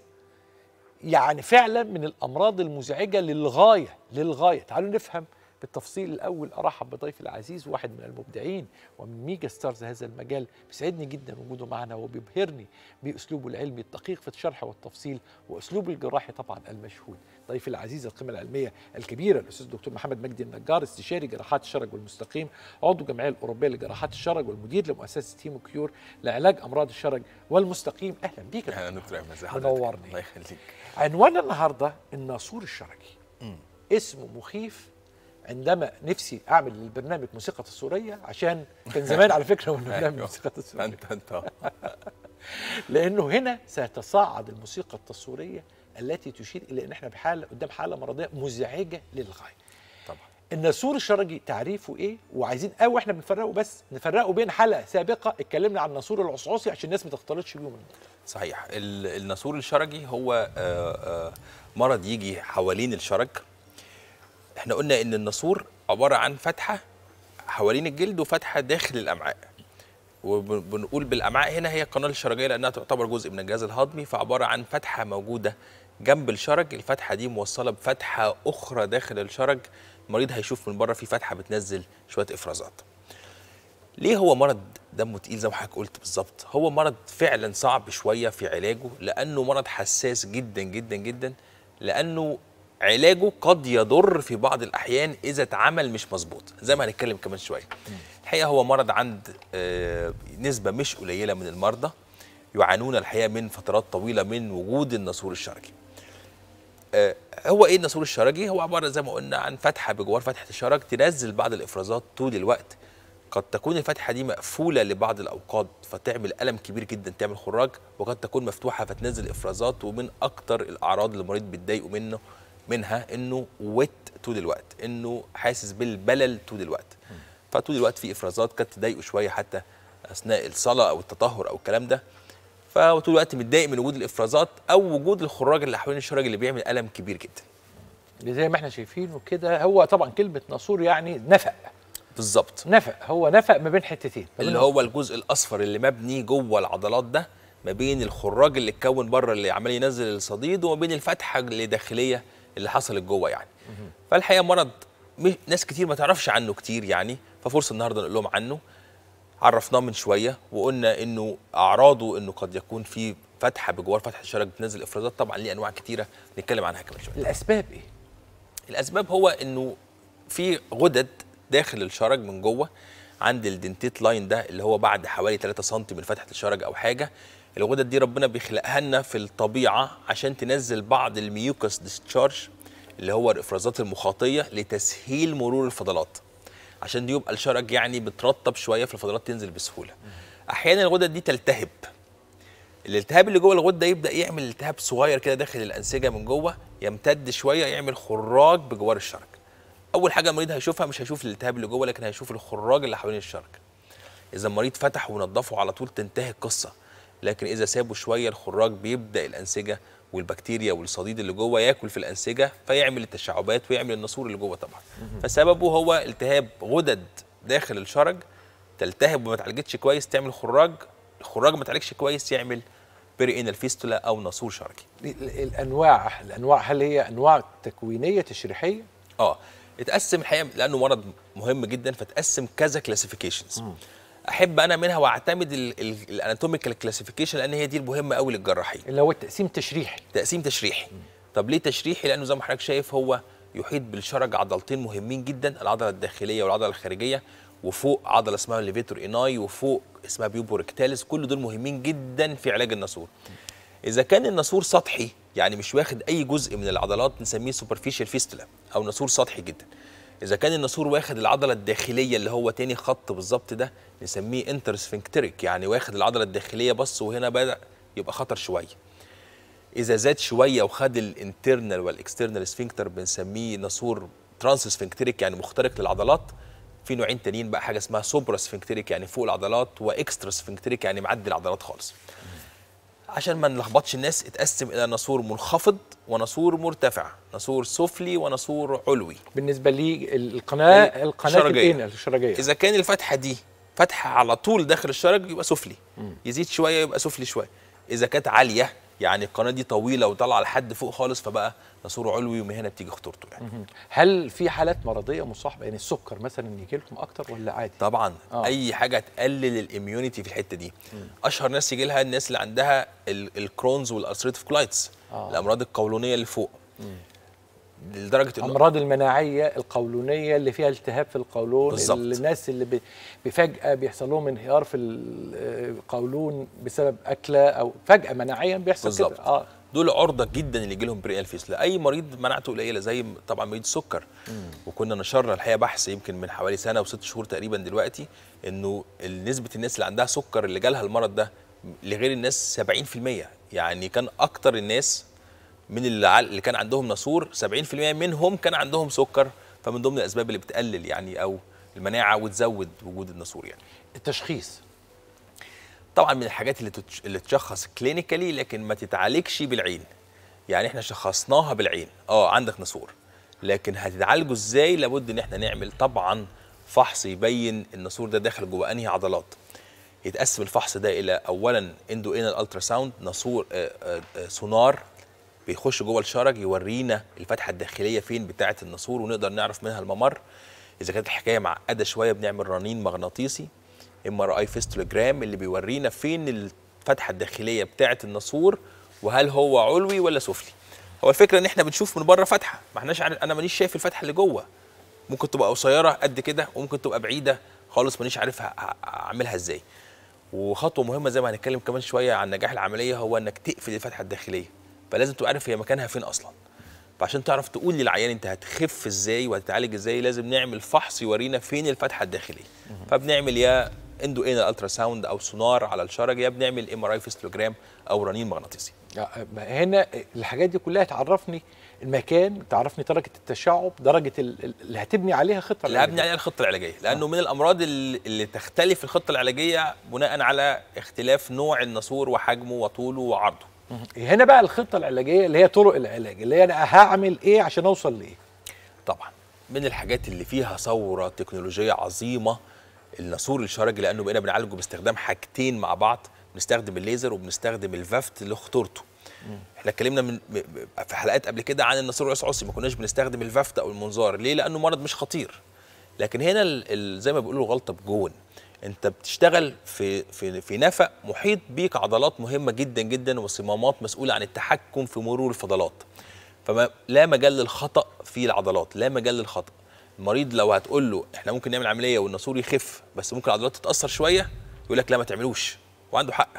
Speaker 2: يعني فعلا من الامراض المزعجه للغايه للغايه تعالوا نفهم بالتفصيل الاول ارحب بضيفي العزيز واحد من المبدعين ومن ميجا ستارز هذا المجال بيسعدني جدا وجوده معنا وبيبهرني باسلوبه العلمي الدقيق في الشرح والتفصيل واسلوبه الجراحي طبعا المشهود ضيفي العزيز القيمه العلميه الكبيره الاستاذ الدكتور محمد مجدي النجار استشاري جراحات الشرج والمستقيم عضو الجمعيه الاوروبيه لجراحات الشرج والمدير لمؤسسه هيمو كيور لعلاج امراض الشرج والمستقيم اهلا بيك يا
Speaker 12: اهلا دكتور ايمن ازي
Speaker 2: حضرتك
Speaker 12: حضرتك
Speaker 2: منورني
Speaker 12: الله يخليك
Speaker 2: عنوان النهارده الناسور الشرجي
Speaker 12: مم.
Speaker 2: اسمه مخيف عندما نفسي اعمل البرنامج موسيقى تصويريه عشان كان زمان على فكره وانا بنعمل
Speaker 12: أيوة.
Speaker 2: موسيقى تصويريه
Speaker 12: انت انت
Speaker 2: لانه هنا سيتصاعد الموسيقى التصويريه التي تشير الى ان احنا بحاله قدام حاله مرضيه مزعجه للغايه
Speaker 12: طبعا
Speaker 2: الناسور الشرجي تعريفه ايه وعايزين قوي احنا بنفرقه بس نفرقه بين حلقه سابقه اتكلمنا عن الناسور العصعصي عشان الناس ما تختلطش بيهم
Speaker 12: صحيح ال- الناسور الشرجي هو آه، آه، مرض يجي حوالين الشرج احنا قلنا ان الناسور عباره عن فتحه حوالين الجلد وفتحه داخل الامعاء وبنقول بالامعاء هنا هي القناه الشرجيه لانها تعتبر جزء من الجهاز الهضمي فعباره عن فتحه موجوده جنب الشرج الفتحه دي موصله بفتحه اخرى داخل الشرج المريض هيشوف من بره في فتحه بتنزل شويه افرازات ليه هو مرض دمه تقيل زي ما حضرتك قلت بالظبط هو مرض فعلا صعب شويه في علاجه لانه مرض حساس جدا جدا جدا لانه علاجه قد يضر في بعض الاحيان اذا اتعمل مش مظبوط زي ما هنتكلم كمان شويه الحقيقه هو مرض عند آه، نسبه مش قليله من المرضى يعانون الحقيقه من فترات طويله من وجود الناسور الشرجي آه، هو ايه الناسور الشرجي هو عباره زي ما قلنا عن فتحه بجوار فتحه الشرج تنزل بعض الافرازات طول الوقت قد تكون الفتحه دي مقفوله لبعض الاوقات فتعمل الم كبير جدا تعمل خراج وقد تكون مفتوحه فتنزل افرازات ومن اكتر الاعراض اللي المريض بيتضايقوا منه منها انه ويت طول الوقت انه حاسس بالبلل طول الوقت فطول الوقت في افرازات قد تضايقه شويه حتى اثناء الصلاه او التطهر او الكلام ده فطول الوقت متضايق من وجود الافرازات او وجود الخراج اللي حوالين الشرج اللي بيعمل الم كبير جدا
Speaker 2: زي ما احنا شايفينه كده هو طبعا كلمه ناسور يعني نفق
Speaker 12: بالظبط
Speaker 2: نفق هو نفق ما بين حتتين ما
Speaker 12: اللي
Speaker 2: بين
Speaker 12: هو الجزء الاصفر اللي مبني جوه العضلات ده ما بين الخراج اللي اتكون بره اللي عمال ينزل الصديد وما بين الفتحه اللي داخليه اللي حصلت جوه يعني فالحقيقه مرض م- ناس كتير ما تعرفش عنه كتير يعني ففرصه النهارده نقول لهم عنه عرفناه من شويه وقلنا انه اعراضه انه قد يكون في فتحه بجوار فتحه الشرج بتنزل افرازات طبعا ليه انواع كتيره نتكلم عنها كمان شويه
Speaker 2: الاسباب ايه
Speaker 12: الاسباب هو انه في غدد داخل الشرج من جوه عند الدنتيت لاين ده اللي هو بعد حوالي 3 سم من فتحه الشرج او حاجه الغدد دي ربنا بيخلقها لنا في الطبيعه عشان تنزل بعض الميوكس ديسشارج اللي هو الافرازات المخاطيه لتسهيل مرور الفضلات عشان دي يبقى الشرج يعني بترطب شويه في الفضلات تنزل بسهوله احيانا الغدد دي تلتهب الالتهاب اللي جوه الغده يبدا يعمل التهاب صغير كده داخل الانسجه من جوه يمتد شويه يعمل خراج بجوار الشرج اول حاجه المريض هيشوفها مش هيشوف الالتهاب اللي جوه لكن هيشوف الخراج اللي حوالين الشرج اذا المريض فتح ونضفه على طول تنتهي القصه لكن اذا سابه شويه الخراج بيبدا الانسجه والبكتيريا والصديد اللي جوه ياكل في الانسجه فيعمل التشعبات ويعمل الناسور اللي جوه طبعا فسببه هو التهاب غدد داخل الشرج تلتهب وما تعالجتش كويس تعمل خراج الخراج ما تعالجش كويس يعمل بيري انال فيستولا او ناسور شرجي
Speaker 2: ال- ال- الانواع الانواع هل هي انواع تكوينيه تشريحيه
Speaker 12: اه اتقسم الحقيقه لانه مرض مهم جدا فتقسم كذا كلاسيفيكيشنز احب انا منها واعتمد الاناتوميكال كلاسيفيكيشن لان هي دي المهمه قوي للجراحين
Speaker 2: اللي هو التقسيم تشريحي
Speaker 12: تقسيم تشريحي طب ليه تشريحي لانه زي ما حضرتك شايف هو يحيط بالشرج عضلتين مهمين جدا العضله الداخليه والعضله الخارجيه وفوق عضله اسمها الليفيتور ايناي وفوق اسمها بيوبو ريكتاليس كل دول مهمين جدا في علاج الناسور اذا كان الناسور سطحي يعني مش واخد اي جزء من العضلات نسميه سوبرفيشال فيستولا او ناسور سطحي جدا اذا كان الناسور واخد العضله الداخليه اللي هو تاني خط بالظبط ده نسميه انترسفنكتريك يعني واخد العضله الداخليه بس وهنا بدا يبقى خطر شويه اذا زاد شويه وخد الانترنال والاكسترنال سفنكتر بنسميه ناسور ترانس سفنكتريك يعني مخترق للعضلات في نوعين تانيين بقى حاجه اسمها سوبرا سفنكتريك يعني فوق العضلات واكسترا سفنكتريك يعني معدي العضلات خالص عشان ما نلخبطش الناس اتقسم الى ناسور منخفض وناسور مرتفع ناسور سفلي وناسور علوي
Speaker 2: بالنسبه لي القناه القناه
Speaker 12: الشرجية.
Speaker 2: الانال الشرجيه
Speaker 12: اذا كان الفتحه دي فتحه على طول داخل الشرج يبقى سفلي يزيد شويه يبقى سفلي شويه اذا كانت عاليه يعني القناه دي طويله وطالعه لحد فوق خالص فبقى ناسور علوي ومن هنا بتيجي خطورته يعني
Speaker 2: مهم. هل في حالات مرضيه مصاحبه يعني السكر مثلا يجي لكم اكتر ولا عادي
Speaker 12: طبعا
Speaker 2: آه.
Speaker 12: آه. اي حاجه تقلل الاميونيتي في الحته دي اشهر ناس يجي لها الناس اللي عندها ال- الكرونز والارثريتيف كولايتس
Speaker 2: آه.
Speaker 12: الامراض القولونيه اللي فوق لدرجه انه
Speaker 2: الامراض المناعيه القولونيه اللي فيها التهاب في القولون
Speaker 12: بالظبط.
Speaker 2: الناس اللي ب- بفجاه بيحصل لهم انهيار في القولون بسبب اكله او فجاه مناعيا بيحصل
Speaker 12: بالظبط
Speaker 2: كده اه
Speaker 12: دول عرضه جدا اللي يجي لهم بريال فيسلا اي مريض مناعته قليله زي م- طبعا مريض السكر وكنا نشرنا الحقيقه بحث يمكن من حوالي سنه وست شهور تقريبا دلوقتي انه ال- نسبه الناس اللي عندها سكر اللي جالها المرض ده لغير الناس 70% يعني كان اكتر الناس من اللي, عل- اللي كان عندهم ناسور 70% منهم كان عندهم سكر فمن ضمن الاسباب اللي بتقلل يعني او المناعه وتزود وجود الناسور يعني
Speaker 2: التشخيص
Speaker 12: طبعا من الحاجات اللي تتش... اللي تشخص كلينيكالي لكن ما تتعالجش بالعين يعني احنا شخصناها بالعين اه عندك ناسور لكن هتتعالجوا ازاي لابد ان احنا نعمل طبعا فحص يبين الناسور ده داخل جوه انهي عضلات يتقسم الفحص ده الى اولا اندو انال الترا ساوند ناسور آه، آه، آه، سونار بيخش جوه الشرج يورينا الفتحه الداخليه فين بتاعه الناسور ونقدر نعرف منها الممر اذا كانت الحكايه معقده شويه بنعمل رنين مغناطيسي ام ار اي فيستولوجرام اللي بيورينا فين الفتحه الداخليه بتاعه الناسور وهل هو علوي ولا سفلي هو الفكره ان احنا بنشوف من بره فتحه ما احناش عارف انا مانيش شايف الفتحه اللي جوه ممكن تبقى قصيره قد كده وممكن تبقى بعيده خالص مانيش عارف ه- ه- اعملها ازاي وخطوه مهمه زي ما هنتكلم كمان شويه عن نجاح العمليه هو انك تقفل الفتحه الداخليه فلازم تبقى عارف هي مكانها فين اصلا فعشان تعرف تقول للعيان انت هتخف ازاي وهتتعالج ازاي لازم نعمل فحص يورينا فين الفتحه الداخليه فبنعمل يا اندو انال الترا ساوند او سونار على الشرج يا بنعمل ام ار اي فيستلوجرام او رنين مغناطيسي
Speaker 2: ما هنا الحاجات دي كلها تعرفني المكان تعرفني درجه التشعب درجه ال- ال- اللي هتبني عليها خطه
Speaker 12: اللي هبني عليها الخطه العلاجيه لانه من الامراض اللي اللي تختلف الخطه العلاجيه بناء على اختلاف نوع الناسور وحجمه وطوله وعرضه
Speaker 2: هنا بقى الخطه العلاجيه اللي هي طرق العلاج اللي هي انا هعمل ايه عشان اوصل لايه
Speaker 12: طبعا من الحاجات اللي فيها ثوره تكنولوجيه عظيمه الناسور الشرجي لانه بقينا بنعالجه باستخدام حاجتين مع بعض بنستخدم الليزر وبنستخدم الفافت لخطورته احنا اتكلمنا من م- م- في حلقات قبل كده عن الناسور العصعصي ما كناش بنستخدم الفافت او المنظار ليه لانه مرض مش خطير لكن هنا ال- ال- زي ما بيقولوا غلطه بجون انت بتشتغل في في في نفق محيط بيك عضلات مهمه جدا جدا وصمامات مسؤوله عن التحكم في مرور الفضلات فما لا مجال للخطا في العضلات لا مجال للخطا المريض لو هتقول له احنا ممكن نعمل عمليه والناسور يخف بس ممكن العضلات تتاثر شويه يقول لك لا ما تعملوش وعنده حق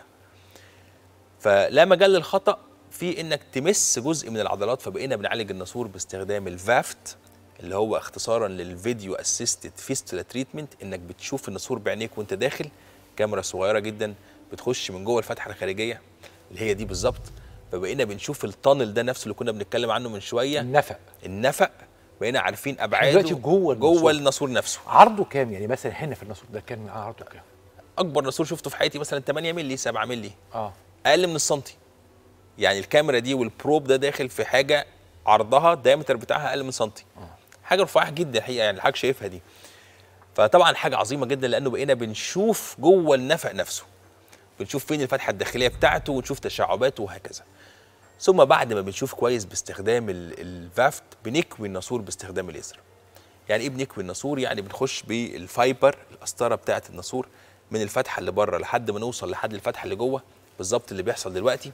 Speaker 12: فلا مجال للخطا في انك تمس جزء من العضلات فبقينا بنعالج الناسور باستخدام الفافت اللي هو اختصارا للفيديو اسيستد فيستولا تريتمنت انك بتشوف الناسور بعينيك وانت داخل كاميرا صغيره جدا بتخش من جوه الفتحه الخارجيه اللي هي دي بالظبط فبقينا بنشوف التانل ده نفسه اللي كنا بنتكلم عنه من شويه
Speaker 2: النفق
Speaker 12: النفق بقينا عارفين ابعاده
Speaker 2: دلوقتي جوه
Speaker 12: جوه
Speaker 2: الناسور.
Speaker 12: الناسور نفسه
Speaker 2: عرضه كام يعني مثلا هنا في الناسور ده كان عرضه كام
Speaker 12: اكبر ناسور شفته في حياتي مثلا 8 مللي 7 مللي
Speaker 2: اه
Speaker 12: اقل من السنتي يعني الكاميرا دي والبروب ده داخل في حاجه عرضها الدايمتر بتاعها اقل من سنتي حاجه رفيعه جدا الحقيقه يعني الحاج شايفها دي فطبعا حاجه عظيمه جدا لانه بقينا بنشوف جوه النفق نفسه بنشوف فين الفتحه الداخليه بتاعته ونشوف تشعباته وهكذا ثم بعد ما بنشوف كويس باستخدام ال- الفافت بنكوي الناسور باستخدام الليزر يعني ايه بنكوي الناسور يعني بنخش بالفايبر القسطره بتاعه الناسور من الفتحه اللي بره لحد ما نوصل لحد الفتحه اللي جوه بالظبط اللي بيحصل دلوقتي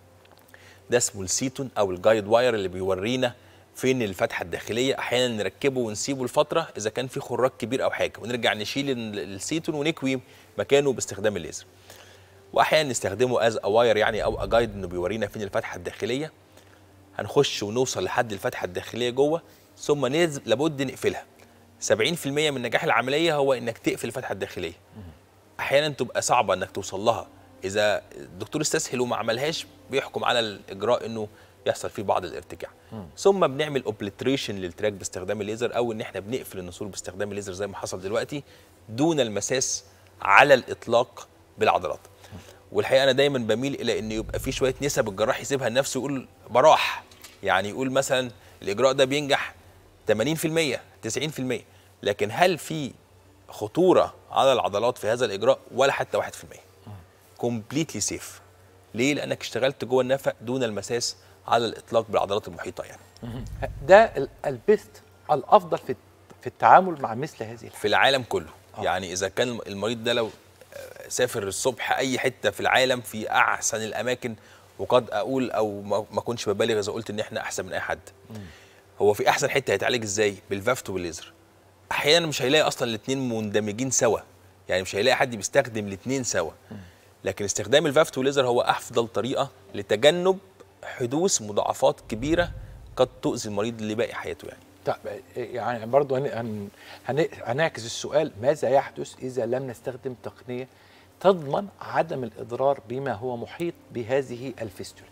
Speaker 12: ده اسمه السيتون او الجايد واير اللي بيورينا فين الفتحه الداخليه احيانا نركبه ونسيبه لفتره اذا كان في خراج كبير او حاجه ونرجع نشيل ال- السيتون ونكوي مكانه باستخدام الليزر واحيانا نستخدمه از واير يعني او جايد انه بيورينا فين الفتحه الداخليه هنخش ونوصل لحد الفتحه الداخليه جوه ثم نز... لابد نقفلها 70% من نجاح العمليه هو انك تقفل الفتحه الداخليه احيانا تبقى صعبه انك توصل لها اذا الدكتور استسهل وما عملهاش بيحكم على الاجراء انه يحصل فيه بعض الارتجاع ثم بنعمل اوبليتريشن للتراك باستخدام الليزر او ان احنا بنقفل النسور باستخدام الليزر زي ما حصل دلوقتي دون المساس على الاطلاق بالعضلات والحقيقه انا دايما بميل الى ان يبقى في شويه نسب الجراح يسيبها لنفسه يقول براح يعني يقول مثلا الاجراء ده بينجح 80% 90% لكن هل في خطوره على العضلات في هذا الاجراء ولا حتى 1% كومبليتلي سيف ليه لانك اشتغلت جوه النفق دون المساس على الاطلاق بالعضلات المحيطه يعني
Speaker 2: ده ال- البيست الافضل في في التعامل مع مثل هذه الحالات
Speaker 12: في العالم كله يعني اذا كان المريض ده لو آه، سافر الصبح اي حته في العالم في احسن الاماكن وقد اقول او ما ما كنتش ببالغ اذا قلت ان احنا احسن من اي حد هو في احسن حته هيتعالج ازاي بالفافت وبالليزر احيانا مش هيلاقي اصلا الاثنين مندمجين سوا يعني مش هيلاقي حد بيستخدم الاثنين سوا لكن استخدام الفافت والليزر هو افضل طريقه لتجنب حدوث مضاعفات كبيره قد تؤذي المريض لباقي حياته يعني
Speaker 2: طب يعني برضه هن هن هن هنعكس السؤال ماذا يحدث اذا لم نستخدم تقنيه تضمن عدم الاضرار بما هو محيط بهذه الفيستولا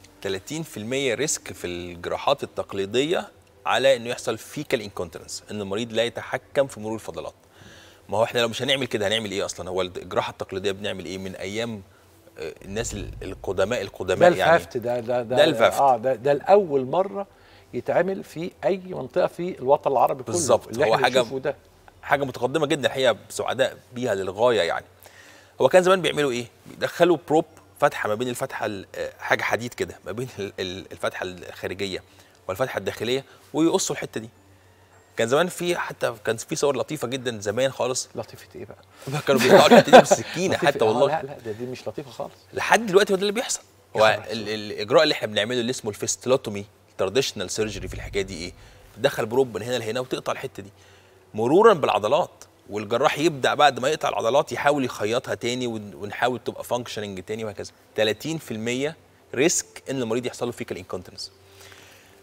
Speaker 12: 30% ريسك في الجراحات التقليديه على انه يحصل فيكال انكونترنس ان المريض لا يتحكم في مرور الفضلات ما هو احنا لو مش هنعمل كده هنعمل ايه اصلا هو الجراحه التقليديه بنعمل ايه من ايام آه، الناس ال- القدماء
Speaker 2: ده
Speaker 12: القدماء يعني
Speaker 2: الفافت ده ده ده
Speaker 12: ده الفافت.
Speaker 2: اه ده ده الاول مره يتعمل في اي منطقه في الوطن العربي كله
Speaker 12: بالظبط
Speaker 2: اللي
Speaker 12: هو
Speaker 2: احنا
Speaker 12: حاجه
Speaker 2: بنشوفه ده
Speaker 12: حاجه متقدمه جدا الحقيقه سعداء بيها للغايه يعني هو كان زمان بيعملوا ايه بيدخلوا بروب فتحه ما بين الفتحه ال- آه، حاجه حديد كده ما بين ال- ال- الفتحه الخارجيه والفتحه الداخليه ويقصوا الحته دي كان زمان في حتى كان في صور لطيفه جدا زمان خالص
Speaker 2: لطيفه ايه بقى
Speaker 12: كانوا بيقطعوا الحته دي بالسكينه
Speaker 2: لطيفة-
Speaker 12: حتى
Speaker 2: آه،
Speaker 12: والله
Speaker 2: لا لا ده دي مش لطيفه خالص
Speaker 12: لحد دلوقتي هو ده اللي بيحصل هو ال- ال- الاجراء اللي احنا بنعمله اللي اسمه الفيستلوتومي التراديشنال سيرجري في الحكايه دي ايه بتدخل بروب من هنا لهنا وتقطع الحته دي مرورا بالعضلات والجراح يبدا بعد ما يقطع العضلات يحاول يخيطها تاني ون- ونحاول تبقى فانكشننج تاني وهكذا 30% ريسك ان المريض يحصل له فيكال انكونتنس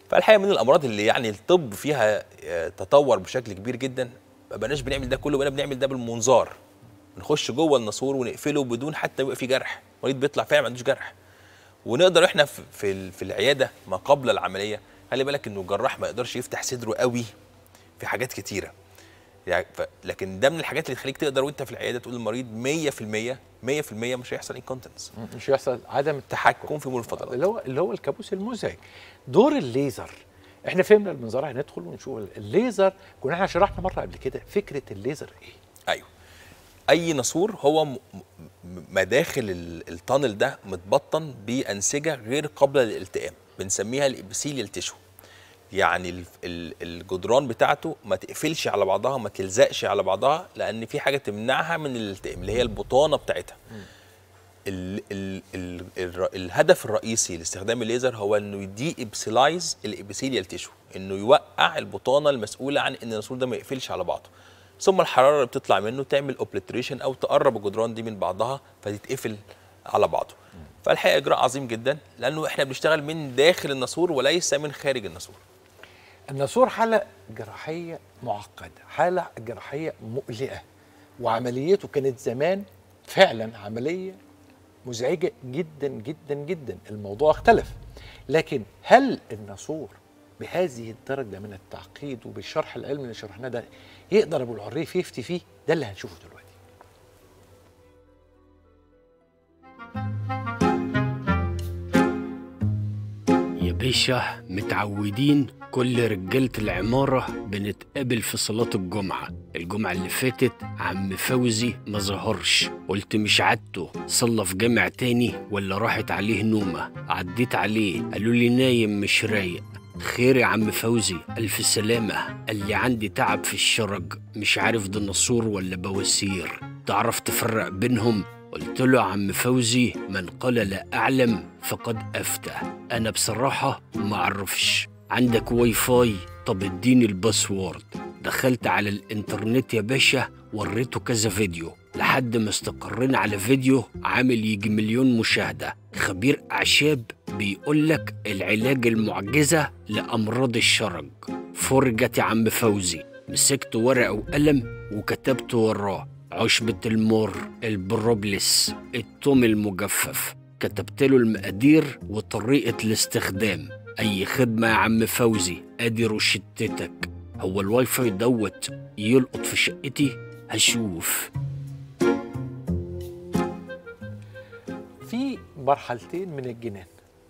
Speaker 12: فالحقيقه من الامراض اللي يعني الطب فيها آه، تطور بشكل كبير جدا ما بقناش بنعمل ده كله بقينا بنعمل ده بالمنظار نخش جوه الناسور ونقفله بدون حتى يبقى في جرح المريض بيطلع فعلا ما عندوش جرح ونقدر احنا في في, ال- في العياده ما قبل العمليه خلي بالك انه الجراح ما يقدرش يفتح صدره قوي في حاجات كتيره يعني ف... لكن ده من الحاجات اللي تخليك تقدر وانت في العياده تقول للمريض 100% 100% مش هيحصل انكونتنس
Speaker 2: مش هيحصل عدم التحكم
Speaker 12: يكون في مول الفضلات
Speaker 2: اللي هو اللي هو الكابوس المزعج دور الليزر احنا فهمنا المنظار هندخل ونشوف الليزر كنا احنا شرحنا مره قبل كده فكره الليزر ايه
Speaker 12: ايوه اي ناسور هو م- م- مداخل ال- التانل ده متبطن بانسجه غير قابله للالتئام بنسميها الابسيليال تيشو يعني ال- ال- الجدران بتاعته ما تقفلش على بعضها ما تلزقش على بعضها لان في حاجه تمنعها من الالتئام اللي هي البطانه بتاعتها ال ال ال ال الهدف الرئيسي لاستخدام الليزر هو انه يدي ابسلايز الابيثيليال تيشو انه يوقع البطانه المسؤوله عن ان الناسور ده ما يقفلش على بعضه ثم الحراره اللي بتطلع منه تعمل اوبليتريشن او تقرب الجدران دي من بعضها فتتقفل على بعضه فالحقيقه اجراء عظيم جدا لانه احنا بنشتغل من داخل الناسور وليس من خارج الناسور
Speaker 2: الناسور حاله جراحيه معقده حاله جراحيه مقلقه وعمليته كانت زمان فعلا عمليه مزعجه جدا جدا جدا الموضوع اختلف لكن هل الناسور بهذه الدرجه من التعقيد وبالشرح العلمي اللي شرحناه ده يقدر ابو العريف يفتي فيه ده اللي هنشوفه دلوقتي
Speaker 1: يا باشا متعودين كل رجالة العمارة بنتقابل في صلاة الجمعة الجمعة اللي فاتت عم فوزي ما ظهرش قلت مش عادته صلى في جامع تاني ولا راحت عليه نومة عديت عليه قالوا لي نايم مش رايق خير يا عم فوزي ألف سلامة قال لي عندي تعب في الشرج مش عارف ده نصور ولا بواسير تعرف تفرق بينهم قلت له يا عم فوزي من قال لا أعلم فقد أفتى أنا بصراحة ما أعرفش عندك واي فاي طب اديني الباسورد دخلت على الانترنت يا باشا وريته كذا فيديو لحد ما استقرينا على فيديو عامل يجي مليون مشاهدة خبير أعشاب بيقول لك العلاج المعجزة لأمراض الشرج فرجت يا عم فوزي مسكت ورقة وقلم وكتبت وراه عشبة المر البروبلس التوم المجفف كتبت له المقادير وطريقة الاستخدام أي خدمة يا عم فوزي أدي روشتتك هو الواي فاي دوت يلقط في شقتي هشوف
Speaker 2: في مرحلتين من الجنان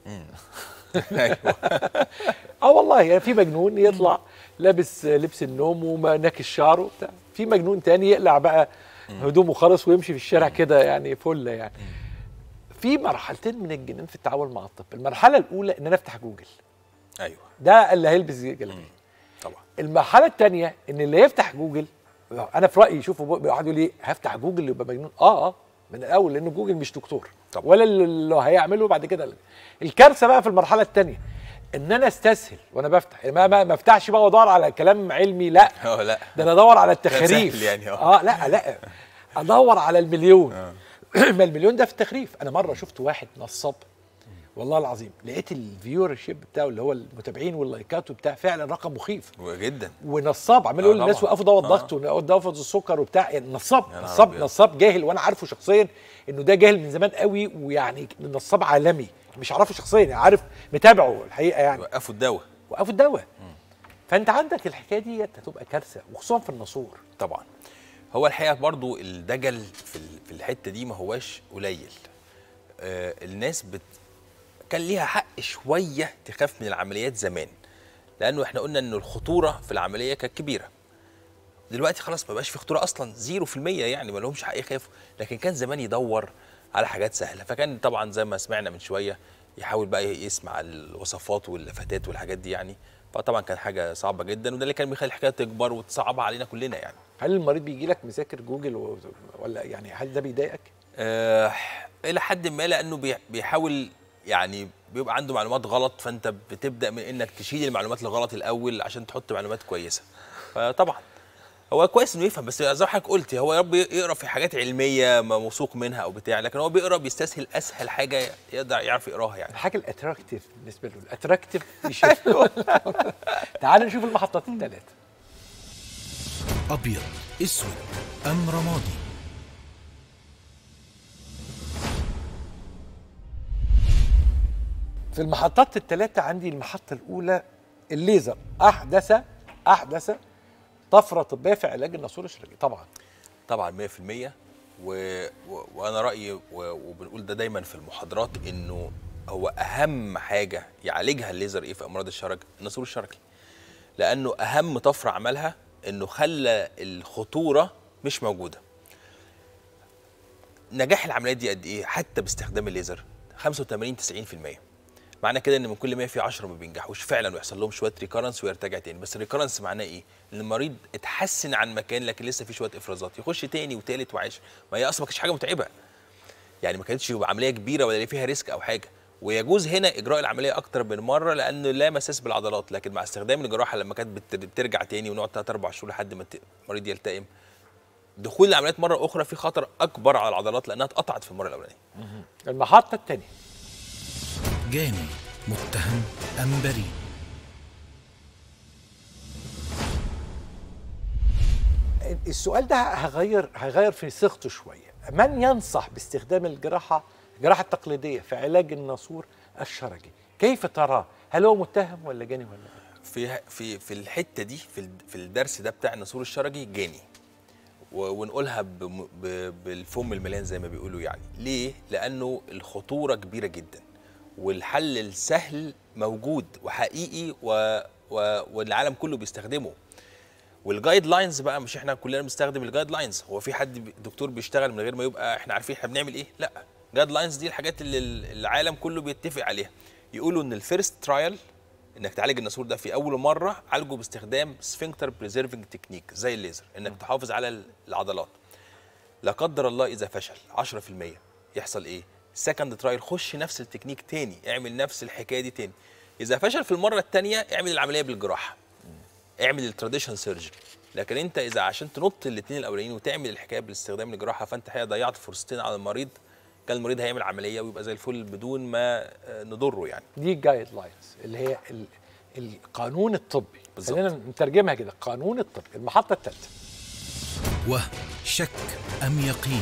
Speaker 2: اه والله يعني في مجنون يطلع لابس لبس النوم ومناكش شعره وبتاع في مجنون تاني يقلع بقى هدومه خالص ويمشي في الشارع كده يعني فله يعني في مرحلتين من الجنان في التعامل مع الطب المرحله الاولى ان انا افتح جوجل
Speaker 12: ايوه
Speaker 2: ده اللي هيلبس جلابيه
Speaker 12: طبعا
Speaker 2: المرحله الثانيه ان اللي يفتح جوجل انا في رايي شوفوا واحد يقول لي هفتح جوجل يبقى مجنون اه اه من الاول لان جوجل مش دكتور
Speaker 12: طبعا.
Speaker 2: ولا اللي هيعمله بعد كده الكارثه بقى في المرحله الثانيه ان انا استسهل وانا بفتح يعني ما ما ما افتحش بقى وادور على كلام علمي لا
Speaker 12: اه لا
Speaker 2: ده انا ادور على
Speaker 12: كلام
Speaker 2: التخريف
Speaker 12: سهل يعني، اه.
Speaker 2: اه لا لا ادور على المليون ما المليون ده في التخريف انا مره شفت واحد نصاب والله العظيم لقيت الفيور شيب بتاعه اللي هو المتابعين واللايكات وبتاع فعلا رقم مخيف
Speaker 12: جدا
Speaker 2: ونصاب عمال
Speaker 12: آه
Speaker 2: يقول للناس
Speaker 12: طبعا.
Speaker 2: وقفوا دواء
Speaker 12: آه.
Speaker 2: الضغط ودواء السكر وبتاع يعني نصاب
Speaker 12: يا نهار
Speaker 2: نصاب
Speaker 12: أبيض.
Speaker 2: نصاب جاهل وانا عارفه شخصيا انه ده جاهل من زمان قوي ويعني نصاب عالمي مش عارفه شخصيا يعني عارف متابعه الحقيقه يعني
Speaker 12: وقفوا الدواء
Speaker 2: وقفوا الدواء فانت عندك الحكايه دي هتبقى كارثه وخصوصا في الناسور
Speaker 12: طبعا هو الحقيقه برضو الدجل في ال- في الحته دي ما هواش قليل آه الناس بت كان ليها حق شويه تخاف من العمليات زمان لانه احنا قلنا ان الخطوره في العمليه كانت كبيره دلوقتي خلاص ما بقاش في خطوره اصلا 0% يعني ما لهمش حق يخافوا لكن كان زمان يدور على حاجات سهله فكان طبعا زي ما سمعنا من شويه يحاول بقى يسمع الوصفات واللفتات والحاجات دي يعني فطبعا كان حاجه صعبه جدا وده اللي كان بيخلي الحكايه تكبر وتصعبها علينا كلنا يعني
Speaker 2: هل المريض بيجي لك مذاكر جوجل و- ولا يعني هل ده بيضايقك؟
Speaker 12: آه الى حد ما لانه بي- بيحاول يعني بيبقى عنده معلومات غلط فانت بتبدا من انك تشيل المعلومات الغلط الاول عشان تحط معلومات كويسه فطبعا هو كويس انه يفهم بس زي ما حضرتك قلت هو يا رب يقرا في حاجات علميه ما موثوق منها او بتاع لكن هو بيقرا بيستسهل اسهل حاجه يقدر يعرف يقراها يعني
Speaker 2: الحاجه الاتراكتيف بالنسبه له الاتراكتيف يشوفه تعال نشوف المحطات الثلاثه
Speaker 7: أبيض أسود أم رمادي
Speaker 2: في المحطات الثلاثه عندي المحطه الاولى الليزر احدث احدث طفره طبيه في علاج الناسور الشرجي طبعا
Speaker 12: طبعا 100% و... و... وانا رايي و... وبنقول ده دايما في المحاضرات انه هو اهم حاجه يعالجها الليزر ايه في امراض الشرج الناسور الشرجي لانه اهم طفره عملها انه خلى الخطوره مش موجوده نجاح العمليات دي قد ايه حتى باستخدام الليزر 85 90% معنى كده ان من كل 100 في 10 ما بينجحوش فعلا ويحصل لهم شويه ريكارنس ويرتجع تاني بس الريكارنس معناه ايه ان المريض اتحسن عن مكان لكن لسه في شويه افرازات يخش تاني وتالت وعاشر ما هي اصلا ما كانتش حاجه متعبه يعني ما كانتش عمليه كبيره ولا فيها ريسك او حاجه ويجوز هنا اجراء العمليه اكتر من مره لانه لا مساس بالعضلات لكن مع استخدام الجراحه لما كانت بت- بترجع تاني ونقعد 3 4 شهور لحد ما الت- المريض يلتئم دخول العمليات مره اخرى في خطر اكبر على العضلات لانها اتقطعت في المره الاولانيه
Speaker 2: المحطه الثانيه
Speaker 7: جاني متهم أم بريء
Speaker 2: السؤال ده هغير هغير في صيغته شويه من ينصح باستخدام الجراحه الجراحه التقليديه في علاج الناسور الشرجي كيف تراه هل هو متهم ولا جاني ولا لا؟
Speaker 12: في في في الحته دي في ال- في الدرس ده بتاع النسور الشرجي جاني و- ونقولها بم- ب- بالفم المليان زي ما بيقولوا يعني ليه لانه الخطوره كبيره جدا والحل السهل موجود وحقيقي و و والعالم كله بيستخدمه والجايد لاينز بقى مش احنا كلنا بنستخدم الجايد لاينز هو في حد بي- دكتور بيشتغل من غير ما يبقى احنا عارفين احنا بنعمل ايه لا جايد لاينز دي الحاجات اللي ال- العالم كله بيتفق عليها يقولوا ان الفيرست ترايل انك تعالج الناسور ده في اول مره عالجه باستخدام سفنكتر بريزيرفنج تكنيك زي الليزر انك تحافظ على ال- العضلات لا قدر الله اذا فشل 10% يحصل ايه سكند ترايل خش نفس التكنيك تاني اعمل نفس الحكايه دي تاني اذا فشل في المره الثانيه اعمل العمليه بالجراحه اعمل التراديشن سيرجري لكن انت اذا عشان تنط الاثنين الاولانيين وتعمل الحكايه باستخدام الجراحه فانت الحقيقه ضيعت فرصتين على المريض كان المريض هيعمل عمليه ويبقى زي الفل بدون ما آه، نضره يعني
Speaker 2: دي جايد لاينز اللي هي ال- القانون الطبي
Speaker 12: بالظبط.
Speaker 2: خلينا نترجمها كده القانون الطبي المحطه الثالثه
Speaker 7: وهم شك أم يقين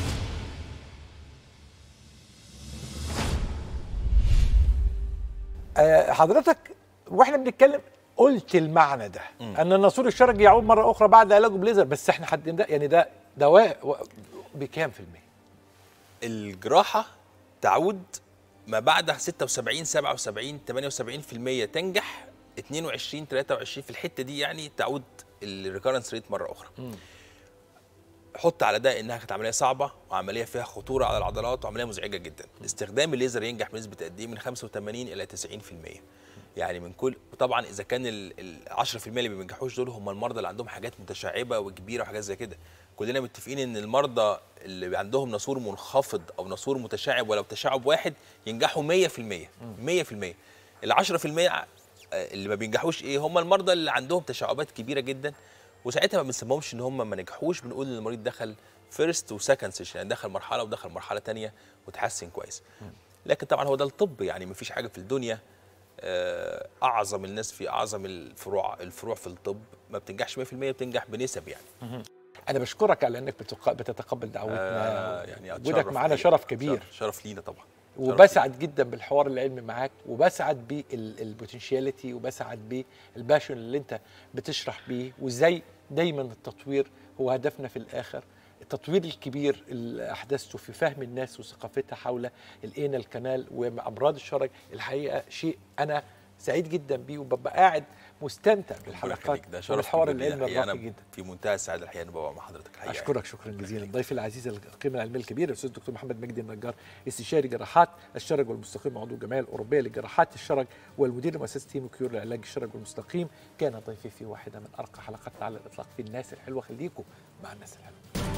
Speaker 2: آه، حضرتك واحنا بنتكلم قلت المعنى ده ان الناسور الشرجي يعود مره اخرى بعد علاجه بليزر بس احنا حد ده يعني ده دواء و- بكام في المية؟
Speaker 12: الجراحه تعود ما بعد 76 77 78% تنجح 22 23 في الحته دي يعني تعود الريكارنس ريت مره اخرى حط على ده انها كانت عمليه صعبه وعمليه فيها خطوره على العضلات وعمليه مزعجه جدا استخدام الليزر ينجح بنسبه قد ايه من 85 الى 90% يعني من كل طبعا اذا كان ال ال 10% اللي ما بينجحوش دول هم المرضى اللي عندهم حاجات متشعبه وكبيره وحاجات زي كده كلنا متفقين ان المرضى اللي عندهم ناسور منخفض او ناسور متشعب ولو تشعب واحد ينجحوا 100% 100% ال 10% اللي ما بينجحوش ايه هم المرضى اللي عندهم تشعبات كبيره جدا وساعتها ما بنسميهمش ان هم ما نجحوش بنقول ان المريض دخل فيرست وسكند سيشن يعني دخل مرحله ودخل مرحله تانية وتحسن كويس لكن طبعا هو ده الطب يعني ما فيش حاجه في الدنيا آه، اعظم الناس في اعظم الفروع الفروع في الطب ما بتنجحش 100% بتنجح بنسب يعني
Speaker 2: انا بشكرك على انك بتق- بتتقبل دعوتنا
Speaker 12: آه، يعني
Speaker 2: وجودك
Speaker 12: أتشرف
Speaker 2: معانا
Speaker 12: حقيقي.
Speaker 2: شرف كبير
Speaker 12: شرف, شرف لينا طبعا
Speaker 2: وبسعد جدا بالحوار العلمي معاك وبسعد بالبوتنشاليتي وبسعد بالباشن اللي انت بتشرح بيه وازاي دايما التطوير هو هدفنا في الاخر التطوير الكبير اللي احدثته في فهم الناس وثقافتها حول الاينا الكنال وامراض الشرج الحقيقه شيء انا سعيد جدا بيه وببقى قاعد مستمتع بالحلقات
Speaker 12: ده شرف
Speaker 2: والحوار
Speaker 12: كبير لينا
Speaker 2: العلمي
Speaker 12: الحقيقة.
Speaker 2: الراقي
Speaker 12: أنا
Speaker 2: جدا
Speaker 12: في منتهى السعاده الحقيقه ان ببقى مع حضرتك الحقيقه
Speaker 2: اشكرك شكرا جزيلا ضيفي العزيز القيمه العلميه الكبير الاستاذ الدكتور محمد مجدي النجار استشاري جراحات الشرج والمستقيم عضو الجمعيه الاوروبيه لجراحات الشرج والمدير لمؤسسه هيمو كيور لعلاج الشرج والمستقيم كان ضيفي في واحده من ارقى حلقاتنا على الاطلاق في الناس الحلوه خليكم مع الناس الحلوه